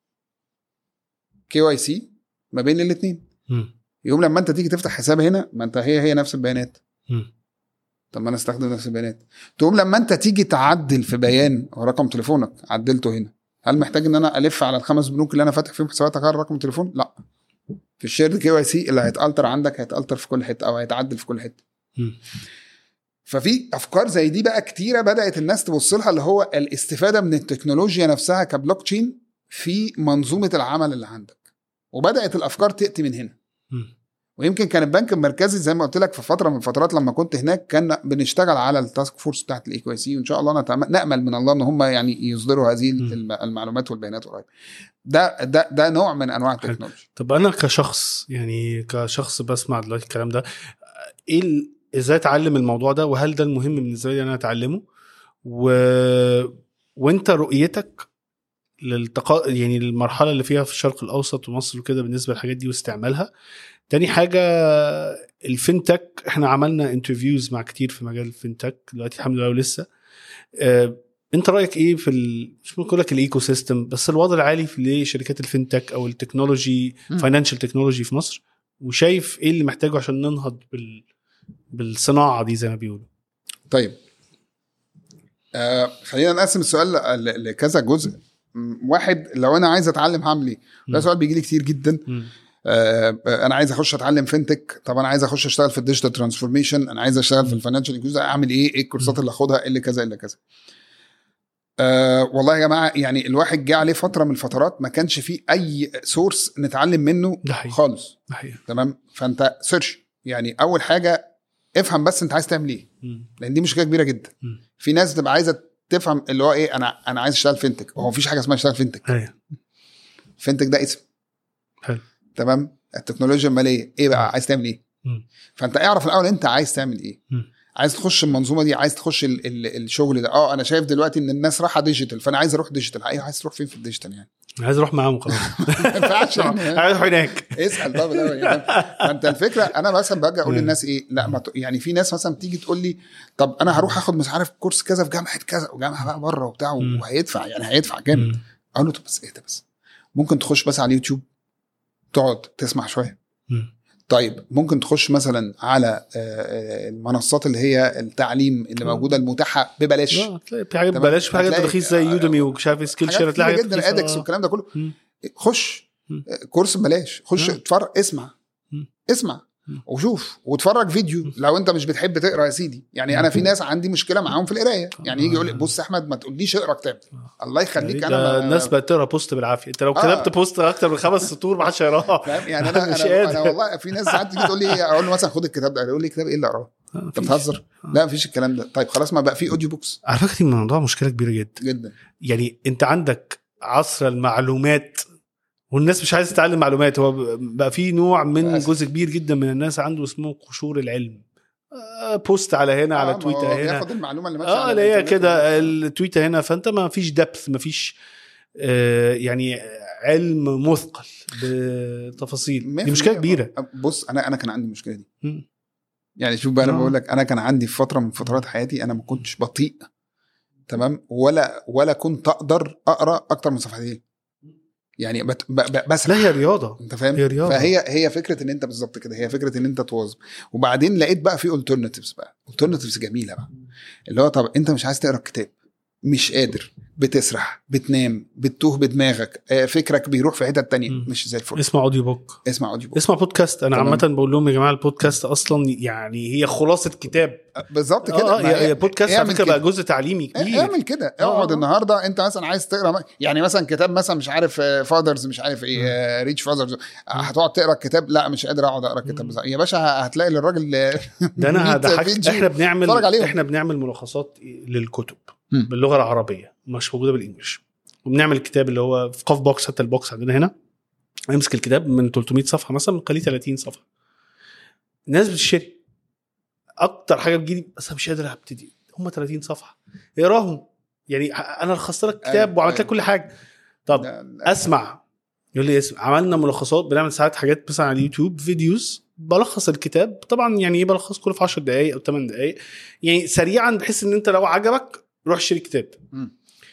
كي واي سي ما بين الاثنين مم. يوم لما انت تيجي تفتح حساب هنا ما انت هي هي نفس البيانات مم. طب ما انا استخدم نفس البيانات تقوم لما انت تيجي تعدل في بيان أو رقم تليفونك عدلته هنا هل محتاج ان انا الف على الخمس بنوك اللي انا فاتح فيهم حسابات اغير رقم التليفون لا في الشيرد كي واي سي اللي هيتالتر عندك هيتالتر في كل حته او هيتعدل في كل حته مم. ففي افكار زي دي بقى كتيره بدات الناس تبص لها اللي هو الاستفاده من التكنولوجيا نفسها كبلوك تشين في منظومه العمل اللي عندك وبدات الافكار تاتي من هنا مم. ويمكن كان البنك المركزي زي ما قلت لك في فتره من الفترات لما كنت هناك كان بنشتغل على التاسك فورس بتاعت الاي كوي سي وان شاء الله نتم- نامل من الله ان هم يعني يصدروا هذه مم. الم- المعلومات والبيانات قريب ده ده ده نوع من انواع التكنولوجيا طب انا كشخص يعني كشخص بسمع دلوقتي الكلام ده ايه ال- ازاي اتعلم الموضوع ده وهل ده المهم بالنسبه لي إن انا اتعلمه و... وانت رؤيتك للتقا يعني المرحله اللي فيها في الشرق الاوسط ومصر وكده بالنسبه للحاجات دي واستعمالها تاني حاجه الفinTech احنا عملنا انترفيوز مع كتير في مجال الفinTech دلوقتي الحمد لله ولسه آه، انت رايك ايه في ال... مش بقول لك الايكو سيستم بس الوضع العالي في لشركات الفinTech او التكنولوجي مم. فاينانشال تكنولوجي في مصر وشايف ايه اللي محتاجه عشان ننهض بال... بالصناعه دي زي ما بيقولوا طيب آه خلينا نقسم السؤال ل- ل- لكذا جزء م، واحد لو انا عايز اتعلم هعمل ايه؟ ده مم. سؤال بيجي لي كتير جدا مم. آه انا عايز اخش اتعلم فينتك طب انا عايز اخش اشتغل في الديجيتال ترانسفورميشن انا عايز اشتغل في الفاينانشال انكلوجن اعمل ايه؟ ايه الكورسات اللي اخدها؟ ايه اللي كذا ايه اللي كذا؟ آه والله يا جماعه يعني الواحد جه عليه فتره من الفترات ما كانش فيه اي سورس نتعلم منه ده حقيقي خالص ده حقيقي تمام فانت سيرش يعني اول حاجه افهم بس انت عايز تعمل ايه مم. لان دي مشكله كبيره جدا مم. في ناس بتبقى عايزه تفهم اللي هو ايه انا انا عايز اشتغل فينتك هو مفيش حاجه اسمها اشتغل فينتك ايوه فينتك ده اسم حلو. تمام التكنولوجيا الماليه ايه بقى عايز تعمل ايه مم. فانت اعرف الاول انت عايز تعمل ايه مم. عايز تخش المنظومه دي عايز تخش ال ال الشغل ده اه انا شايف دلوقتي ان الناس رايحه ديجيتال فانا عايز اروح ديجيتال ايه عايز تروح فين في الديجيتال يعني عايز اروح معاهم خلاص ما ينفعش يعني. عايز اروح هناك اسال طب الاول يعني فانت الفكره انا مثلا باجي اقول مم. للناس ايه لا ما ت- يعني في ناس مثلا تيجي تقول لي طب انا هروح اخد مش عارف كورس كذا في جامعه كذا وجامعه بقى بره وبتاع مم. وهيدفع يعني هيدفع جامد مم. اقول له طب بس ايه ده بس ممكن تخش بس على اليوتيوب تقعد تسمع شويه مم. طيب ممكن تخش مثلا على آه، آه، المنصات اللي هي التعليم اللي مم. موجوده المتاحه ببلاش اه تلاقي في حاجات تمام. بلاش في حاجات هتلاقي- رخيص زي آه، يودمي ومش عارف سكيل شير حاجات هتلاقي كتير حاجات جدا رخيصة. ادكس آه. والكلام ده كله مم. خش مم. كورس ببلاش خش مم. اتفرج اسمع مم. اسمع مم. وشوف واتفرج فيديو مم. لو انت مش بتحب تقرا يا سيدي يعني انا في ناس عندي مشكله معاهم في القرايه يعني يجي يقول لي بص يا احمد ما تقوليش اقرا كتاب الله يخليك ده انا ما- الناس بقت تقرا بوست بالعافيه انت لو آه. كتبت بوست اكتر من خمس سطور ما حدش هيقراها فاهم يعني انا مش انا, أنا قادر. والله في ناس ساعات تيجي تقول لي اقول له مثلا خد الكتاب ده يقول لي كتاب ايه اللي اقراه آه، انت مفيش. بتهزر آه. لا مفيش الكلام ده طيب خلاص ما بقى في اوديو بوكس على فكره دي الموضوع مشكله كبيره جدا جدا يعني انت عندك عصر المعلومات والناس مش عايزه تتعلم معلومات هو بقى في نوع من للأسف. جزء كبير جدا من الناس عنده اسمه قشور العلم آه، بوست على هنا آه، على ما تويتر هو هنا بياخد المعلومه اللي ماشيه اه على اللي هي الإنترنت. كده التويتر هنا فانت ما فيش دبث ما فيش آه يعني علم مثقل بتفاصيل دي مشكله 100% كبيره بص انا انا كان عندي المشكله دي مم. يعني شوف بقى انا آه. بقول لك انا كان عندي في فتره من فترات حياتي انا ما كنتش بطيء تمام ولا ولا كنت اقدر اقرا اكتر من صفحتين يعني بت ب ب بس لا هي رياضه انت فاهم هي رياضة. فهي هي فكره ان انت بالظبط كده هي فكره ان انت تواظب وبعدين لقيت بقى في alternatives بقى alternatives جميله بقى اللي هو طب انت مش عايز تقرا الكتاب مش قادر بتسرح بتنام بتتوه بدماغك آه، فكرك بيروح في حتت تانية مم. مش زي الفل اسمع اوديو بوك اسمع اوديو بوك اسمع بودكاست انا تمام. عامه بقول لهم يا جماعه البودكاست اصلا يعني هي خلاصه كتاب بالظبط كده اه ما هي هي- هي بودكاست على اعمل فكره كده. بقى جزء تعليمي كبير اعمل كده آه، اقعد آه. النهارده انت مثلا عايز تقرا يعني مثلا كتاب مثلا مش عارف فادرز مش عارف ايه ريتش فادرز هتقعد تقرا الكتاب لا مش قادر اقعد اقرا الكتاب مم. بس يا باشا هتلاقي للراجل ده انا 100 هضحك فيديو احنا بنعمل اتفرج عليهم. احنا بنعمل ملخصات للكتب مم. باللغه العربيه مش موجوده بالانجلش وبنعمل الكتاب اللي هو في قاف بوكس حتى البوكس عندنا هنا امسك الكتاب من 300 صفحه مثلا نخليه 30 صفحه الناس بتشتري اكتر حاجه بتجيلي بس انا مش قادر ابتدي هم 30 صفحه اقراهم يعني انا لخصت لك كتاب أيوة، وعملت لك أيوة. كل حاجه طب ده- اسمع يقول لي اسمع عملنا ملخصات بنعمل ساعات حاجات مثلا على اليوتيوب فيديوز بلخص الكتاب طبعا يعني ايه بلخص كله في 10 دقائق او 8 دقائق يعني سريعا بحيث ان انت لو عجبك روح اشتري كتاب مم.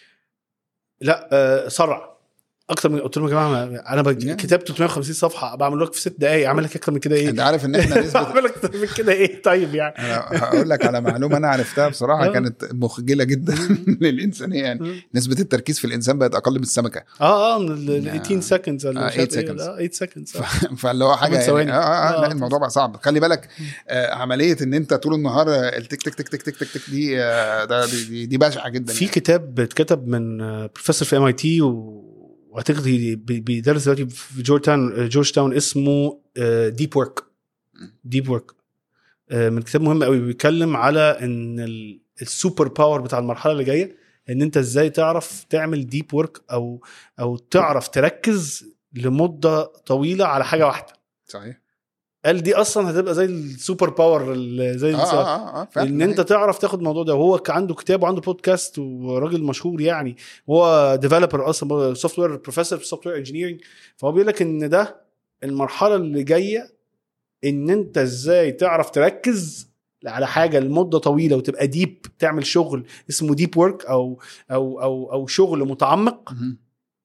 لا آه سرع اكتر من قلت لهم يا جماعه انا بج... نعم. كتاب 350 صفحه بعمل لك في 6 دقائق اعمل لك اكتر من كده ايه انت عارف ان احنا نسبه اعمل لك اكتر من كده ايه طيب يعني انا هقول لك على معلومه انا عرفتها بصراحه آه. كانت مخجله جدا للانسانيه يعني نسبه التركيز في الانسان بقت اقل من السمكه اه اه من ال آه. 18 سكندز آه، ولا مش 8 عارف إيه، seconds. اه 8 سكندز فاللي هو حاجه ثمان يعني ثواني. آه, آه, آه. آه لا الموضوع بقى صعب خلي بالك آه عمليه ان انت طول النهار آه، التك تك تك تك تك تك تك دي آه ده دي, دي, دي بشعه جدا في يعني. كتاب اتكتب من بروفيسور في ام اي تي واعتقد هي- بي- بيدرس دلوقتي في جورج تاون جورج تاون اسمه ديب ورك ديب ورك من كتاب مهم قوي بيتكلم على ان ال- السوبر باور بتاع المرحله اللي جايه ان انت ازاي تعرف تعمل ديب ورك او او تعرف تركز لمده طويله على حاجه واحده صحيح قال دي اصلا هتبقى زي السوبر باور ال- زي اه الس- اه اه, آه فعلا ان انت تعرف تاخد الموضوع ده وهو كان عنده كتاب وعنده بودكاست وراجل مشهور يعني هو ديفلوبر اصلا سوفت وير بروفيسور في سوفت وير انجينيرنج فهو بيقول لك ان ده المرحله اللي جايه ان انت ازاي تعرف تركز على حاجه لمده طويله وتبقى ديب تعمل شغل اسمه ديب ورك او او او او شغل متعمق مهم.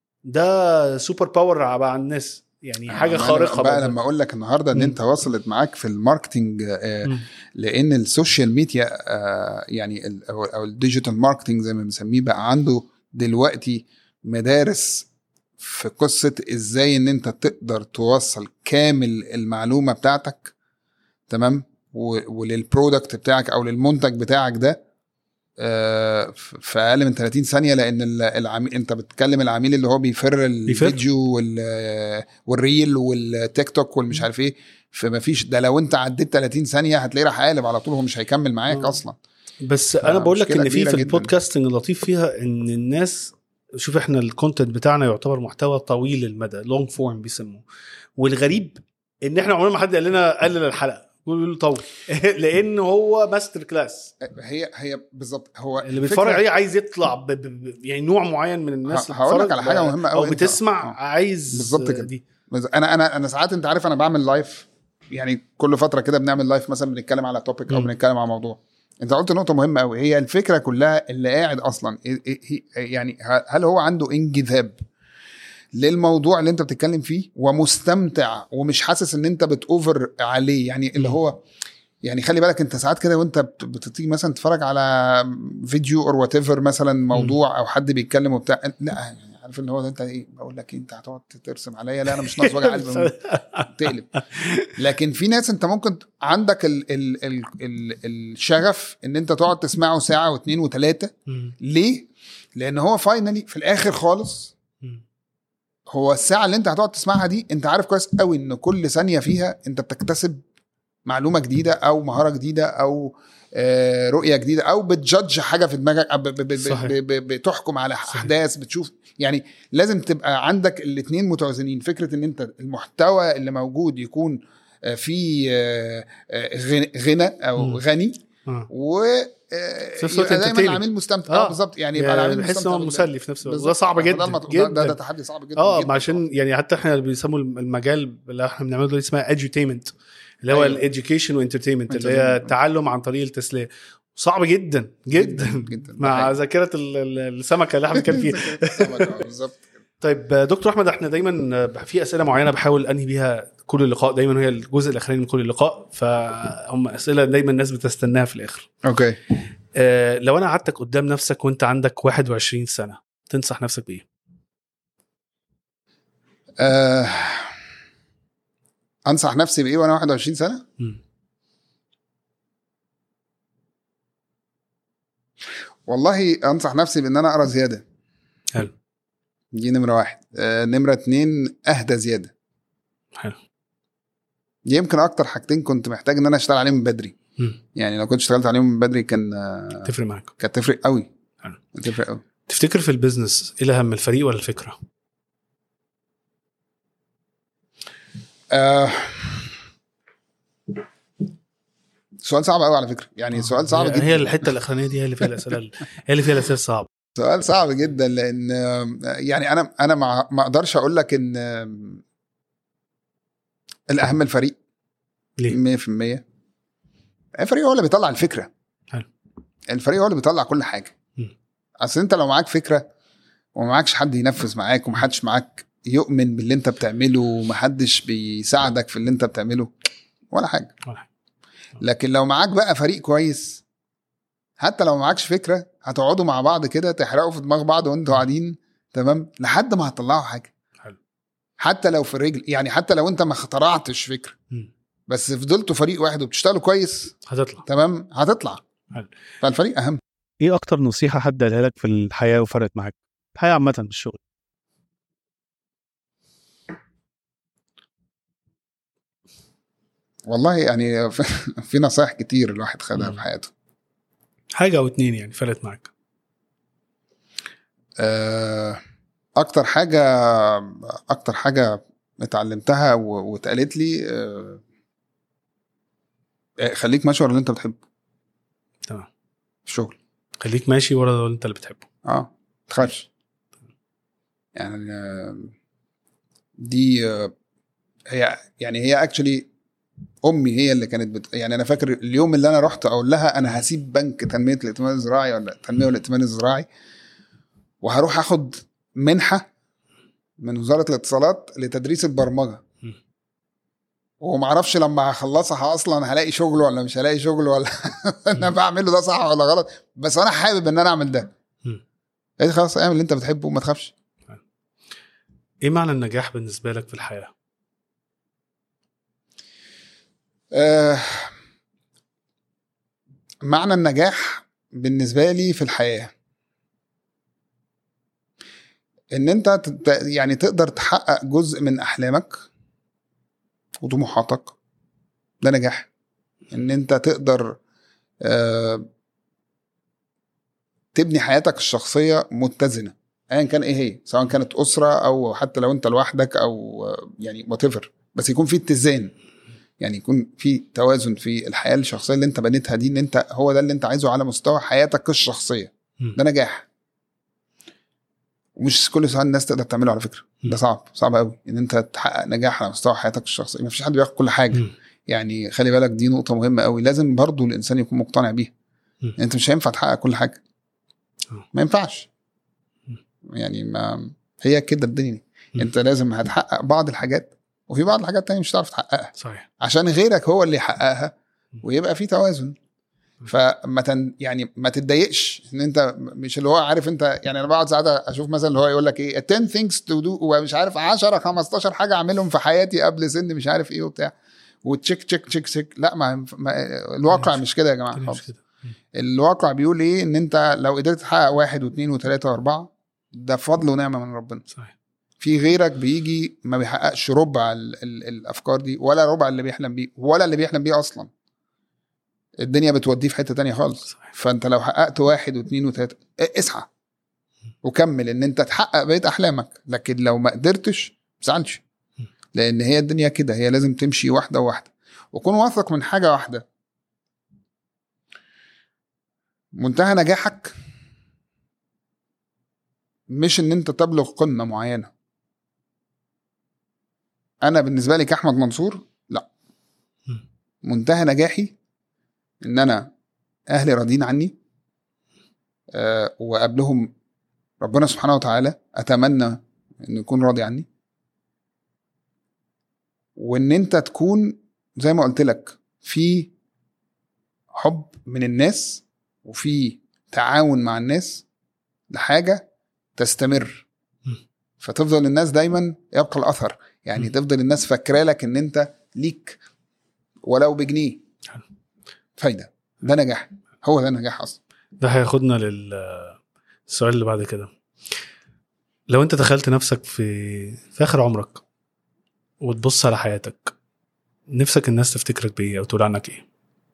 ده سوبر باور على الناس يعني حاجه أنا خارقه بقى برضه. لما اقول لك النهارده ان مم. انت وصلت معاك في الماركتنج آه مم. لان السوشيال ميديا آه يعني ال- او أو الديجيتال ماركتنج زي ما بنسميه بقى عنده دلوقتي مدارس في قصه ازاي ان انت تقدر توصل كامل المعلومه بتاعتك تمام و- وللبرودكت بتاعك او للمنتج بتاعك ده آه، ف- في اقل من 30 ثانيه لان ال- العميل انت بتكلم العميل اللي هو بيفر الفيديو وال- والريل والتيك توك والمش عارف ايه فما فيش ده لو انت عديت 30 ثانيه هتلاقيه راح قالب على طول هو مش هيكمل معاك آه. اصلا بس انا بقول لك مشكلة ان في كبيرة في جداً. البودكاستنج اللطيف فيها ان الناس شوف احنا الكونتنت بتاعنا يعتبر محتوى طويل المدى لونج فورم بيسموه والغريب ان احنا عمرنا ما حد قال لنا قلل الحلقه قول له طول لان هو ماستر كلاس هي هي بالظبط هو اللي الفكرة- بيتفرج عليه عايز يطلع ب ب ب يعني نوع معين من الناس ه- هقول لك بتتفرج على حاجة ب- مهمة او أوي أنت- بتسمع آه. عايز بالظبط كده. دي بس انا انا انا ساعات انت عارف انا بعمل لايف يعني كل فتره كده بنعمل لايف مثلا بنتكلم على توبيك او مم. بنتكلم على موضوع انت قلت نقطه مهمه قوي هي الفكره كلها اللي قاعد اصلا إيه- إيه- إيه- يعني ه- هل هو عنده انجذاب للموضوع اللي انت بتتكلم فيه ومستمتع ومش حاسس ان انت بتوفر عليه يعني اللي مم. هو يعني خلي بالك انت ساعات كده وانت بت- بتيجي مثلا تتفرج على فيديو اور وات ايفر مثلا موضوع او حد بيتكلم وبتاع لا يعني عارف اللي هو ده انت ايه بقول لك إيه، انت هتقعد ترسم عليا لا انا مش ناقص وجع قلب تقلب لكن في ناس انت ممكن عندك ال ال ال ال الشغف ان انت تقعد تسمعه ساعه واثنين وثلاثه مم. ليه؟ لان هو فاينلي في الاخر خالص مم. هو الساعه اللي انت هتقعد تسمعها دي انت عارف كويس قوي ان كل ثانيه فيها انت بتكتسب معلومه جديده او مهاره جديده او آه، رؤيه جديده او بتجادج حاجه في دماغك أو ب- ب- ب- صحيح. ب- ب- بتحكم على صحيح. احداث بتشوف يعني لازم تبقى عندك الاثنين متوازنين فكره ان انت المحتوى اللي موجود يكون آه، فيه آه، آه، غن- غنى او مم. غني آه. و آه، في نفس الوقت يبقى دايما entertaining. العميل مستمتع آه. اه بالظبط يعني يبقى العميل بحس ان مستمتع هو بال- مسلي في نفس الوقت بالظبط. وده صعب ده جدا المط- ده, جدا ده, ده تحدي صعب جدا اه جداً. عشان يعني حتى احنا اللي بيسموا المجال اللي احنا بنعمله دلوقتي اسمها edutainment اللي هو أيوة. الاديوكيشن وانترتينمنت اللي هي Entertainment. التعلم عن طريق التسليه صعب جدا جدا, جدا مع ذاكره ال- ال- السمكه اللي احنا بنتكلم فيها سمكة، بالظبط طيب دكتور احمد احنا دايما في اسئله معينه بحاول انهي بيها كل اللقاء دايما هي الجزء الاخراني من كل لقاء فهم اسئله دايما الناس بتستناها في الاخر اوكي آه لو انا قعدتك قدام نفسك وانت عندك 21 سنه تنصح نفسك بايه آه انصح نفسي بايه وانا 21 سنه مم. والله انصح نفسي بان انا اقرا زياده حلو دي نمره واحد آه نمره اتنين اهدى زياده حلو دي يمكن اكتر حاجتين كنت محتاج ان انا اشتغل عليهم من بدري مم. يعني لو كنت اشتغلت عليهم من بدري كان آه، تفرق معاك كانت تفرق قوي حلو. تفرق قوي تفتكر في البيزنس ايه الاهم الفريق ولا الفكره آه سؤال صعب قوي على فكره يعني سؤال صعب هي- جدا هي الحته الاخرانيه دي هي اللي فيها الاسئله ال- هي اللي فيها الاسئله الصعبه سؤال صعب جدا لان آه، يعني انا انا ما ما اقدرش اقول لك ان آه، الاهم الفريق ليه 100% الفريق هو اللي بيطلع الفكره حلو. الفريق هو اللي بيطلع كل حاجه مم. اصل انت لو معاك فكره ومعكش حد ينفذ معاك ومحدش معاك يؤمن باللي انت بتعمله ومحدش بيساعدك في اللي انت بتعمله ولا حاجه ولا حاجة. لكن لو معاك بقى فريق كويس حتى لو معكش فكره هتقعدوا مع بعض كده تحرقوا في دماغ بعض وانتوا قاعدين تمام لحد ما هتطلعوا حاجه حلو. حتى لو في الرجل يعني حتى لو انت ما اخترعتش فكره مم. بس فضلتوا فريق واحد وبتشتغلوا كويس هتطلع تمام هتطلع حلو. فالفريق اهم ايه اكتر نصيحه حد قالها لك في الحياه وفرقت معاك الحياه عامه مش الشغل والله يعني في نصايح كتير الواحد خدها مم. في حياته حاجه او اتنين يعني فرقت معاك آه، اكتر حاجه اكتر حاجه اتعلمتها و- واتقالت لي آه، آه، خليك ماشي ورا اللي انت بتحبه تمام في الشغل خليك ماشي ورا اللي انت اللي بتحبه اه ما تخافش يعني آه، دي آه، هي يعني هي اكشلي امي هي اللي كانت بت... يعني انا فاكر اليوم اللي انا رحت اقول لها انا هسيب بنك تنميه الائتمان الزراعي ولا التنميه والائتمان الزراعي وهروح اخد منحه من وزاره الاتصالات لتدريس البرمجه مم. ومعرفش لما هخلصها اصلا هلاقي شغل ولا مش هلاقي شغل ولا انا بعمله ده صح ولا غلط بس انا حابب ان انا اعمل ده مم. قالت خلاص اعمل اللي انت بتحبه وما تخافش ايه معنى النجاح بالنسبه لك في الحياه آه معنى النجاح بالنسبه لي في الحياه ان انت تت- يعني تقدر تحقق جزء من احلامك وطموحاتك ده نجاح ان انت تقدر آه تبني حياتك الشخصيه متزنه ايا كان ايه هي سواء كانت اسره او حتى لو انت لوحدك او آه، يعني وات بس يكون في اتزان يعني يكون في توازن في الحياه الشخصيه اللي انت بنيتها دي ان انت هو ده اللي انت عايزه على مستوى حياتك الشخصيه مم. ده نجاح ومش كل سؤال الناس تقدر تعمله على فكره مم. ده صعب صعب قوي ان انت تحقق نجاح على مستوى حياتك الشخصيه ما فيش حد بياخد كل حاجه مم. يعني خلي بالك دي نقطه مهمه قوي لازم برضو الانسان يكون مقتنع بيها مم. انت مش هينفع تحقق كل حاجه آه. ما ينفعش مم. يعني ما هي كده الدنيا دي مم. انت لازم هتحقق بعض الحاجات وفي بعض الحاجات تانية مش هتعرف تحققها صحيح عشان غيرك هو اللي يحققها م. ويبقى في توازن فما تن يعني ما تتضايقش ان انت مش اللي هو عارف انت يعني انا بقعد ساعات اشوف مثلا اللي هو يقول لك ايه 10 things to do ومش عارف 10 15 حاجه اعملهم في حياتي قبل سن مش عارف ايه وبتاع وتشيك تشيك تشيك تشيك لا ما, ما الواقع مش- مش كده يا جماعه الدنيا مش خالص كده مم. الواقع بيقول ايه ان انت لو قدرت تحقق واحد واثنين وثلاثه واربعه ده فضل ونعمه من ربنا صحيح في غيرك بيجي ما بيحققش ربع ال ال الافكار دي ولا ربع اللي بيحلم بيه ولا اللي بيحلم بيه اصلا الدنيا بتوديه في حته تانية خالص صحيح فانت لو حققت واحد واثنين وثلاثه اه، اسعى وكمل ان انت تحقق بقيه احلامك لكن لو ما قدرتش ما تزعلش لان هي الدنيا كده هي لازم تمشي واحده واحده وكون واثق من حاجه واحده منتهى نجاحك مش ان انت تبلغ قمه معينه انا بالنسبه لي كاحمد منصور لا مم. منتهى نجاحي ان انا اهلي راضيين عني أه وقبلهم ربنا سبحانه وتعالى اتمنى انه يكون راضي عني وان انت تكون زي ما قلت لك في حب من الناس وفي تعاون مع الناس لحاجه تستمر م. فتفضل الناس دايما يبقى الاثر يعني م. تفضل الناس فاكره لك ان انت ليك ولو بجنيه حلو. فايده ده نجاح هو ده النجاح اصلا ده هياخدنا للسؤال اللي بعد كده لو انت دخلت نفسك في في اخر عمرك وتبص على حياتك نفسك الناس تفتكرك بايه او تقول عنك ايه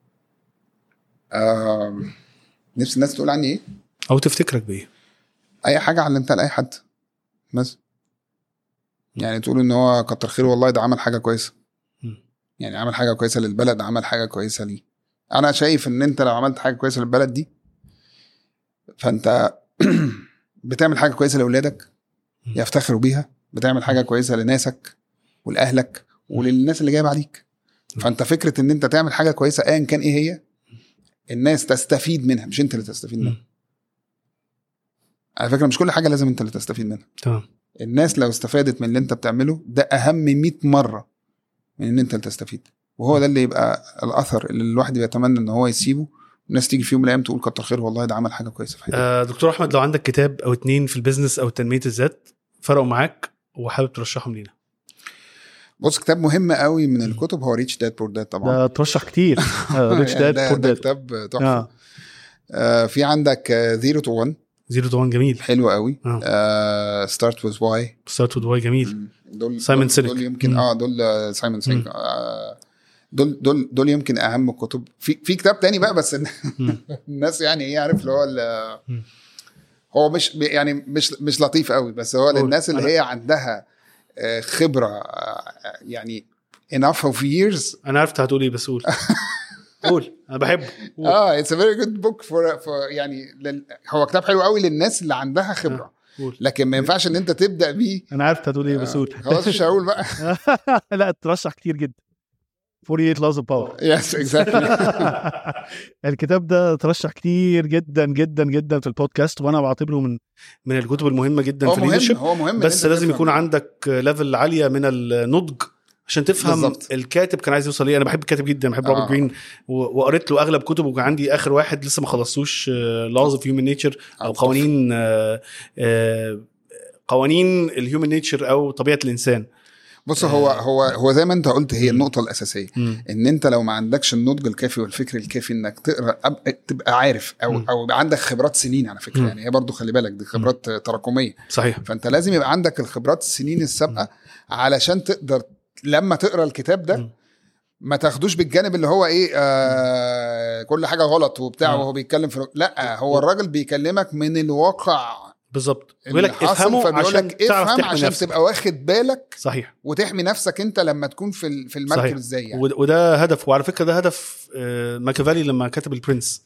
آم، نفس الناس تقول عني ايه او تفتكرك بايه اي حاجه علمتها لاي حد بس يعني تقول ان هو كتر خيره والله ده عمل حاجه كويسه مم. يعني عمل حاجه كويسه للبلد عمل حاجه كويسه ليه انا شايف ان انت لو عملت حاجه كويسه للبلد دي فانت بتعمل حاجه كويسه لاولادك مم. يفتخروا بيها بتعمل حاجه كويسه لناسك ولاهلك وللناس اللي جايه بعديك مم. فانت فكره ان انت تعمل حاجه كويسه ايا كان ايه هي الناس تستفيد منها مش انت اللي تستفيد منها مم. على فكره مش كل حاجه لازم انت اللي تستفيد منها تمام الناس لو استفادت من اللي انت بتعمله ده اهم 100 مره من ان انت اللي تستفيد وهو ده اللي يبقى الاثر اللي الواحد بيتمنى ان هو يسيبه الناس تيجي في يوم من الايام تقول كتر خير والله ده عمل حاجه كويسه في حياتي آه دكتور احمد لو عندك كتاب او اتنين في البيزنس او تنميه الذات فرقوا معاك وحابب ترشحهم لينا بص كتاب مهم قوي من الكتب هو ريتش داد بور داد طبعا ده ترشح كتير ريتش يعني داد ده, بور ده داد كتاب تحفه اه آه في عندك زيرو تو 1 زيرو تو 1 جميل حلو قوي اه ستارت وذ واي ستارت وذ واي جميل دول سايمون دول- سينك. دول يمكن مم. اه دول آه، سايمون سينك مم. آه دول دول دول يمكن اهم الكتب في في كتاب تاني بقى بس مم. الناس يعني ايه عارف اللي هو ال- مم. هو مش يعني مش مش لطيف قوي بس هو قول. للناس اللي أنا- هي عندها آه، خبره آه، يعني enough of years انا عرفت هتقول ايه بس قول قول انا بحبه قول. اه it's a very good book for, for يعني لل... هو كتاب حلو قوي للناس اللي عندها خبره قول لكن ما ينفعش ان انت تبدا بيه انا عرفت هتقول ايه بس قول خلاص مش هقول بقى لا ترشح كتير جدا 48 laws of power يس اكزاكتلي الكتاب ده ترشح كتير جدا جدا جدا في البودكاست وانا بعتبره من من الكتب المهمه جدا هو في مهم الليدرشيب هو مهم إن بس أنت لازم تفهم. يكون عندك ليفل عاليه من النضج عشان تفهم بالظبط. الكاتب كان عايز يوصل ايه انا بحب الكاتب جدا بحب روبرت آه. جرين و- وقريت له اغلب كتبه وكان عندي اخر واحد لسه ما خلصتوش لاوز اوف هيومن نيتشر او أوف. قوانين آه، آه، قوانين الهيومن نيتشر او طبيعه الانسان بص هو هو هو زي ما انت قلت هي النقطه الاساسيه مم. ان انت لو ما عندكش النضج الكافي والفكر الكافي انك تقرا أب- تبقى عارف او مم. او يبقى عندك خبرات سنين على فكره مم. يعني هي برضو خلي بالك دي خبرات تراكميه صحيح فانت لازم يبقى عندك الخبرات السنين السابقه علشان تقدر لما تقرا الكتاب ده مم. ما تاخدوش بالجانب اللي هو ايه آه كل حاجه غلط وبتاع آه. وهو بيتكلم في لا هو الراجل بيكلمك من الواقع بالظبط بيقول اللي لك حاصل افهمه فبيقول عشان لك تعرف افهم تحمي عشان نفسك تبقى واخد بالك صحيح وتحمي نفسك انت لما تكون في ال- في صحيح. المركب ازاي يعني ود- وده هدف وعلى فكره ده هدف آه، ماكيافيلي لما كتب البرنس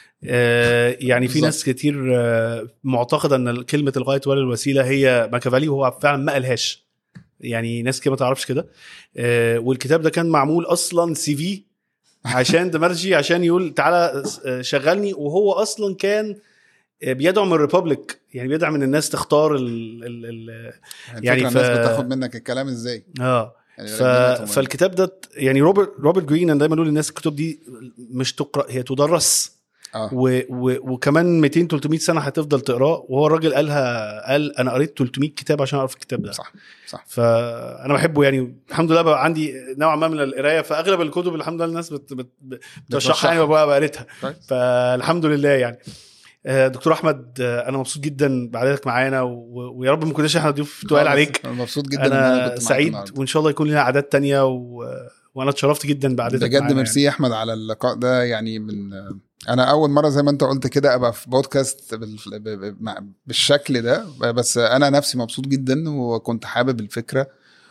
آه، يعني في بالظبط. ناس كتير آه، معتقده ان كلمه الغايه ولا الوسيله هي ماكيافيلي وهو فعلا ما قالهاش يعني ناس كده ما تعرفش كده آه، والكتاب ده كان معمول اصلا سي في عشان دمرجي عشان يقول تعالى آه، شغلني وهو اصلا كان آه، بيدعم الريبابليك يعني بيدعم ان الناس تختار ال ال ال يعني يعني الناس ف- بتاخد منك الكلام ازاي اه يعني ف... دي نقطة مهمة. فالكتاب ده يعني روبرت روبرت جرين انا دايما اقول للناس الكتب دي مش تقرا هي تدرس اه و... و... وكمان 200 300 سنه هتفضل تقراه وهو الراجل قالها قال انا قريت 300 كتاب عشان اعرف الكتاب ده صح صح فانا بحبه يعني الحمد لله بقى عندي نوعا ما من القرايه فاغلب الكتب الحمد لله الناس بت... بت... بترشحها يعني ببقى قريتها كويس. فالحمد لله يعني آه، دكتور احمد آه، انا مبسوط جدا بعدتك معانا و... ويا رب ما كناش احنا ضيوف تقال خالص. عليك انا مبسوط جدا ان انا انا كنت معاك سعيد النهاردة. وان شاء الله يكون لنا عادات تانية و... وانا اتشرفت جدا بعدتك بجد معانا ميرسي يا احمد على اللقاء ده يعني من انا اول مره زي ما انت قلت كده ابقى في بودكاست بال... ب... ب... مع- بالشكل ده بس انا نفسي مبسوط جدا وكنت حابب الفكره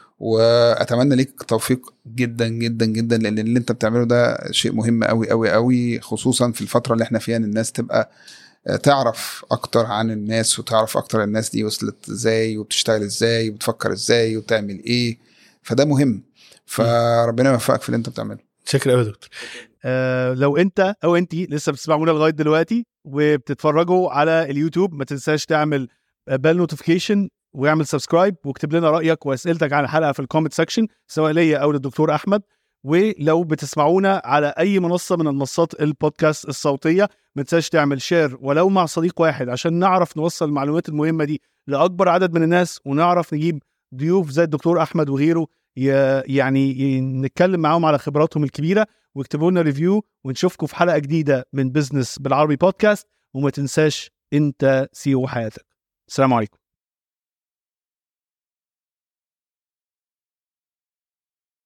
واتمنى ليك توفيق جدا جدا جدا لان اللي انت بتعمله ده شيء مهم قوي قوي قوي خصوصا في الفتره اللي احنا فيها ان الناس تبقى تعرف اكتر عن الناس وتعرف اكتر الناس دي وصلت ازاي وبتشتغل ازاي وبتفكر ازاي وتعمل ايه فده مهم فربنا يوفقك في اللي انت بتعمله شكرا قوي يا دكتور آه لو انت او انت لسه بتسمعونا لغايه دلوقتي وبتتفرجوا على اليوتيوب ما تنساش تعمل بال نوتيفيكيشن واعمل سبسكرايب واكتب لنا رايك واسئلتك عن الحلقه في الكومنت سكشن سواء ليا او للدكتور احمد ولو بتسمعونا على اي منصه من المنصات البودكاست الصوتيه ما تنساش تعمل شير ولو مع صديق واحد عشان نعرف نوصل المعلومات المهمه دي لاكبر عدد من الناس ونعرف نجيب ضيوف زي الدكتور احمد وغيره ي- يعني ي- نتكلم معاهم على خبراتهم الكبيره واكتبوا لنا ريفيو ونشوفكم في حلقه جديده من بزنس بالعربي بودكاست وما تنساش انت سيو حياتك السلام عليكم